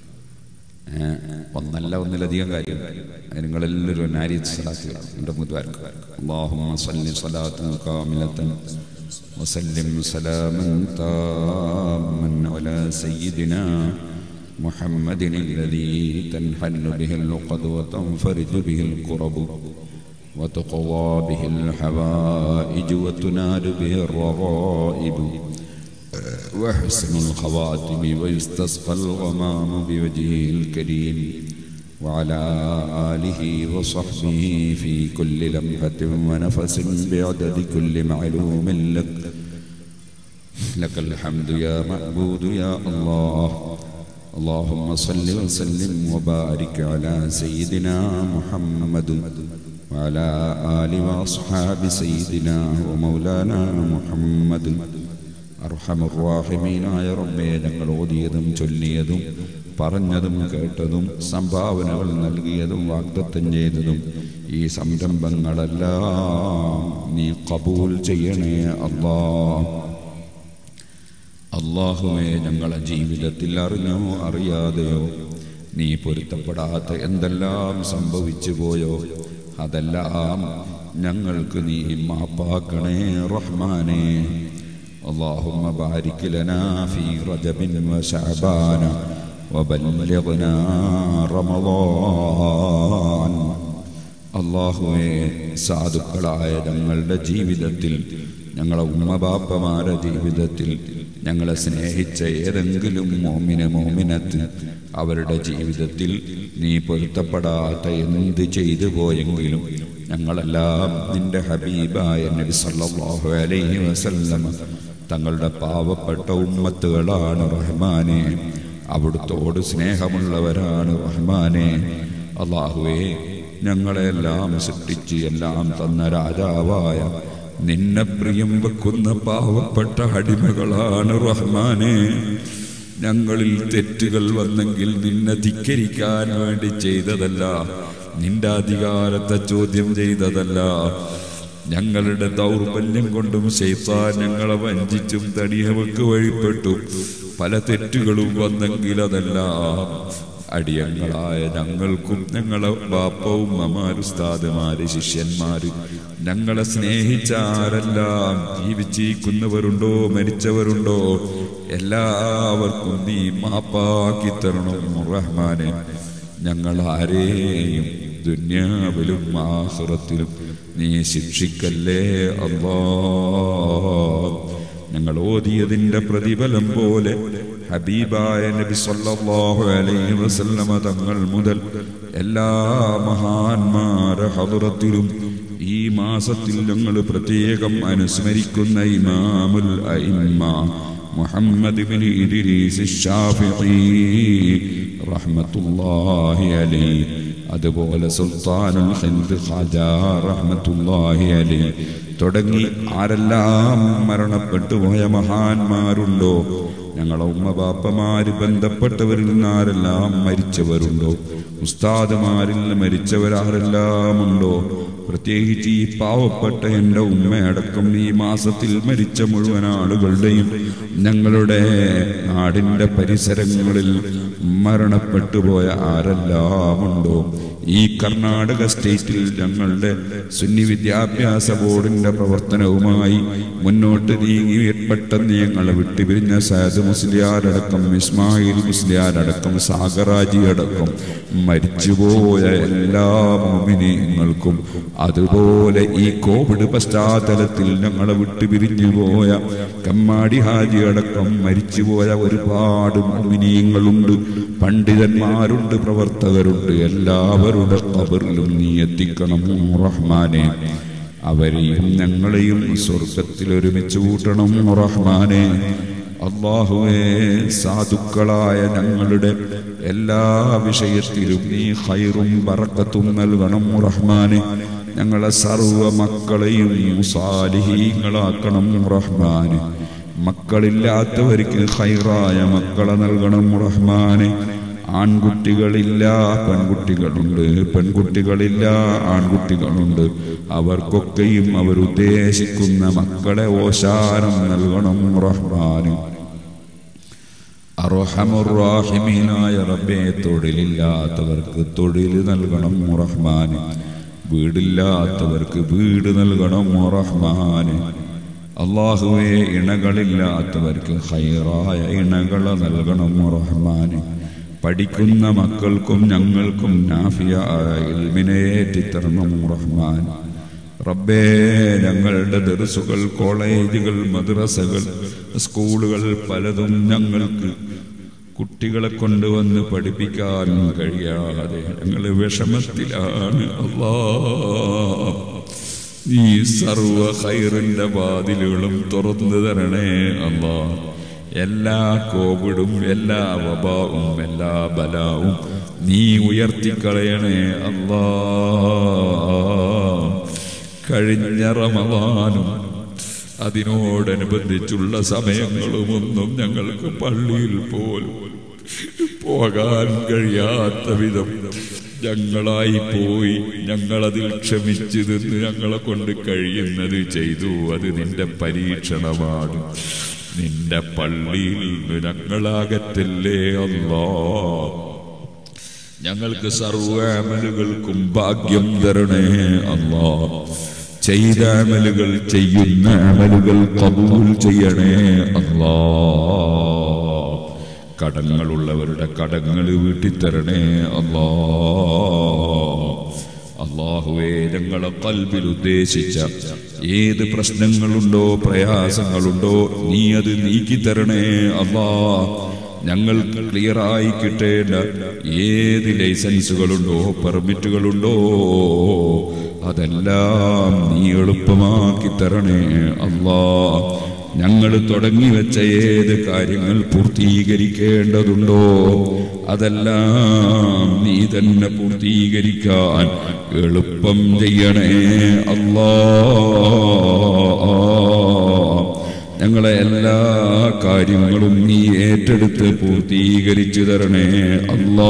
ഒന്നല്ല ഒന്നിലധികം കാര്യം നിങ്ങളെല്ലാവരും നാരിയത്ത് സലാത്ത് എൻ്റെ മുദ്വാർക്ക് അള്ളാഹുമ്മ സല്ലി സലാത്തൻ കാമിലത്തൻ وسلم سلاما تاما على سيدنا محمد الذي تنحل به العقد وتنفرج به الكرب وتقضى به الحوائج وتنال به الرغائب وحسن الخواتم ويستسقى الغمام بوجهه الكريم وعلى آله وصحبه في كل لمحة ونفس بعدد كل معلوم لك لك الحمد يا معبود يا الله اللهم صل وسلم وبارك على سيدنا محمد وعلى آل وأصحاب سيدنا ومولانا محمد അർഹമുറാഹിമീനായ റബ്ബേ ഞങ്ങൾ ഓതിയതും ചൊല്ലിയതും പറഞ്ഞതും കേട്ടതും സംഭാവനകൾ നൽകിയതും വാഗ്ദത്തം ചെയ്തതും ഈ സംരംഭങ്ങളെല്ലാം നീ കബൂൽ ചെയ്യണേ അല്ലാ അള്ളാഹുവെ ഞങ്ങളെ ജീവിതത്തിൽ അറിഞ്ഞോ അറിയാതെയോ നീ പൊരുത്തപ്പെടാത്ത എന്തെല്ലാം സംഭവിച്ചു പോയോ അതെല്ലാം ഞങ്ങൾക്ക് നീ മാപ്പാക്കണേ റഹ്മാനേ اللهم بارك لنا في رجب وشعبان وبلغنا رمضان അള്ളാഹുവെ സാധുക്കളായ ഞങ്ങളുടെ ജീവിതത്തിൽ ഞങ്ങളെ ഉമ്മബാപ്പമാരുടെ ജീവിതത്തിൽ ഞങ്ങളെ സ്നേഹിച്ച ഏതെങ്കിലും മോമിന് മോമിനത്ത് അവരുടെ ജീവിതത്തിൽ നീ പൊരുത്തപ്പെടാത്ത എന്ത് ചെയ്തു പോയെങ്കിലും ഞങ്ങളെല്ലാം നിന്റെ ഹബീബായ നബി സല്ലല്ലാഹു അലൈഹി വസല്ലമ തങ്ങളുടെ പാവപ്പെട്ട ഉമ്മത്തുകളാണ് റഹ്മാനെ അവിടുത്തോട് സ്നേഹമുള്ളവരാണ് റഹ്മാനെ അള്ളാഹുവേ ഞങ്ങളെല്ലാം സൃഷ്ടിച്ച് എല്ലാം തന്ന രാജാവായ നിന്നെ പ്രിയം വെക്കുന്ന പാവപ്പെട്ട അടിമകളാണ് റഹ്മാനെ ഞങ്ങളിൽ തെറ്റുകൾ വന്നെങ്കിൽ നിന്നെ ധിക്കരിക്കാൻ വേണ്ടി ചെയ്തതല്ല നിന്റെ അധികാരത്തെ ചോദ്യം ചെയ്തതല്ല ഞങ്ങളുടെ ദൗർബല്യം കൊണ്ടും ശൈത്താൻ ഞങ്ങളെ വഞ്ചിച്ചും തടിയവക്ക് വഴിപ്പെട്ടു പല തെറ്റുകളും വന്നെങ്കിൽ അതെല്ലാം അടിയങ്ങളായ ഞങ്ങൾക്കും ഞങ്ങളെ ബാപ്പവും ഉസ്താദുമാര് ശിഷ്യന്മാര് ഞങ്ങളെ സ്നേഹിച്ച ആരെല്ലാം ജീവിച്ചിരിക്കുന്നവരുണ്ടോ മരിച്ചവരുണ്ടോ എല്ലാവർക്കും നീ മാപ്പാക്കി തരണം റഹ്മാനെ ഞങ്ങൾ ആരെയും ദുന്യാവിലും ആഹുറത്തിലും നീ ശിക്ഷിക്കല്ലേ അല്ലാ ഞങ്ങൾ ഓതിയതിന്റെ പ്രതിഫലം പോലെ ഹബീബായ നബി സല്ലല്ലാഹു അലൈഹി വസല്ലമ തങ്ങൾ മുതൽ എല്ലാ മഹാന്മാരെ ഹദറത്തിലും ഈ മാസത്തിൽ ഞങ്ങൾ പ്രത്യേകം അനുസ്മരിക്കുന്ന ഇമാമുൽ അയിമ്മ മുഹമ്മദ് ബിൻ ഇദ്രീസ് ഷാഫിഈ റഹ്മത്തുള്ളാഹി അലൈഹി അതുപോലെ സുൽത്താനുൽ ഹിന്ദ് ഖാജ റഹ്മത്തുള്ളാഹി അലൈഹി തുടങ്ങി ആരെല്ലാം മരണപ്പെട്ടു പോയ മഹാന്മാരുണ്ടോ ഞങ്ങളെ ഉമ്മ ബാപ്പമാര് ബന്ധപ്പെട്ടവരിൽ നിന്ന് ആരെല്ലാം മരിച്ചവരുണ്ടോ ഉസ്താദുമാരിൽ നിന്ന് മരിച്ചവരാരെല്ലാം ഉണ്ടോ പ്രത്യേകിച്ച് ഈ പാവപ്പെട്ട എൻ്റെ ഉമ്മയടക്കം ഈ മാസത്തിൽ മരിച്ച മുഴുവൻ ആളുകളുടെയും ഞങ്ങളുടെ നാടിൻ്റെ പരിസരങ്ങളിൽ മരണപ്പെട്ടു പോയ ആരെല്ലാം ഉണ്ടോ ഈ കർണാടക സ്റ്റേറ്റിൽ ഞങ്ങളുടെ സുന്നി വിദ്യാഭ്യാസ ബോർഡിന്റെ പ്രവർത്തനവുമായി മുന്നോട്ട് നീങ്ങി പെട്ടെന്ന് ഞങ്ങളെ വിട്ടുപിരിഞ്ഞ സയദ് മുസ്ലിയാരടക്കം ഇസ്മായിൽ മുസ്ലിയാരടക്കം സാഗറാജി അടക്കം മരിച്ചുപോയ എല്ലാ മോമിനിയങ്ങൾക്കും അതുപോലെ ഈ കോവിഡ് പശ്ചാത്തലത്തിൽ ഞങ്ങളെ വിട്ടുപിരിഞ്ഞു പോയ കമ്മാടി ഹാജി അടക്കം മരിച്ചുപോയ ഒരുപാട് മോമിനിയങ്ങളുണ്ട് പണ്ഡിതന്മാരുണ്ട് പ്രവർത്തകരുണ്ട് എല്ലാവരുടെ കബറിലും നീ എത്തിക്കണം റഹ്മാനെ അവരെയും ഞങ്ങളെയും സ്വർഗത്തിൽ ഒരുമിച്ച് കൂട്ടണം റഹ്മാനെ അള്ളാഹുവേ സാധുക്കളായ ഞങ്ങളുടെ എല്ലാ വിഷയത്തിലും നീ ഹൈറും ബറക്കത്തും നൽകണം റഹ്മാനെ ഞങ്ങളെ സർവ മക്കളെയും സാലിഹീങ്ങളാക്കണം റഹ്മാനെ മക്കളില്ലാത്തവർക്ക് ഹൈറായ മക്കളെ നൽകണം റഹ്മാനെ ആൺകുട്ടികളില്ല പെൺകുട്ടികളുണ്ട് പെൺകുട്ടികളില്ല ആൺകുട്ടികളുണ്ട് അവർക്കൊക്കെയും അവരുദ്ദേശിക്കുന്ന മക്കളെ ഓശാനം നൽകണം റഹ്മാന് അറഹമുറാഹിമീനായ റബ്ബെ തൊഴിലില്ലാത്തവർക്ക് തൊഴിൽ നൽകണം റഹ്മാന് വീടില്ലാത്തവർക്ക് വീട് നൽകണം റഹ്മാന് അള്ളാഹുവെ ഇണകളില്ലാത്തവർക്ക് ഹൈറായ ഇണകളെ നൽകണം റഹ്മാന് പഠിക്കുന്ന മക്കൾക്കും ഞങ്ങൾക്കും നാഫിയായ ഇൽമിനേറ്റിത്തരണം റഹ്മാൻ റബ്ബേ ഞങ്ങളുടെ ദർസുകൾ കോളേജുകൾ മദ്രസകൾ സ്കൂളുകൾ പലതും ഞങ്ങൾക്ക് കുട്ടികളെ കൊണ്ടുവന്ന് പഠിപ്പിക്കാൻ കഴിയാതെ ഞങ്ങൾ വിഷമത്തിലാണ് അല്ലാ നീ സർവ ഹൈറിന്റെ വാതിലുകളും തുറന്നു തരണേ അല്ലാ എല്ലാ കോവിഡും എല്ലാ വബാവും എല്ലാ ബലാവും നീ ഉയർത്തിക്കളയണേ അല്ലാ കഴിഞ്ഞ റമവാനും അതിനോടനുബന്ധിച്ചുള്ള സമയങ്ങളുമൊന്നും ഞങ്ങൾക്ക് പള്ളിയിൽ പോലും പോകാൻ കഴിയാത്ത വിധം ഞങ്ങളായി പോയി ഞങ്ങളതിൽ ക്ഷമിച്ചു നിന്ന് ഞങ്ങളെ കൊണ്ട് കഴിയുന്നത് ചെയ്തു അത് നിന്റെ പരീക്ഷണമാണ് നിന്റെ പള്ളിയിൽ നിന്ന് ഞങ്ങളാകത്തല്ലേ അല്ലാ ഞങ്ങൾക്ക് സർവ അമലുകൾക്കും ഭാഗ്യം തരണേ അല്ലാ ചെയ്ത അമലുകൾ ചെയ്യുന്ന അമലുകൾ കബൂൽ ചെയ്യണേ അല്ലാ കടങ്ങളുള്ളവരുടെ കടങ്ങൾ വീട്ടിത്തരണേ അല്ലാ അള്ളാഹുവേ ഞങ്ങളെ കൽബിൽ ഉദ്ദേശിച്ച ഏത് പ്രശ്നങ്ങളുണ്ടോ പ്രയാസങ്ങളുണ്ടോ നീ അത് നീക്കി തരണേ അല്ലാ ഞങ്ങൾ ക്ലിയറായി കിട്ടേണ്ട ഏത് ലൈസൻസുകളുണ്ടോ പെർമിറ്റുകളുണ്ടോ അതെല്ലാം നീ എളുപ്പമാക്കി തരണേ അല്ലാ ഞങ്ങൾ തുടങ്ങി വെച്ച ഏത് കാര്യങ്ങൾ പൂർത്തീകരിക്കേണ്ടതുണ്ടോ അതെല്ലാം നീ തന്നെ പൂർത്തീകരിക്കാൻ എളുപ്പം ചെയ്യണേ അല്ലാ ഞങ്ങളെ എല്ലാ കാര്യങ്ങളും നീ ഏറ്റെടുത്ത് പൂർത്തീകരിച്ചു തരണേ അല്ലാ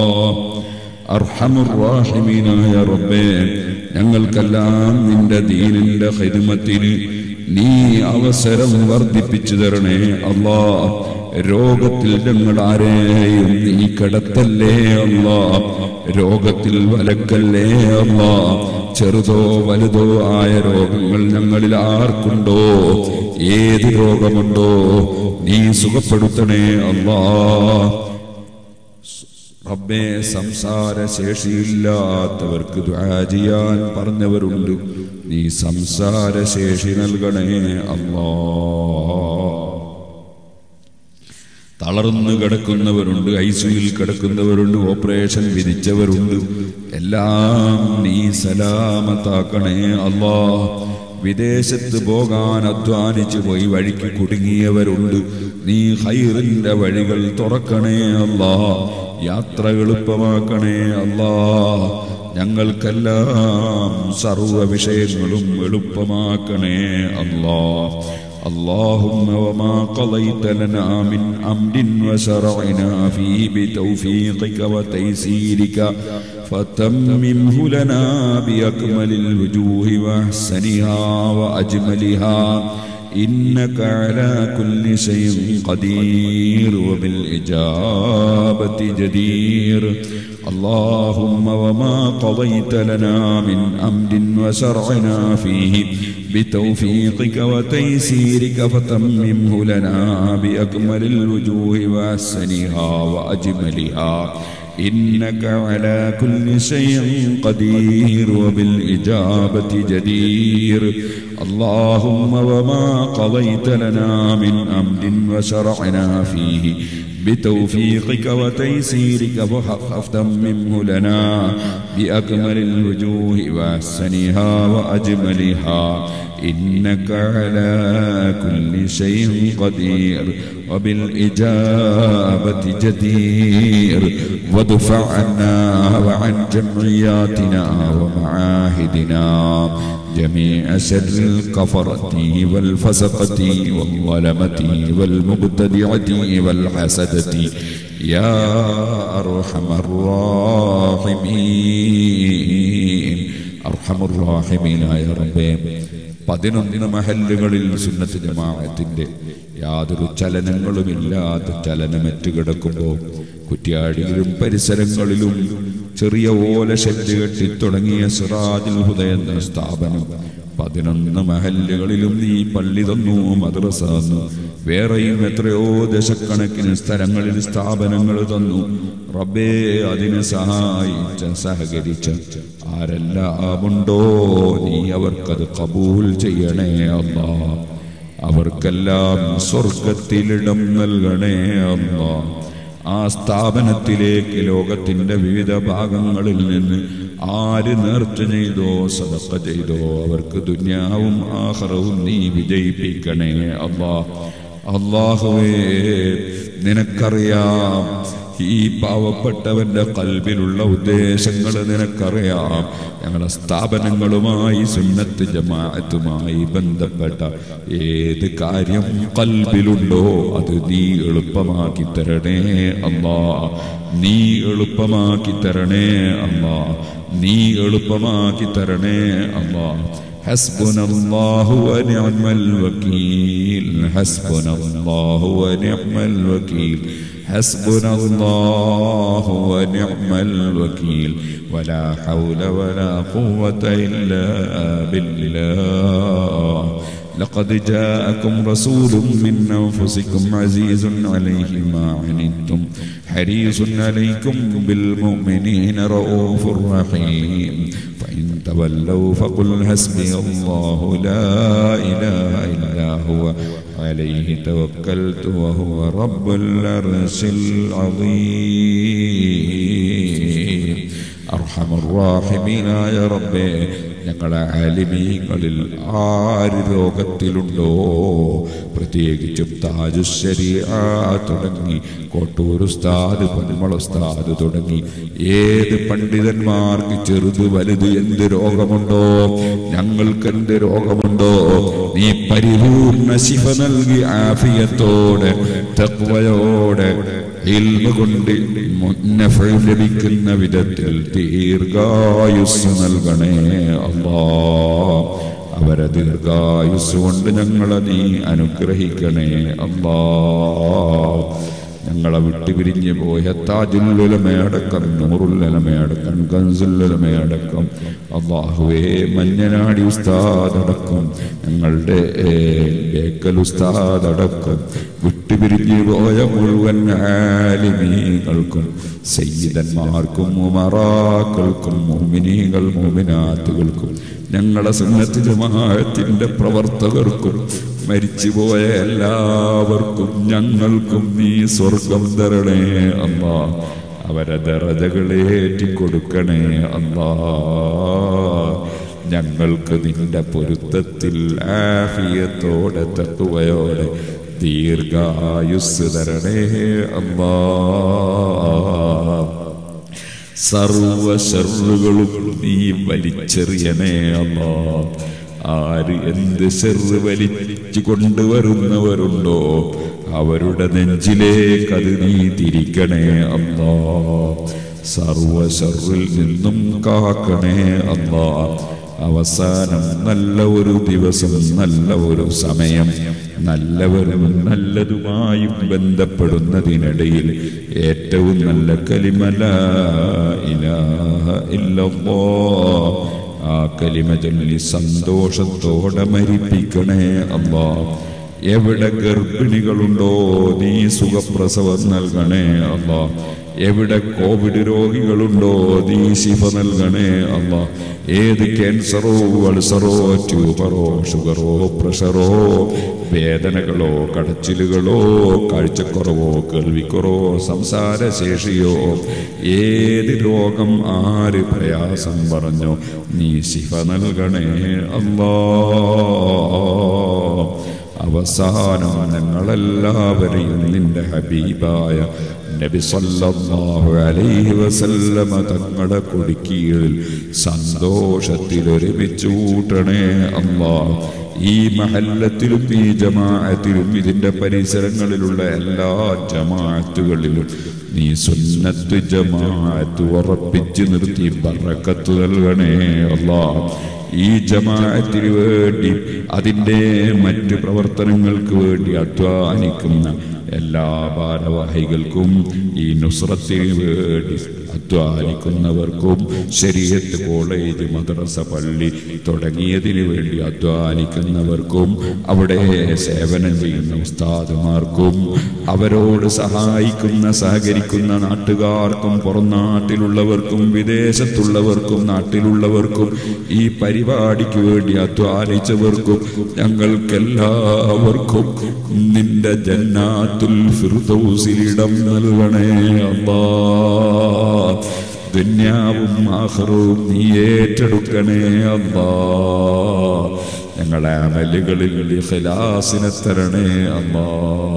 അർഹമുറാഹിമീനായ റബ്ബേ ഞങ്ങൾക്കെല്ലാം നിന്റെ ദീനിന്റെ ഹിദ്മത്തിന് നീ അവസരം വർദ്ധിപ്പിച്ചു തരണേ അല്ലാ രോഗത്തിൽ ഞങ്ങൾ ആരെയും നീ കിടത്തല്ലേ അല്ലാ രോഗത്തിൽ വലക്കല്ലേ അല്ലാ ചെറുതോ വലുതോ ആയ രോഗങ്ങൾ ഞങ്ങളിൽ ആർക്കുണ്ടോ ഏത് രോഗമുണ്ടോ നീ സുഖപ്പെടുത്തണേ അല്ലാ റബ്ബേ സംസാര ശേഷിയില്ലാത്തവർക്ക് ദുആ ചെയ്യാൻ പറഞ്ഞവരുണ്ട് നീ സംസാര ശേഷി നൽകണേ അല്ലാ തളർന്നു കിടക്കുന്നവരുണ്ട് ഐസിയിൽ കിടക്കുന്നവരുണ്ട് ഓപ്പറേഷൻ വിധിച്ചവരുണ്ട് എല്ലാം നീ സലാമത്താക്കണേ അല്ലാ വിദേശത്ത് പോകാൻ അധ്വാനിച്ചു പോയി വഴിക്ക് കുടുങ്ങിയവരുണ്ട് നീ ഹൈറിന്റെ വഴികൾ തുറക്കണേ അല്ലാ യാത്ര എളുപ്പമാക്കണേ അല്ലാ ഞങ്ങൾക്കെല്ലാം സർവ വിഷയങ്ങളും എളുപ്പമാക്കണേ അല്ലാ اللهم وما قضيت لنا من أمر وشرعنا فيه بتوفيقك وتيسيرك فتممه لنا بأكمل الوجوه وأحسنها وأجملها إنك على كل شيء قدير وبالإجابة جدير اللهم وما قضيت لنا من أمر وشرعنا فيه بتوفيقك وتيسيرك فتممه لنا بأكمل الوجوه وأحسنها وأجملها إنك على كل شيء قدير وبالإجابة جدير اللهم وما قضيت لنا من أمر وشرعنا فيه بتوفيقك وتيسيرك فافتممه لنا بأكمل الوجوه وأحسنها وأجملها إنك على كل شيء قدير وبالإجابة جدير وادفع عنا وعن جمعياتنا ومعاهدنا جميع شر الكفرة والفسقة والظلمة والمبتدعة والحسدة يا أرحم الراحمين أرحم الراحمين يا ربي പതിനൊന്ന് മഹല്ലുകളിൽ സുന്നത്ത് ജമാഅത്തിന്റെ യാതൊരു ചലനങ്ങളുമില്ലാത്ത ചലനമറ്റ് കിടക്കുമ്പോൾ കുറ്റ്യാടിയിലും പരിസരങ്ങളിലും ചെറിയ ഓല ഷെഡ് കെട്ടി തുടങ്ങിയ സിറാജുൽ ഹുദ എന്ന സ്ഥാപനം പതിനൊന്ന് മഹല്ലുകളിലും നീ പള്ളി തന്നു മദ്രസ തന്നു വേറെയും എത്രയോ ദശക്കണക്കിന് സ്ഥലങ്ങളിൽ സ്ഥാപനങ്ങൾ തന്നു റബ്ബേ അതിനെ സഹായിച്ച സഹകരിച്ച ആരെല്ലാമുണ്ടോ നീ അവർക്കത് കബൂൽ ചെയ്യണേ അല്ലാ അവർക്കെല്ലാം സ്വർഗത്തിലിടം നൽകണേ അല്ലാ ആ സ്ഥാപനത്തിലേക്ക് ലോകത്തിന്റെ വിവിധ ഭാഗങ്ങളിൽ നിന്ന് ആര് നേർച്ച ചെയ്തോ സദക്ക ചെയ്തോ അവർക്ക് ദുന്യാവും ആഹ്റവും നീ വിജയിപ്പിക്കണേ അല്ലാ അള്ളാഹുവേ നിനക്കറിയാം ഈ പാവപ്പെട്ടവന്റെ കൽബിലുള്ള ഉദ്ദേശങ്ങൾ നിനക്കറിയാം ഞങ്ങളുടെ സ്ഥാപനങ്ങളുമായി സുന്നത്ത് ജമാഅത്തുമായി ബന്ധപ്പെട്ട ഏത് കാര്യം കൽബിലുണ്ടോ അത് നീ എളുപ്പമാക്കി തരണേ അമ്മാ നീ എളുപ്പമാക്കി തരണേ അമ്മാ നീ എളുപ്പമാക്കി തരണേ അമ്മാ حسبنا الله ونعم الوكيل حسبنا الله ونعم الوكيل حسبنا الله ونعم الوكيل ولا حول ولا قوة إلا بالله لقد جاءكم رسول من أنفسكم عزيز عليه ما عنتم حريص عليكم بالمؤمنين رؤوف رحيم فإن تولوا فقل حسبي الله لا إله إلا هو عليه توكلت وهو رب العرش العظيم أرحم الراحمين يا ربي ഞങ്ങളെ ആലിമീങ്ങളിൽ ആര് രോഗത്തിലുണ്ടോ പ്രത്യേകിച്ചും താജുശ്ശരി ആ തുടങ്ങി കോട്ടൂർ ഉസ്താദ് പന്മള ഉസ്താദ് തുടങ്ങി ഏത് പണ്ഡിതന്മാർക്ക് ചെറുത് വലുത് എന്ത് രോഗമുണ്ടോ ഞങ്ങൾക്ക് എന്ത് രോഗമുണ്ടോ നീ പരിപൂർണ ശിഫ നൽകി ആഫിയത്തോടെ തക്വയോടെ ഇൽമ കൊണ്ട് മുന്നഫ ലഭിക്കുന്ന വിധത്തിൽ ദീർഘായുസ് നൽകണേ അല്ലാ അവരെ ദീർഘായുസ് കൊണ്ട് ഞങ്ങളെ നീ അനുഗ്രഹിക്കണേ അല്ലാ ഞങ്ങളെ വിട്ടുപിരിഞ്ഞു പോയ താജുല്ലുലമയടക്കം നൂറുല്ലമയടക്കം കൻസുല്ലുലമയടക്കം അള്ളാഹുവേ മഞ്ഞനാടി ഉസ്താദടക്കം ഞങ്ങളുടെ ബേക്കൽ ഉസ്താദടക്കം വിട്ടുപിരിഞ്ഞു പോയ മുഴുവൻ ആലിമീകൾക്കും സയ്യിദന്മാർക്കും ഉമറാക്കൾക്കും മോമിനികൾ മോമിനാത്തുകൾക്കും ഞങ്ങളെ സുന്നത്ത് ജമാഅത്തിന്റെ പ്രവർത്തകർക്കും മരിച്ചുപോയ എല്ലാവർക്കും ഞങ്ങൾക്കും നീ സ്വർഗം തരണേ അമ്മാ അവരെ ദറജകളേറ്റി കൊടുക്കണേ അമ്മാ ഞങ്ങൾക്ക് നിന്റെ പൊരുത്തത്തിൽ ആഫിയത്തോടെ തട്ടുവയോടെ ദീർഘായുസ് തരണേ അമ്മാ സർവ ഷെറുകളും നീ വലിച്ചെറിയണേ അമ്മാ ആര് എന്ത് ഷെറ് വലിച്ചു കൊണ്ടുവരുന്നവരുണ്ടോ അവരുടെ നെഞ്ചിലേക്ക് അത് നീ തിരിക്കണേ അമ്മാ സർവ ഷെറിൽ നിന്നും കാക്കണേ അമ്മാ അവസാനം നല്ല ഒരു ദിവസം നല്ല ഒരു സമയം നല്ലവരും നല്ലതുമായും ബന്ധപ്പെടുന്നതിനിടയിൽ ഏറ്റവും നല്ല കലിമല ഇലാഹ ഇല്ലല്ലോ ആ കലിമ ചൊല്ലി സന്തോഷത്തോടെ മരിപ്പിക്കണേ അമ്മാ എവിടെ ഗർഭിണികളുണ്ടോ നീ സുഖപ്രസവം നൽകണേ അമ്മാ എവിടെ കോവിഡ് രോഗികളുണ്ടോ നീ ശിഫ നൽകണേ അമ്മ ഏത് ക്യാൻസറോ അൾസറോ ട്യൂബറോ ഷുഗറോ പ്രഷറോ വേദനകളോ കടച്ചിലുകളോ കാഴ്ചക്കുറവോ കേൾവിക്കുറവോ സംസാരശേഷിയോ ഏത് രോഗം ആര് പ്രയാസം പറഞ്ഞോ നീ ശിഫ നൽകണേ അല്ലാ അവസാനം ഞങ്ങളെല്ലാവരെയും നിന്റെ ഹബീബായ നബി സല്ലല്ലാഹു അലൈഹി വസല്ലമ തങ്ങളുടെ കൊടിക്കീഴിൽ സന്തോഷത്തിൽ ഒരുമിച്ച് കൂട്ടണേ അല്ലാ ഈ മഹല്ലത്തിലും ഈ ജമാഅത്തിലും ഇതിന്റെ പരിസരങ്ങളിലുള്ള എല്ലാ ജമാഅത്തുകളിലും നീ സുന്നത്ത് ജമാഅത്ത് ഉറപ്പിച്ചു നിർത്തി ബറക്കത്ത് നൽകണേ അല്ലാ ഈ ജമാഅത്തിന് വേണ്ടി അതിൻ്റെ മറ്റ് പ്രവർത്തനങ്ങൾക്ക് വേണ്ടി അധ്വാനിക്കുന്ന എല്ലാ ഭാരവാഹികൾക്കും ഈ നുസ്രത്തിന് വേണ്ടി അധ്വാനിക്കുന്നവർക്കും ശരീരത്ത് കോളേജ് മദ്രസ പള്ളി തുടങ്ങിയതിനു വേണ്ടി അധ്വാനിക്കുന്നവർക്കും അവിടെ സേവനം ചെയ്യുന്ന ഉസ്താദുമാർക്കും അവരോട് സഹായിക്കുന്ന സഹകരിക്കുന്ന നാട്ടുകാർക്കും പുറം നാട്ടിലുള്ളവർക്കും വിദേശത്തുള്ളവർക്കും നാട്ടിലുള്ളവർക്കും ഈ പരിപാടിക്ക് വേണ്ടി അധ്വാനിച്ചവർക്കും ഞങ്ങൾക്കെല്ലാവർക്കും നിന്റെ ജന്നാത്തുൽ ഫിർദൗസിലിടം നൽകണേ അല്ലാ ദുന്യാവും ആഹ്റവും നീ ഏറ്റെടുക്കണേ അല്ലാ ഞങ്ങളെ അമലുകളിൽ ഇഖ്ലാസിനെ തരണേ അല്ലാ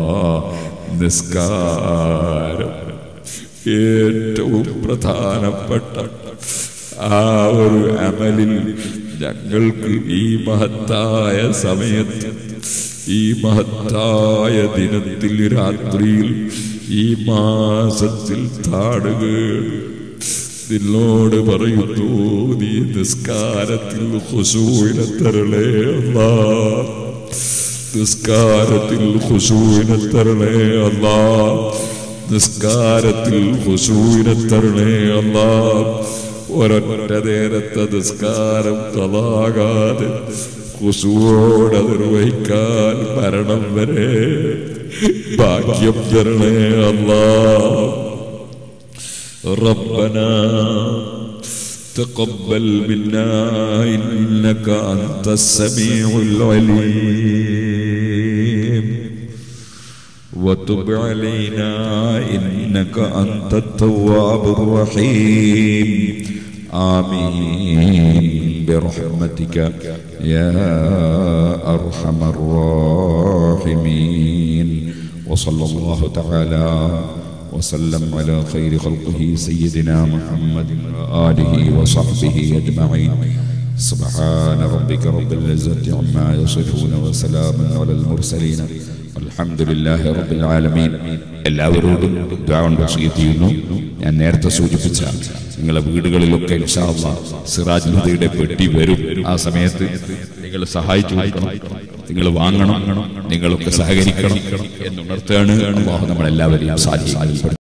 നിസ്കാരം ഏറ്റവും പ്രധാനപ്പെട്ട ആ ഒരു അമലിൽ ഞങ്ങൾക്ക് ഈ മഹത്തായ സമയത്ത് ഈ മഹത്തായ ദിനത്തിൽ രാത്രിയിൽ ഈ മാസത്തിൽ താടുകൾ നിന്നോട് പറയുന്നു നീ നിസ്കാരത്തിൽ ഹുസൂവിനെ തരളേ അല്ലാ നിസ്കാരത്തിൽ ഹുസൂവിനെ തരണേ അല്ലാ നിസ്കാരത്തിൽ ഹുസൂവിനെ തരണേ അല്ലാ ഒരൊറ്റ നേരത്തെ നിസ്കാരം കലാകാതെ ഹുസൂടെ നിർവഹിക്കാൻ മരണം വരെ ഭാഗ്യം തരണേ അല്ലാ ربنا تقبل منا إنك أنت السميع العليم وتب علينا إنك أنت التواب الرحيم آمين برحمتك يا أرحم الراحمين وصلى الله تعالى وسلم على خير خلقه سيدنا محمد وآله وصحبه أجمعين سبحان ربك رب العزة عما يصفون وسلام على المرسلين والحمد لله رب العالمين എല്ലാവരോടും ദ്വാരം വസീയത്ത് ചെയ്യുന്നു ഞാൻ നേരത്തെ സൂചിപ്പിച്ച നിങ്ങളുടെ വീടുകളിലൊക്കെ ഇൻഷാ അല്ലാ സിറാജ് ഹുദയുടെ പെട്ടി വരും ആ സമയത്ത് നിങ്ങൾ സഹായിച്ചു കൊടുക്കണം നിങ്ങൾ വാങ്ങണം നിങ്ങളൊക്കെ സഹകരിക്കണം എന്നുണർത്താണ് അള്ളാഹു നമ്മളെല്ലാവരെയും സാധിക്കും